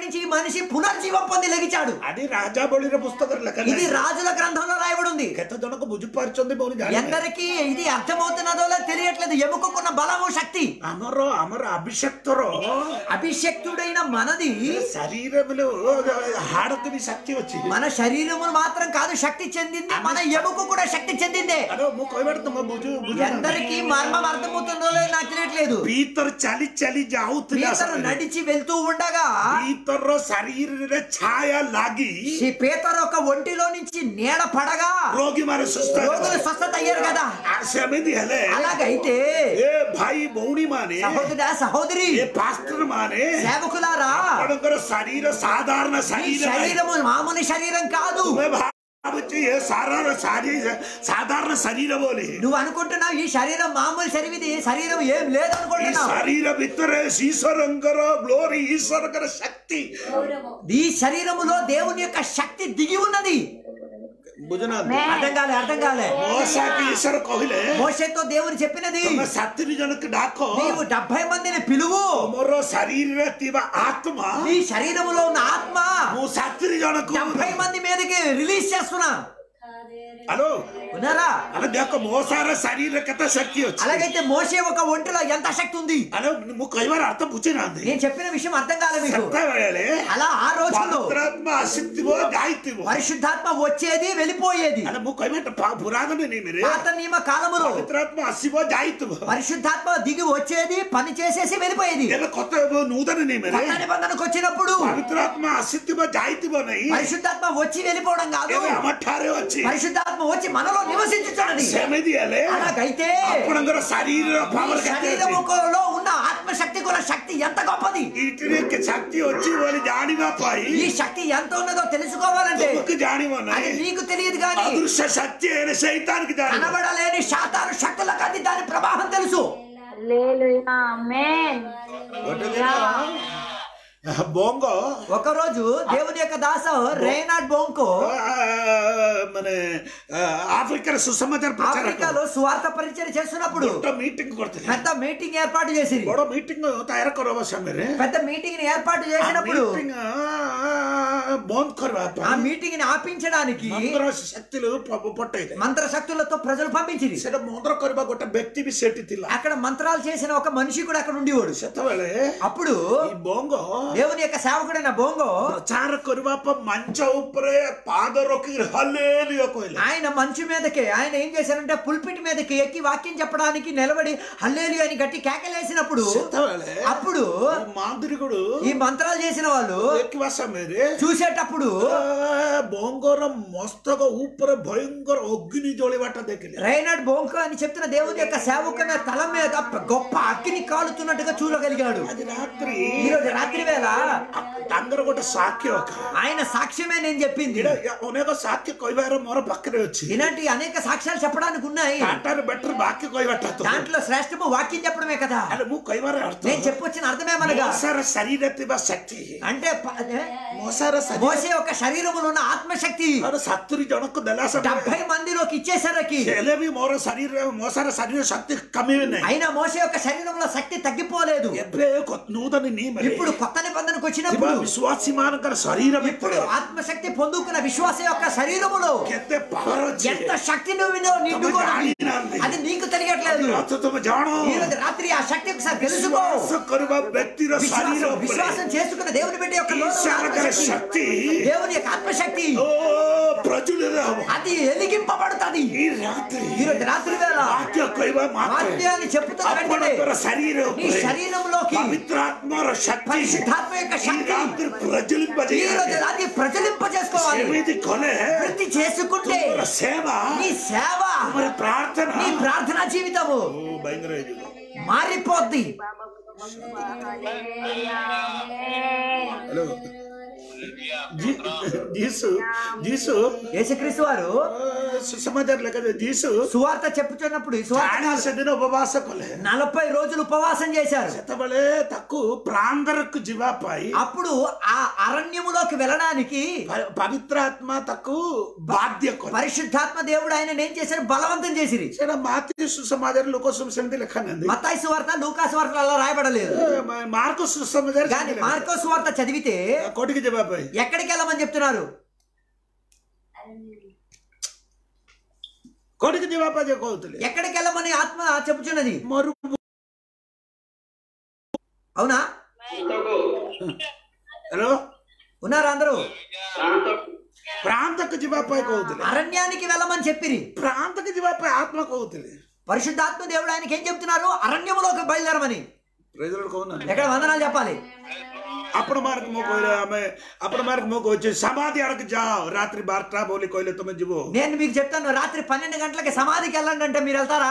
నుంచి ఈ మనిషి పునర్జీవం పొంది లెగిచాడు అది రాజాబళిర పుస్తకం లెక్క ఇది రాజుల గ్రంథంలో రాయబడి ఉంది କେତେ ଜଣକୁ ବୁଝିପାରୁଛନ୍ତି ବୋଲି ଜାଣିନାହିଁ। ఎందరికి ఇది అర్థమవుతున్నదో లేదో తెలియట్లేదు ఎముకకున్న బలము శక్తి ଆମର ଆମର అభిషక్ତର అభిషక్తుడైన మనది శరీరంలో ହାଡକୁ ବି ଶକ୍ତି ଅଛି మన శరీరము మాత్రం కాదు శక్తి చెందింది మన ఎముక కూడా శక్తి చెందిందే ଆରେ ମୁଁ କହିବାର ତୁମ ବୁଝୁ ఎందరికి మర్మం అర్థమవుతుందో లేదో నాకు తెలియట్లేదు ପିତର ଚାଲି ଚାଲି ଯାଉଥିଲା పీతరు నడిచి వెళ్తూ ఉండగా ପିତର ଶରୀରରେ ଛାୟା ଲାଗି ఈ పేతరు ఒక ఒంటిలో నుంచి నీడ పడగా ରୋଗୀମାନେ ସୁସ୍ଥ రోగులు ହେଲେ। స్వస్థత అయ్యారు కదా ଆଉ ସେମିତି ହେଲେ అలాగైతే ଏ ଭାଇ ଭଉଣୀ ମାନେ సహోదర సహోదరి ଏ ପାଷ୍ଟର ମାନେ సేవకులారా ଆପଣଙ୍କର ଶରୀର ସାଧାରଣ ఈ ଶରୀର ନାହିଁ। శరీరము మామూలు శరీరం కాదు ତୁମେ ଭାବୁଛି ଏ ସାଧାରଣ ଶରୀର ସାଧାରଣ ଶରୀର ବୋଲି నువ్వు అనుకుంటున్నావు ఈ శరీరం మామూలు శరీరం శరీరం ఏం ఈ లేదనుకుంటున్నావు ଶରୀର ଭିତରେ ଈଶ୍ୱରଙ୍କର ଗ୍ଲୋରି ଈଶ୍ୱରଙ୍କର ଶକ୍ତି గౌరవం ఈ శరీరములో దేవుని యొక్క శక్తి దిగి ఉన్నది ବୁଝୁନାହାନ୍ତି అర్థం కాలే అర్థం కాలే ମోସାକୁ ଈଶ୍ୱର କହିଲେ మోషతో దేవుని చెప్పినది ତମେ ସାତରି ଜଣକୁ ଡାକ నీవు డెబ్బై మందిని పిలువు ମୋର ଶରୀରରେ ଥିବା ଆତ୍ମା నీ శరీరములో ఉన్న ఆత్మ ମୁଁ ସାତରି ଜଣକୁ డెబ్బై మంది మీదకి రిలీజ్ చేస్తున్నా ହ୍ୟାଲୋ ఉన్నారా ଆରେ ଦେଖ ମోସାର ଶରୀରରେ କେତେ ଶକ୍ତି ଅଛି అలాగైతే మోసే ఒక ఒంటిలో ఎంత శక్తి ఉంది ଆରେ ମୁଁ କହିବାର ଅର୍ଥ ବୁଝିନାହାନ୍ତି నేను చెప్పిన విషయం అర్థం కాలే మీకు ସେତେବେଳେ అలా ఆ రోజుల్లో ପବିତ୍ରାତ୍ମା ଆସିଥିବ ଯାଇଥିବ పరిశుద్ధాత్మ వచ్చేది వెళ్ళిపోయేది ଆରେ ମୁଁ କହିବା ପା- ପୁରାତନ ନିୟମରେ పాత నియమ కాలములో ପବିତ୍ରାତ୍ମା ଆସିବ ଯାଇଥିବ పరిశుద్ధాత్మ దిగి వచ్చేది పని చేసేసి వెళ్ళిపోయేది ଏବେ କତ ନୂତନ ନିୟମରେ కొత్త నిబంధనకు వచ్చినప్పుడు ପବିତ୍ରାତ୍ମା ଆସିଥିବ ଯାଇଥିବ ନାହିଁ పరిశుద్ధాత్మ వచ్చి వెళ్ళిపోవడం కాదు ଏବେ ଆମ ଠାରେ ଅଛି పరిశుద్ధాత్మ వచ్చి మనలో నివసించుతున్నది ସେମିତି ହେଲେ అలాగైతే ଆପଣଙ୍କର ଶରୀରର ఈ ପାୱାର କେତେ ଅଛି శరీరములో ఉన్న ఆత్మశక్తి కూడా శక్తి ఎంత గొప్పది ଏଇଥିରେ କେ- ଶକ୍ତି ଅଛି ବୋଲି ଜାଣିବା ପାଇଁ ఈ శక్తి ఎంత ఉన్నదో తెలుసుకోవాలంటే ତୁମକୁ ଜାଣିବ అది ନାହିଁ నీకు తెలియదు కానీ అదృశ్య శక్తి అయిన సైతానికి జాଣିବ కనబడలేని శాతాను శక్తులకు అది దాని ప్రభావం తెలుసు ଗୋଟେ ଦିନ ବଙ୍ଗ ఒకరోజు దేవుని యొక్క దాస రేనాడ్ బోంకో ଆ, ମାନେ ଆ, ଆଫ୍ରିକାର ସୁସମାଚାର ପ୍ରଚାର ఆఫ్రికాలో స్వార్థ పరిచయం చేస్తున్నప్పుడు ଗୋଟେ ମିଟିଂ କରିଥିଲେ పెద్ద మీటింగ్ ఏర్పాటు చేసింది ବଡ ମିଟିଂ ତୟାର କରିବା ସମୟରେ పెద్ద మీటింగ్ ని ఏర్పాటు ఆ చేసినప్పుడు మీటిଂ ବନ୍ଦ କରିବା ఆ ପାଇଁ మీటింగ్ ని ఆపించడానికి ମନ୍ତ୍ର ଶକ୍ତିରୁ ପ୍ରଭୁ ପଠେଇଲେ మంత్ర శక్తులతో ప్రజలు పంపించింది ସେଟା ମନ୍ତ୍ର କରିବା ଗୋଟେ ବ୍ୟକ୍ତି ବି ସେଠି ଥିଲା అక్కడ మంత్రాలు చేసిన ఒక మనిషి కూడా అక్కడ ఉండేవాడు ସେତେବେଳେ అప్పుడు ఈ ବଙ୍ଗ దేవుని యొక్క సేవకుడైన బోంగో ପ୍ରଚାର କରିବା ପାଇଁ ମଞ୍ଚ ଉପରେ ପାଦ ରଖି ହଲେଲିଅ କହିଲେ ఆయన మంచు మీదకి ఆయన ఏం చేశారంటే పుల్పిట్ మీదకి ఎక్కి వాక్యం చెప్పడానికి నిలబడి హల్లేలు అని గట్టి కేకలేసినప్పుడు ସେତେବେଳେ అప్పుడు ମାନ୍ଦରିକୁడు ఈ మంత్రాలు చేసిన వాళ్ళు ଦେଖିବା ସମୟରେ చూసేటప్పుడు ବଙ୍ଗର ମସ୍ତକ ଉପରେ ଭୟଙ୍କର ଅଗ୍ନି ଜଳିବାଟା ଦେଖିଲେ రైనాడ్ బోంకో అని చెప్తున్న దేవుని యొక్క సేవకున్న తల మీద గొప్ప అగ్ని కాలుతున్నట్టుగా చూడగలిగాడు ଆଜି ରାତ୍ରି ఈ రోజు రాత్రి వేళ ତାଙ୍କର ଗୋଟେ ସାକ୍ଷ୍ୟ ఆయన సాక్ష్యమే నేను చెప్పింది ଏଇଟା ଅନେକ ସାକ୍ଷ୍ୟ କହିବାର ମୋର ପାଖରେ ଅଛି ఇలాంటి అనేక సాక్ష్యాలు చెప్పడానికి ఉన్నాయి ତାଠାରୁ ବେଟର ବାକ୍ୟ କହିବାଟା ତ దాంట్లో శ్రేష్టము వాక్యం చెప్పడమే కదా ହେଲେ ମୁଁ କହିବାର ଅର୍ଥ నేను చెప్పొచ్చిన అర్థమేమనగా ମଶାର ଶରୀରରେ ଥିବା ଶକ୍ତି అంటే ప- ఏ? ମଶାର ଶରୀର మోసే యొక్క శరీరములో ఉన్న ఆత్మశక్తి ତାର ସାତୁରି ଜଣକୁ ଦେଲା ସମୟରେ డెబ్బై మందిలోకి ఇచ్చేసరికి ହେଲେ ବି ମୋର ଶରୀର ମଶାର ଶରୀର ଶକ୍ତି କମିବେ ନାହିଁ అయినా మోసే యొక్క శరీరంలో శక్తి తగ్గిపోలేదు ଏବେ କ- ନୂତନ ନିୟମରେ ఇప్పుడు కొత్త నిబంధనకు ଥିବା వచ్చినప్పుడు ବିଶ୍ୱାସୀ ମାନଙ୍କର ଶରୀର ఇప్పుడు ଭିତରେ ఆత్మశక్తి పొందుకున్న విశ్వాస యొక్క శరీరములో କେତେ ପାୱାର ଅଛି ఎంత శక్తి నువ్వు నిండుకొని ଜାଣିନାହାନ୍ତି। అది నీకు తెలియట్లేదు ଅର୍ଥ ତମେ ଜାଣ ఈ రోజు రాత్రి ఆ శక్తి ఒకసారి తెలుసుకో ବିଶ୍ୱାସ କରିବା ବ୍ୟକ୍ତିର ଶରୀର విశ్వాసం ଉପରେ విశ్వాసం చేసుకున్న దేవుని బిడ్డ యొక్క లోపల ఉన్న ఈశ్వరకర ఆత్మశక్తి, శక్తి దేవుని యొక్క ఆత్మశక్తి ఓ ప్రజులిత ହବ అది ఎలిగింపబడుతుంది ఈ రాత్రి ఈ రోజు రాత్రి వేళ వాక్య କହିବା ମାତ୍ରେ వాక్యాన్ని చెప్తున్న వెంటనే ଆପଣଙ୍କର ଶରୀର నీ ଉପରେ శరీరంలోకి పవిత్రాత్మର శక్తి పరిశుద్ధాత్మ యొక్క ఈ శక్తి రాత్రి ప్రజ్వలింప ఈ రోజు రాత్రి ప్రజలింప చేసుకోవాలి ସେମିତି କଲେ వృత్తి చేసుకుంటే ତୁମର ସେବା నీ సేవ ତୁମର ପ୍ରାର୍ଥନା నీ ప్రార్థనా జీవితము ଓ భయంకର ହେଇଯିବ మారిపోద్ది ହ୍ୟାଲୋ जी- जीसु जीसु యేసుక్రీస్తు వారు ಆ, ಸುಸಮಾಚಾರ ಲೆಕ್ಕದ ಜೀಸು సువార్త చెప్పుచున్నప్పుడు ఈ సువార్త ಚಾಳಿಸ ದಿನ ಉಪವಾಸ ಕೊಲೆ నలభై రోజులు ఉపవాసం చేశారు సెతబలే తక్కు ప్రాంతరకు జివాపాయి అప్పుడు ఆ అరణ్యములోకి వెళ్ళడానికి ప- పవిత్రాత్మ తక్కు బాధ్య కొಲೆ పరిశుద్ధాత్మ దేవుడు ఆయన ఏం చేశారు బలవంతం చేసిరి సేన మాతి సుసమాచార లోక సుసమితి లెక్కనంది మత్తాయి సువార్త లూకా సువార్త అలా రాయబడలేదు మార్కు సుసమాచార కానీ మార్కో సువార్త చదివితే కోటికి జవాబాయి ఎక్కడికి వెళ్ళమని చెప్తున్నారు కోటికి జవాబాయి కోతులే ఎక్కడికి వెళ్ళమని ఆత్మ చెప్పుచున్నది మరు అవునా హలో ఉన్నారు అందరూ ప్రాంతకు జివాపాయి కోతులే అరణ్యానికి వెళ్ళమని చెప్పిరి ప్రాంతకు జివాపాయి ఆత్మ కోతులే పరిశుద్ధాత్మ దేవుడు ఆయనకి ఏం చెప్తున్నారు అరణ్యములోకి బయలుదేరమని ప్రజలు కోన ఎక్కడ వందనాలు చెప్పాలి అప్పుడు మనకు మోకు ఆమె అప్పుడు మనకు మోకు వచ్చి సమాధి అడగ జావ్ రాత్రి బార్టా బోలి కోయిలే తొమ్మిది జివో నేను మీకు చెప్తాను రాత్రి పన్నెండు గంటలకి సమాధికి వెళ్ళండి అంటే మీరు వెళ్తారా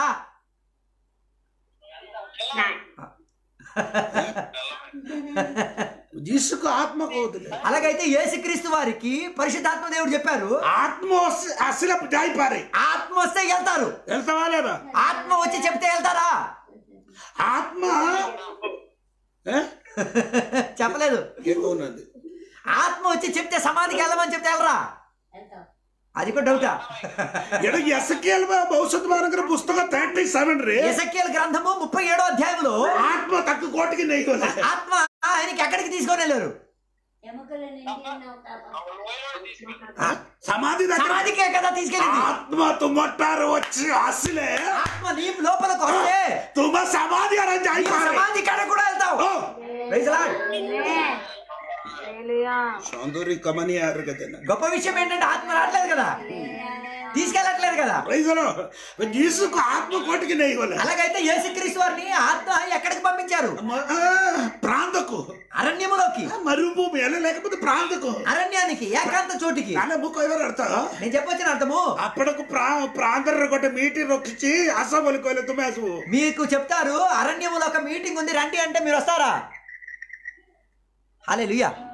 జీసుకు ఆత్మ కోతులే అలాగైతే యేసుక్రీస్తు వారికి పరిశుద్ధాత్మ దేవుడు చెప్పారు ఆత్మ వస్తే అసలు జాయిపారే ఆత్మ వస్తే వెళ్తారు వెళ్తావా లేదా ఆత్మ వచ్చి చెప్తే వెళ్తారా ఆత్మ ఏ? చెప్పలేదు ఎక్కువ ఉన్నది ఆత్మ వచ్చి చెప్తే సమాధికి వెళ్ళమని చెప్తే వెళ్ళరా అది కూడా డౌటా ఎడ ఎసకేల్ భవిష్యత్ వారంగా పుస్తకం థర్టీ సెవెన్ రే ఎసక్కేల్ గ్రంథము ముప్పై ఏడో అధ్యాయంలో ఆత్మ తక్కువ కోటికి నెయ్యి ఆత్మ ఆయనకి ఎక్కడికి తీసుకొని వెళ్ళారు ఎముకల నిండిన ఒక సమాధి దగ్గర సమాధికే కదా తీసుకెళ్ళింది ఆత్మ తుమ్మట్టారు వచ్చి అసలే ఆత్మ నీ లోపలికి వస్తే తుమ్మ సమాధి అరే నీ జాయిపారే సమాధి కాడ కూడా వెళ్తావు ఓ Praise the Lord. సౌందర్య కమని ఆరు కదా గొప్ప విషయం ఏంటంటే ఆత్మ రావట్లేదు కదా తీసుకెళ్ళట్లేదు కదా ప్రైజలో జీసుకు ఆత్మ కోటికి నెయ్యి అలాగైతే యేసుక్రీస్తు వారిని ఆత్మ ఎక్కడికి పంపించారు ప్రాంతకు అరణ్యములోకి మరుభూమి ఎలా లేకపోతే ప్రాంతకు అరణ్యానికి ఏకాంత చోటికి నాన్న బుక్ ఎవరు అర్థం నేను చెప్పొచ్చిన అర్థము అప్పటికు ప్రా ప్రాంతర కొట్ట మీటింగ్ రొక్కించి అసలు కోయలే తుమ్మేసు మీకు చెప్తారు అరణ్యములో ఒక మీటింగ్ ఉంది రండి అంటే మీరు వస్తారా హలే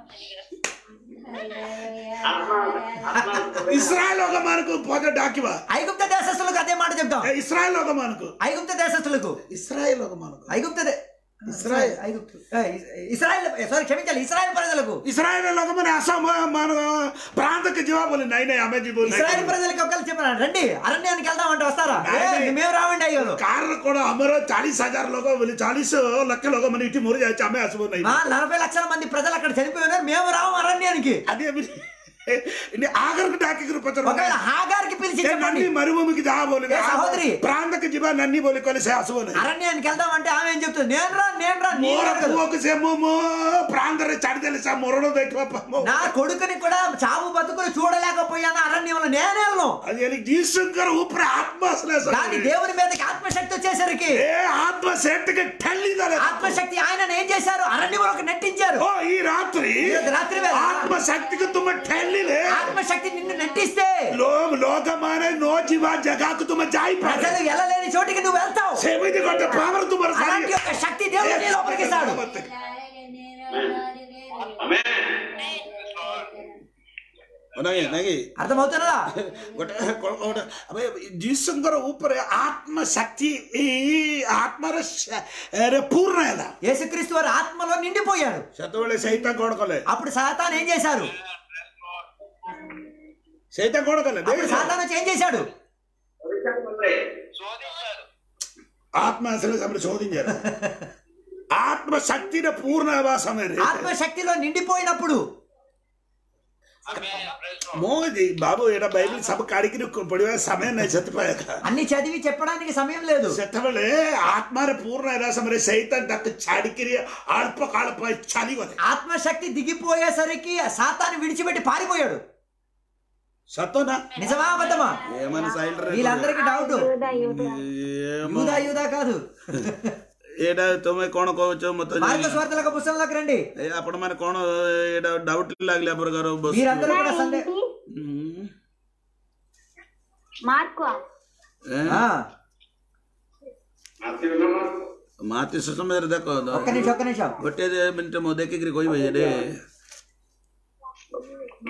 ఇస్రాయల్ ఒక మనకు పోతే డాకివా ఐగుప్త దేశస్తులకు అదే మాట చెప్తాం ఇస్రాయల్ ఒక మనకు ఐగుప్త దేశస్తులకు ఇస్రాయల్ ఒక మనకు ఐగుప్త దే- ఇస్రాయల్. ఐగుప్తు ఏ, ఇస్- ఇస్రాయల్ సారీ క్షమించాలి ఇస్రాయల్ ప్రజలకు ఇస్రాయల్ ఒక మన అసమ మన ప్రాంతకు జవాబులు నైనా ఆమె జీబులు ఇస్రాయల్ ప్రజలకు ఒకళ్ళు చెప్పారు రండి అరణ్యానికి వెళ్దాం అంటే వస్తారా ఏ, మేము రావండి అయ్యో कारण कोण हमारा चालीस हजार लोग बोले चालीस लक्ष लोग मन इटी मोर जायचे आम्ही असं नाही మా నలభై లక్షల మంది ప్రజలు అక్కడ చనిపోయి ఉన్నారు మేము రాము అరణ్యానికి అదే ఆఖరికి డాకి ఒకవేళ హాగారికి పిలిచి చెప్పండి నన్ని మరుభూమికి జా బోలి ఏ సహోదరి. ప్రాంతకి జిబా నన్ని బోలి కొలిసే అసలు అరణ్యానికి వెళ్దాం అంటే ఆమె ఏం చెప్తుంది నేను రా నేను రా నీ మోర అడగదు. పువ్వుకు సెమ్మో ప్రాంతరే చడి తెలుసా మొరడు పెట్టు నా కొడుకుని కూడా చావు బతుకులు చూడలేకపోయాను అరణ్యంలో నేను వెళ్ళను అది ఎనికి జీసుకర్ ఊపిరి ఆత్మ అసలే అసలు. కానీ దేవుని మీదకి ఆత్మశక్తి వచ్చేసరికి ఏ ఆత్మ సెట్కి టెల్లిదలే ఆత్మశక్తి ఆయన ఏం చేశారు అరణ్యంలోకి నెట్టించారు ఓ ఈ రాత్రి ఈరోజు రాత్రి వేళ ఆత్మ శక్తికి తుమ్మ టెల్లిలే ఆత్మశక్తి నిన్ను నెట్టిస్తే लोग लोग हमारे नौ जीवा जगह को तुम्हें जाई पाए ప్రజలు వెళ్ళలేని చోటికి నువ్వు వెళ్తావు सेवित करते पावर तुम्हारे అలాంటి యొక్క శక్తి దేవుడు నీ లోపలికి ఇస్తాడు नहीं नहीं అర్థమవుతున్నదా गोटे गोटे अबे जीसंकर ऊपर आत्म शक्ति ई आत्मा रे श- रे पूर्ण है యేసుక్రీస్తు వారు ఆత్మలో నిండిపోయాడు ସେତେବେଳେ ସେଇଟା କଣ କଲେ అప్పుడు సాతాన్ ఏం చేశారు ସେଇଟା କଣ କଲେ అప్పుడు సాతాన్ వచ్చి ఏం చేశాడు ఆత్మ అసలు సమయం శోధించారు ఆత్మ శక్తిని పూర్ణ హବା సమୟରେ ఆత్మశక్తిలో నిండిపోయినప్పుడు మోది బాబు ଏଇଟା ବାଇବେଲ ସବୁ କାଢିକିରି ପଢିବା ସମୟ ନାହିଁ ସେଥିପାଇଁ అన్ని చదివి చెప్పడానికి సమయం లేదు ସେତେବେଳେ ଆତ୍ମାରେ ପୂର୍ଣ୍ଣ ହେଲା ସମୟରେ ସେଇତା ତାକୁ ଛାଡିକିରି ଅଳ୍ପ କାଳ ପାଇଁ ଚାଲିଗଲେ ఆత్మశక్తి దిగిపోయేసరికి సాతాను విడిచిపెట్టి పారిపోయాడు ସତ ନା నిజమా అబద్ధమా ఏమని సైడ్ వీళ్ళందరికీ డౌట్ యూదా యూదా కాదు ଏଇଟା ତମେ କଣ କହୁଛ ମତେ మార్గ స్వార్థలకు పుస్తకంలోకి రండి ଏ ଆପଣ ମାନେ କଣ ଏଇଟା ଡାଉଟ୍ ଲାଗିଲା ପ୍ରକାର ବସ మీరందరూ కూడా సందే మార్కు ఆ, ମାତି ସମୟରେ ଦେଖ ఒక్క నిమిషం ఒక్క నిమిషం ଗୋଟେ ମିନିଟ୍ ମୁଁ ଦେଖିକିରି କହିବି ରେ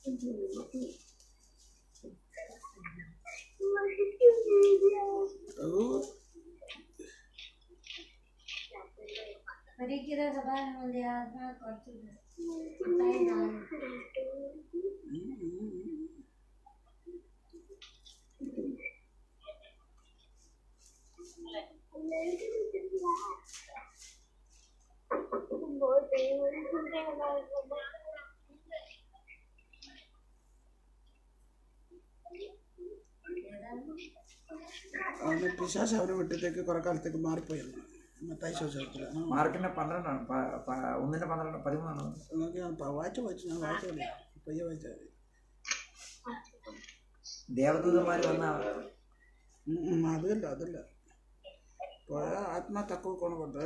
ಪರೀಕ್ಷೆ ಸಭಾ ಮುಂದೆ ಆತ್ಮ ಕೊಡ್ತಿದ್ದೆ ತಾಯಿ ನಾನು ಅವನು ಪಿಶಾಚ ಅವನ ಬಿಟ್ಟಿದ್ದಕ್ಕೆ ಕೊರಕಾಲത്തേക്ക് മാറിപ്പോയിരുന്നു മത്തായി ചോദിച്ചില്ല మార్కిన పన్నెండు ప- ప- ഒന്നിന്റെ പന്ത്രണ്ട് പതിമൂന്നാണ് വായിച്ചു വായിച്ചു ഞാൻ വായിച്ചോളൂ പയ്യെ വായിച്ചാൽ ദേവദൂതന്മാർ വന്ന മതി അതല്ല അതല്ല പോയ ആത്മ തక్కువ కొనకూడదు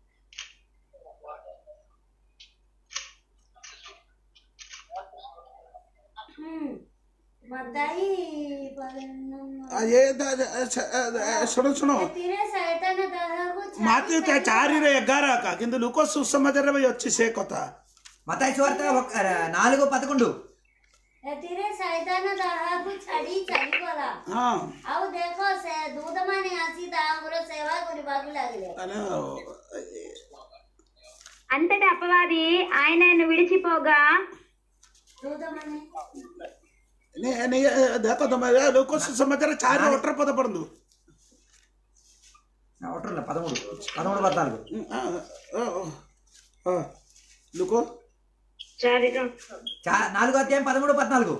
ಹ್ಮ್ ಮತ್ತಾಯಿ ಪದನ್ನು అదే ଶୁଣ ଶୁଣ ತಿರೆ ಸೈತಾನ ದಹಗು మాతి చారిరే ఎగ్గారా కింద లూకో సుసమాచారం వచ్చి సే కొత్త మతాయి సువార్త ఒక- నాలుగు పదకొండు ଏଥିରେ ସୈତାନ ତାହାକୁ ଛାଡ଼ି ଚାଲିଗଲା ଆଉ ଦେଖ ସେ ଦୂତମାନେ ଆସି ତାଙ୍କର ସେବା କରିବାକୁ ଲାଗିଲେ అంతటా అపవాది ఆయనను విడిచిపోగా ଦୂତମାନେ ଦେଖ ତମେ ଲୋକ ସୁସମାଚାର ଚାରି ଅଠର ପଦ ପଢନ୍ତୁ ఒకటిಲ್ಲ పదమూడు పదమూడు పద్నాలుగు ଲୋକ చా- నాలుగో అధ్యాయం పదమూడు పద్నాలుగు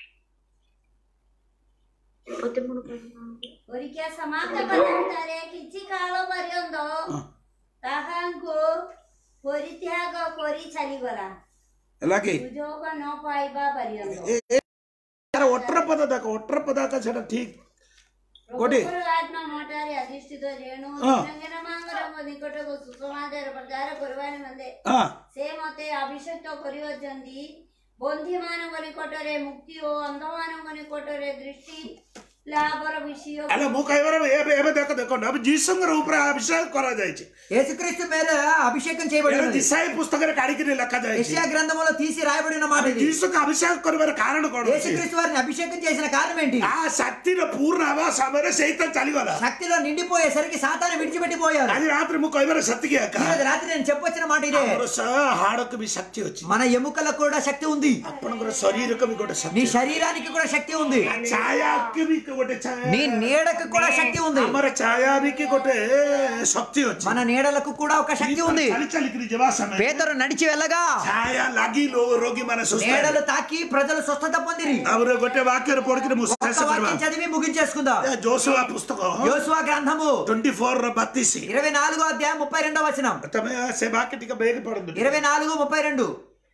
ପରୀକ୍ଷା ସମାପ୍ତ ପର୍ଯ୍ୟନ୍ତରେ କିଛି କାଳ ପର୍ଯ୍ୟନ୍ତ ତାହାଙ୍କୁ ପରିତ୍ୟାଗ କରି ଚାଲିଗଲା ఎలాగే ସୁଯୋଗ ନ ପାଇବା ପର୍ଯ୍ୟନ୍ତ ଅଠର ପଦ ଦେଖ ଅଠର ପଦ ଆକା ସେଟା ଠିକ କୋଉଠି? ପ୍ରଭୁଙ୍କର ଆତ୍ମା ମୋଠାରେ ଅଧିଷ୍ଠିତ ରେଣୁ ହଁ। ମାଙ୍କର ନିକଟକୁ ସୁସମାଚାର ପ୍ରଚାର କରିବା ନିମନ୍ତେ ହଁ ସେ ମତେ ଆଭିଷେକ କରିଅଛନ୍ତି ବନ୍ଧୀମାନଙ୍କ ନିକଟରେ ମୁକ୍ତି ଓ ଅନ୍ଧମାନଙ୍କ ନିକଟରେ ଦୃଷ୍ଟି ଲାଭର ବିଷୟ అలా ମୁଁ କହିବାର ଏବେ ଏବେ ଦେଖ ଦେଖନ୍ତୁ ଏବେ ଯୀଶୁଙ୍କର ଉପରେ ଅଭିଷେକ କରାଯାଇଛି యేసుక్రీస్తు మీద అభిషేకం ଏଇଟା చేయబడింది ଦିଶାଇ పుస్తକରେ କାଢିକିରି ଲେଖାଯାଇଛି యెషయా గ్రంథంలో తీసి రాయబడిన మాట ఇది ଯୀଶୁକୁ ଅଭିଷେକ କରିବାର କାରଣ କଣ ଅଛି? యేసుక్రీస్తు వారిని అభిషేకం చేసిన కారణం ఏంటి ఆ శక్తిର ପୂର୍ଣ୍ଣ ହେବା ସମୟରେ ସେଇତ ଚାଲିଗଲା శక్తిలో నిండిపోయేసరికి సాతాను విడిచిపెట్టిపోయారు ଆଜି రాత్రి ମୁଁ କହିବାର ସେତିକି ଏକା ఈ రోజు రాత్రి నేను చెప్పొచ్చిన మాట ఇదే ଆମର ସହ ହାଡକୁ ବି ଶକ୍ତି ଅଛି మన ఎముకలకు కూడా శక్తి ఉంది ଆପଣଙ୍କର ଶରୀରକୁ ବି ଗୋଟେ నీ ଶକ୍ତି శరీరానికి కూడా శక్తి ఉంది ଛାୟାକୁ ବି ଗୋଟେ ଛାୟା నీ నీడకు కూడా శక్తి ఉంది ଆମର ଛାୟା ବି କି ଗୋଟେ ଶକ୍ତି ଅଛି మన నీడలకు కూడా ఒక శక్తి ఉంది ଚାଲି ଚାଲିକିରି ଯିବା ସମୟରେ పేదరు నడిచి వెళ్ళగా ଛାୟା ଲାଗି ଲୋ- ରୋଗୀ ମାନେ ସୁସ୍ଥ ହେବେ। నీడలు తాకి ప్రజలు స్వస్థత పొందిరి ତାପରେ ଗୋଟେ ବାକ୍ୟରେ ପଢିକିରି ମୁଁ ఒక్క ଶେଷ କରିବା వాక్యం చదివి ముగించేసుకుందాం ଜୋସୁଆ ପୁସ୍ତକ యోసువా గ్రంథము ట్వంటీ ఫోర్ ର బత్తిసి ఇరవై నాలుగో అధ్యాయం ముప్పై రెండో వచనం ତମେ ସେ ବାକ୍ୟ ଟିକେ ବେଗ ପଢନ୍ତୁ ఇరవై నాలుగు ముప్పై రెండు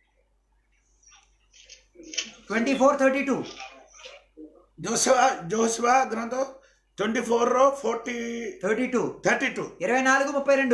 twenty four thirty two Joshua Joshua ଗ୍ରନ୍ଥ ట్వంటీ ఫోర్ ର forty thirty two thirty two ఇరవై నాలుగు ముప్పై రెండు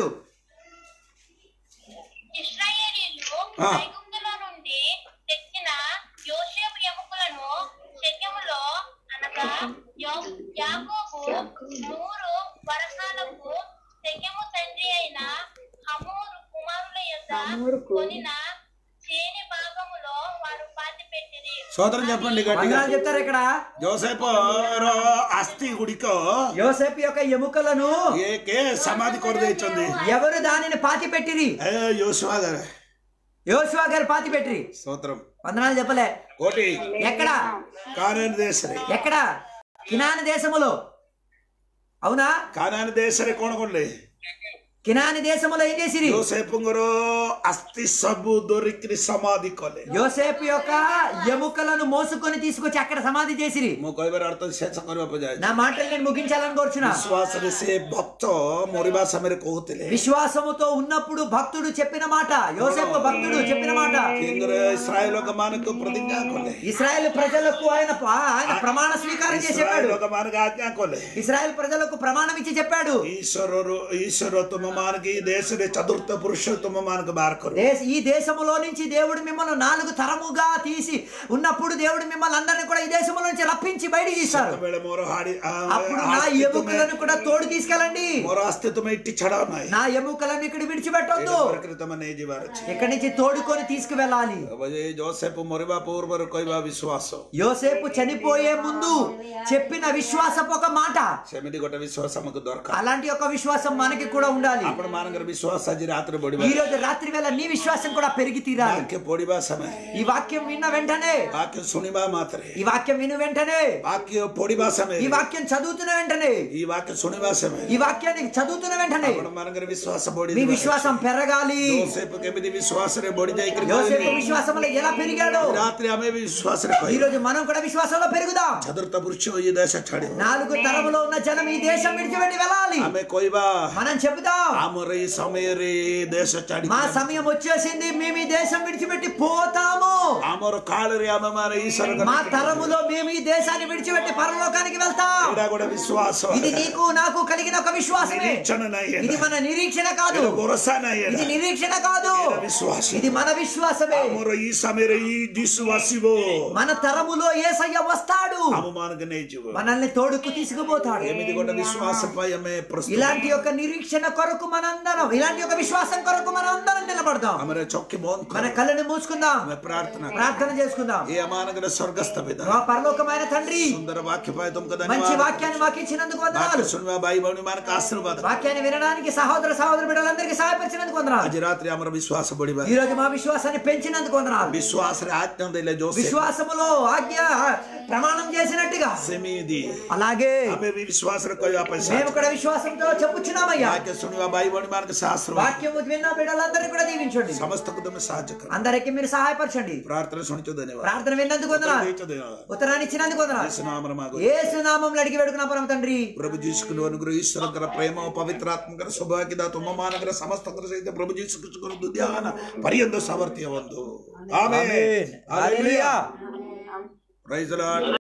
ఇశ్రాయేలీయులు ఆ. ఐగుప్తులో నుండి తెచ్చిన యోసేపు ఎముకలను శక్యములో అనగా యో- యాకోబు నూరు వరసాలకు శక్యము తండ్రి అయిన హమూరు కుమారుల యొక్క కొనిన చేని భాగములో వారు పాతి పెట్టిరి సోదరం చెప్పండి గట్టిగా వందనాలు చెప్తారు ఇక్కడ జోసెఫ్ ର ଆସ୍ତି ଗୁଡ଼ିକ యోసేపు యొక్క ఎముకలను ఏ కే సమాధి କରିଦେଇଛନ୍ତି ఎవరు దానిని పాతి పెట్టిరి ఏ యోసువా గారు యోసువా గారు పాతి పెట్టిరి స్తోత్రం వందనాలు చెప్పలే కోటి ఎక్కడ కానాని దేశରେ ఎక్కడ కినాని దేశములో అవునా కానాని దేశରେ କଣ କଲେ కినాని దేశములో ఏం చేసిరి యోసేపుଙ୍କର ଆସ୍ତି ସବୁ ଧରିକିରି ସମାଧି କଲେ యోసేపు యొక్క ఎముకలను మోసుకొని తీసుకొచ్చి అక్కడ సమాధి చేసిరి ମୁଁ କହିବାର ଅର୍ଥ ଶେଷ କରିବାକୁ ଯାଏ నా మాటలు నేను ముగించాలని కోరుచున్నా ବିଶ୍ୱାସରେ ସେ ଭକ୍ତ ମରିବା ସମୟରେ କହୁଥିଲେ విశ్వాసముతో ఉన్నప్పుడు భక్తుడు చెప్పిన మాట యోసేపు భక్తుడు చెప్పిన మాట କିଙ୍ଗରେ ଇସ୍ରାଏଲ ଲୋକମାନଙ୍କୁ ପ୍ରତିଜ୍ଞା କଲେ ఇస్రాయేల్ ప్రజలకు ఆయన ఆయన ప్రమాణ స్వీకారం చేసి ଇସ୍ରାଏଲ చెప్పాడు ଲୋକମାନଙ୍କୁ ଆଜ୍ଞା କଲେ ఇస్రాయేల్ ప్రజలకు ప్రమాణం ఇచ్చి చెప్పాడు ଈଶ୍ୱରରୁ ଈଶ୍ୱର ତୁମ ତୁମମାନଙ୍କୁ ఈ దేశରେ ଚତୁର୍ଥ ପୁରୁଷ ତୁମମାନଙ୍କୁ ବାହାର କରିବ దేశ ఈ దేశములో నుంచి దేవుడు మిమ్మల్ని నాలుగు తరముగా తీసి ఉన్నప్పుడు దేవుడు మిమ్మల్ని అందరిని కూడా ఈ దేశంలో నుంచి రప్పించి బయటికి తీశారు ସେତେବେଳେ ମୋର ହାଡି ଆ, అప్పుడు నా ଆସ୍ତିତ୍ୱ ఎముకలను కూడా తోడు తీసుకెళ్ళండి ମୋର ଅସ୍ତିତ୍ୱ ଇଠି ଛଡା ନାହିଁ నా ఎముకలను ఇక్కడ విడిచిపెట్టొద్దు ଏଇଟା ତମେ ନେଇଯିବାର ଅଛି ఇక్కడి నుంచి తోడుకొని తీసుకువెళ్ళాలి ଏ ଜୋସେଫ ମରିବା ପୂର୍ବରୁ କହିବା ବିଶ୍ୱାସ యోసేపు చనిపోయే ముందు చెప్పిన విశ్వాసపు ఒక మాట ସେମିତି ଗୋଟେ ବିଶ୍ୱାସ ଆମକୁ ଦରକାର అలాంటి ఒక విశ్వాసం మనకి కూడా ఉండాలి ଆପଣ ମାନଙ୍କର ବିଶ୍ୱାସ ଆଜି ରାତିରେ ବଢିବା ఈ రోజు రాత్రి వేళ నీ విశ్వాసం కూడా పెరిగి తీరాలి ବାକ୍ୟ ପଢିବା ସମୟ ఈ వాక్యం విన్న వెంటనే ବାକ୍ୟ ଶୁଣିବା ମାତ୍ରେ ఈ వాక్యం విను వెంటనే ବାକ୍ୟ ପଢିବା ସମୟ ఈ వాక్యం చదువుతున్న వెంటనే ఈ వాక్య ଶୁଣିବା ସମୟ ఈ వాక్యాన్ని చదువుతున్న వెంటనే ଆପଣ ମାନଙ୍କର ବିଶ୍ୱାସ మీ ବଢି విశ్వాసం పెరగాలి ଜୋସେଫ କେମିତି ବିଶ୍ୱାସରେ ବଢି ଯାଇକରି యోసేపు କହିଲେ, విశ్వాసంలో ఎలా పెరిగాడు ରାତିରେ ଆମେ ବି ବିଶ୍ୱାସରେ ఈ କହିବା రోజు మనం కూడా విశ్వాసంలో పెరుగుదాం ଚତୁର୍ଥ ପୁରୁଷ ఈ దేଶ ଛାଡିବ నాలుగు తరములో ఉన్న జనం ఈ దేశం విడిచిపెట్టి వెళ్ళాలి ଆମେ କହିବା మనం చెబుదాం ଆମର ଏଇ ସମୟରେ ଏ దేଶ ଛାଡି మా సమయం వచ్చేసింది మేము ఈ దేశం విడిచిపెట్టి పోతాము ଆମର କାଳରେ ଆମେ ମାନେ ଈଶ୍ୱର మా తరములో మేము ఈ దేశాన్ని విడిచిపెట్టి పరలోకానికి వెళ్తాం ଏଇଟା ଗୋଟେ ବିଶ୍ୱାସ ఇది నీకు నాకు కలిగిన ఒక విశ్వాసమే ନିରୀକ୍ଷଣ ନାହିଁ ఇది మన నిరీక్షణ కాదు ଏଇଟା ଭରସା ନାହିଁ ఇది ଏଇଟା నిరీక్షణ కాదు ଏଇଟା ବିଶ୍ୱାସ ఇది మన విశ్వాసమే ଆମର ଏଇ ସମୟରେ ଏଇ ଯୀଶୁ ଆସିବ మన తరములో ఏసయ్య వస్తాడు ଆମ ମାନଙ୍କୁ ନେଇଯିବ మనల్ని తోడుకు తీసుకుపోతాడు ଏମିତି ଗୋଟେ ବିଶ୍ୱାସ ପାଇଁ ଆମେ ପ୍ରସ୍ତୁତ ఇలాంటి ఒక నిరీక్షణ కొరకు మనందరం ఇలాంటి ఒక విశ్వాసం కొరకు మనం అందరం నిలబడదాం ଆମର ଚକ୍ଷୁ ବନ୍ଦ మన କର కళ్ళని మూసుకుందాం ଆମେ ପ୍ରାର୍ଥନା କର ప్రార్థన చేసుకుందాం ଏ ଆମମାନଙ୍କର ସ୍ୱର୍ଗସ୍ଥ ପିତା మా పరలోకమైన తండ్రి ସୁନ୍ଦର ବାକ୍ୟ ପାଇଁ ତୁମକୁ మంచి ଧନ୍ୟବାଦ వాక్యాన్ని మాకు ఇచ్చినందుకు వందనాలు ବାକ୍ୟ ଶୁଣିବା ଭାଇ ଭଉଣୀ ମାନଙ୍କୁ ఆశీర్ବାଦ వాక్యాన్ని వినడానికి సహోదర సహోదరు బిడ్డలందరికీ సహాయపరిచినందుకు వందనాలు ଆଜି ରାତିରେ ଆମର ବିଶ୍ୱାସ ବଢିବା ఈ రోజు మా విశ్వాసాన్ని పెంచినందుకు వందనాలు ବିଶ୍ୱାସରେ ଆଜ୍ଞା ଦେଲେ ଯୋଉ విశ్వాసములో ఆజ్ఞ ప్రమాణం చేసినట్టుగా ସେମିତି అలాగే ଆମେ ବି ବିଶ୍ୱାସରେ କହିବା ପାଇଁ మేము ସାହାଯ୍ୟ కూడా విశ్వాసంతో చెప్పుచున్నామయ్యా ବାକ୍ୟ ଶୁଣିବା ଭାଇ ଭଉଣୀ ମାନଙ୍କୁ ସେ ଆଶୀର୍ବାଦ వాక్యము విన్న బిడ్డలందరికీ కూడా దీవించండి ସମସ୍ତଙ୍କୁ ତମେ ସାହାଯ୍ୟ କର అందరికీ మీరు సహాయపరచండి ପ୍ରାର୍ଥନା ଶୁଣିଛ ଧନ୍ୟବାଦ ప్రార్థన విన్నందుకు వందనాలు ଦେଇଛ ଧନ୍ୟବାଦ ఉత్తరాన్ని ఇచ్చినందుకు వందనాలు యేసు నామమున మాకు ఏసు నామంలో అడిగి పెడుకున్నా పరమ తండ్రి ಪ್ರಭು ಜೀಸುಕೊಂಡು ಅನುಗ್ರಹ ಈಶ್ವರಕರ ಪ್ರೇಮ ಪವಿತ್ರಾತ್ಮಕರ ಸೌಭಾಗ್ಯದ ತುಂಬ ಮಾನಕರ ಸಮಸ್ತಕರ ಸಹಿತ ಪ್ರಭು ಜೀಸು ಕೃಷ್ಣಕರ ಧ್ಯಾನ ಪರ್ಯಂತ ಸಾಮರ್ಥ್ಯ ಒಂದು ಆಮೇನ್ హల్లెలూయా. Price lord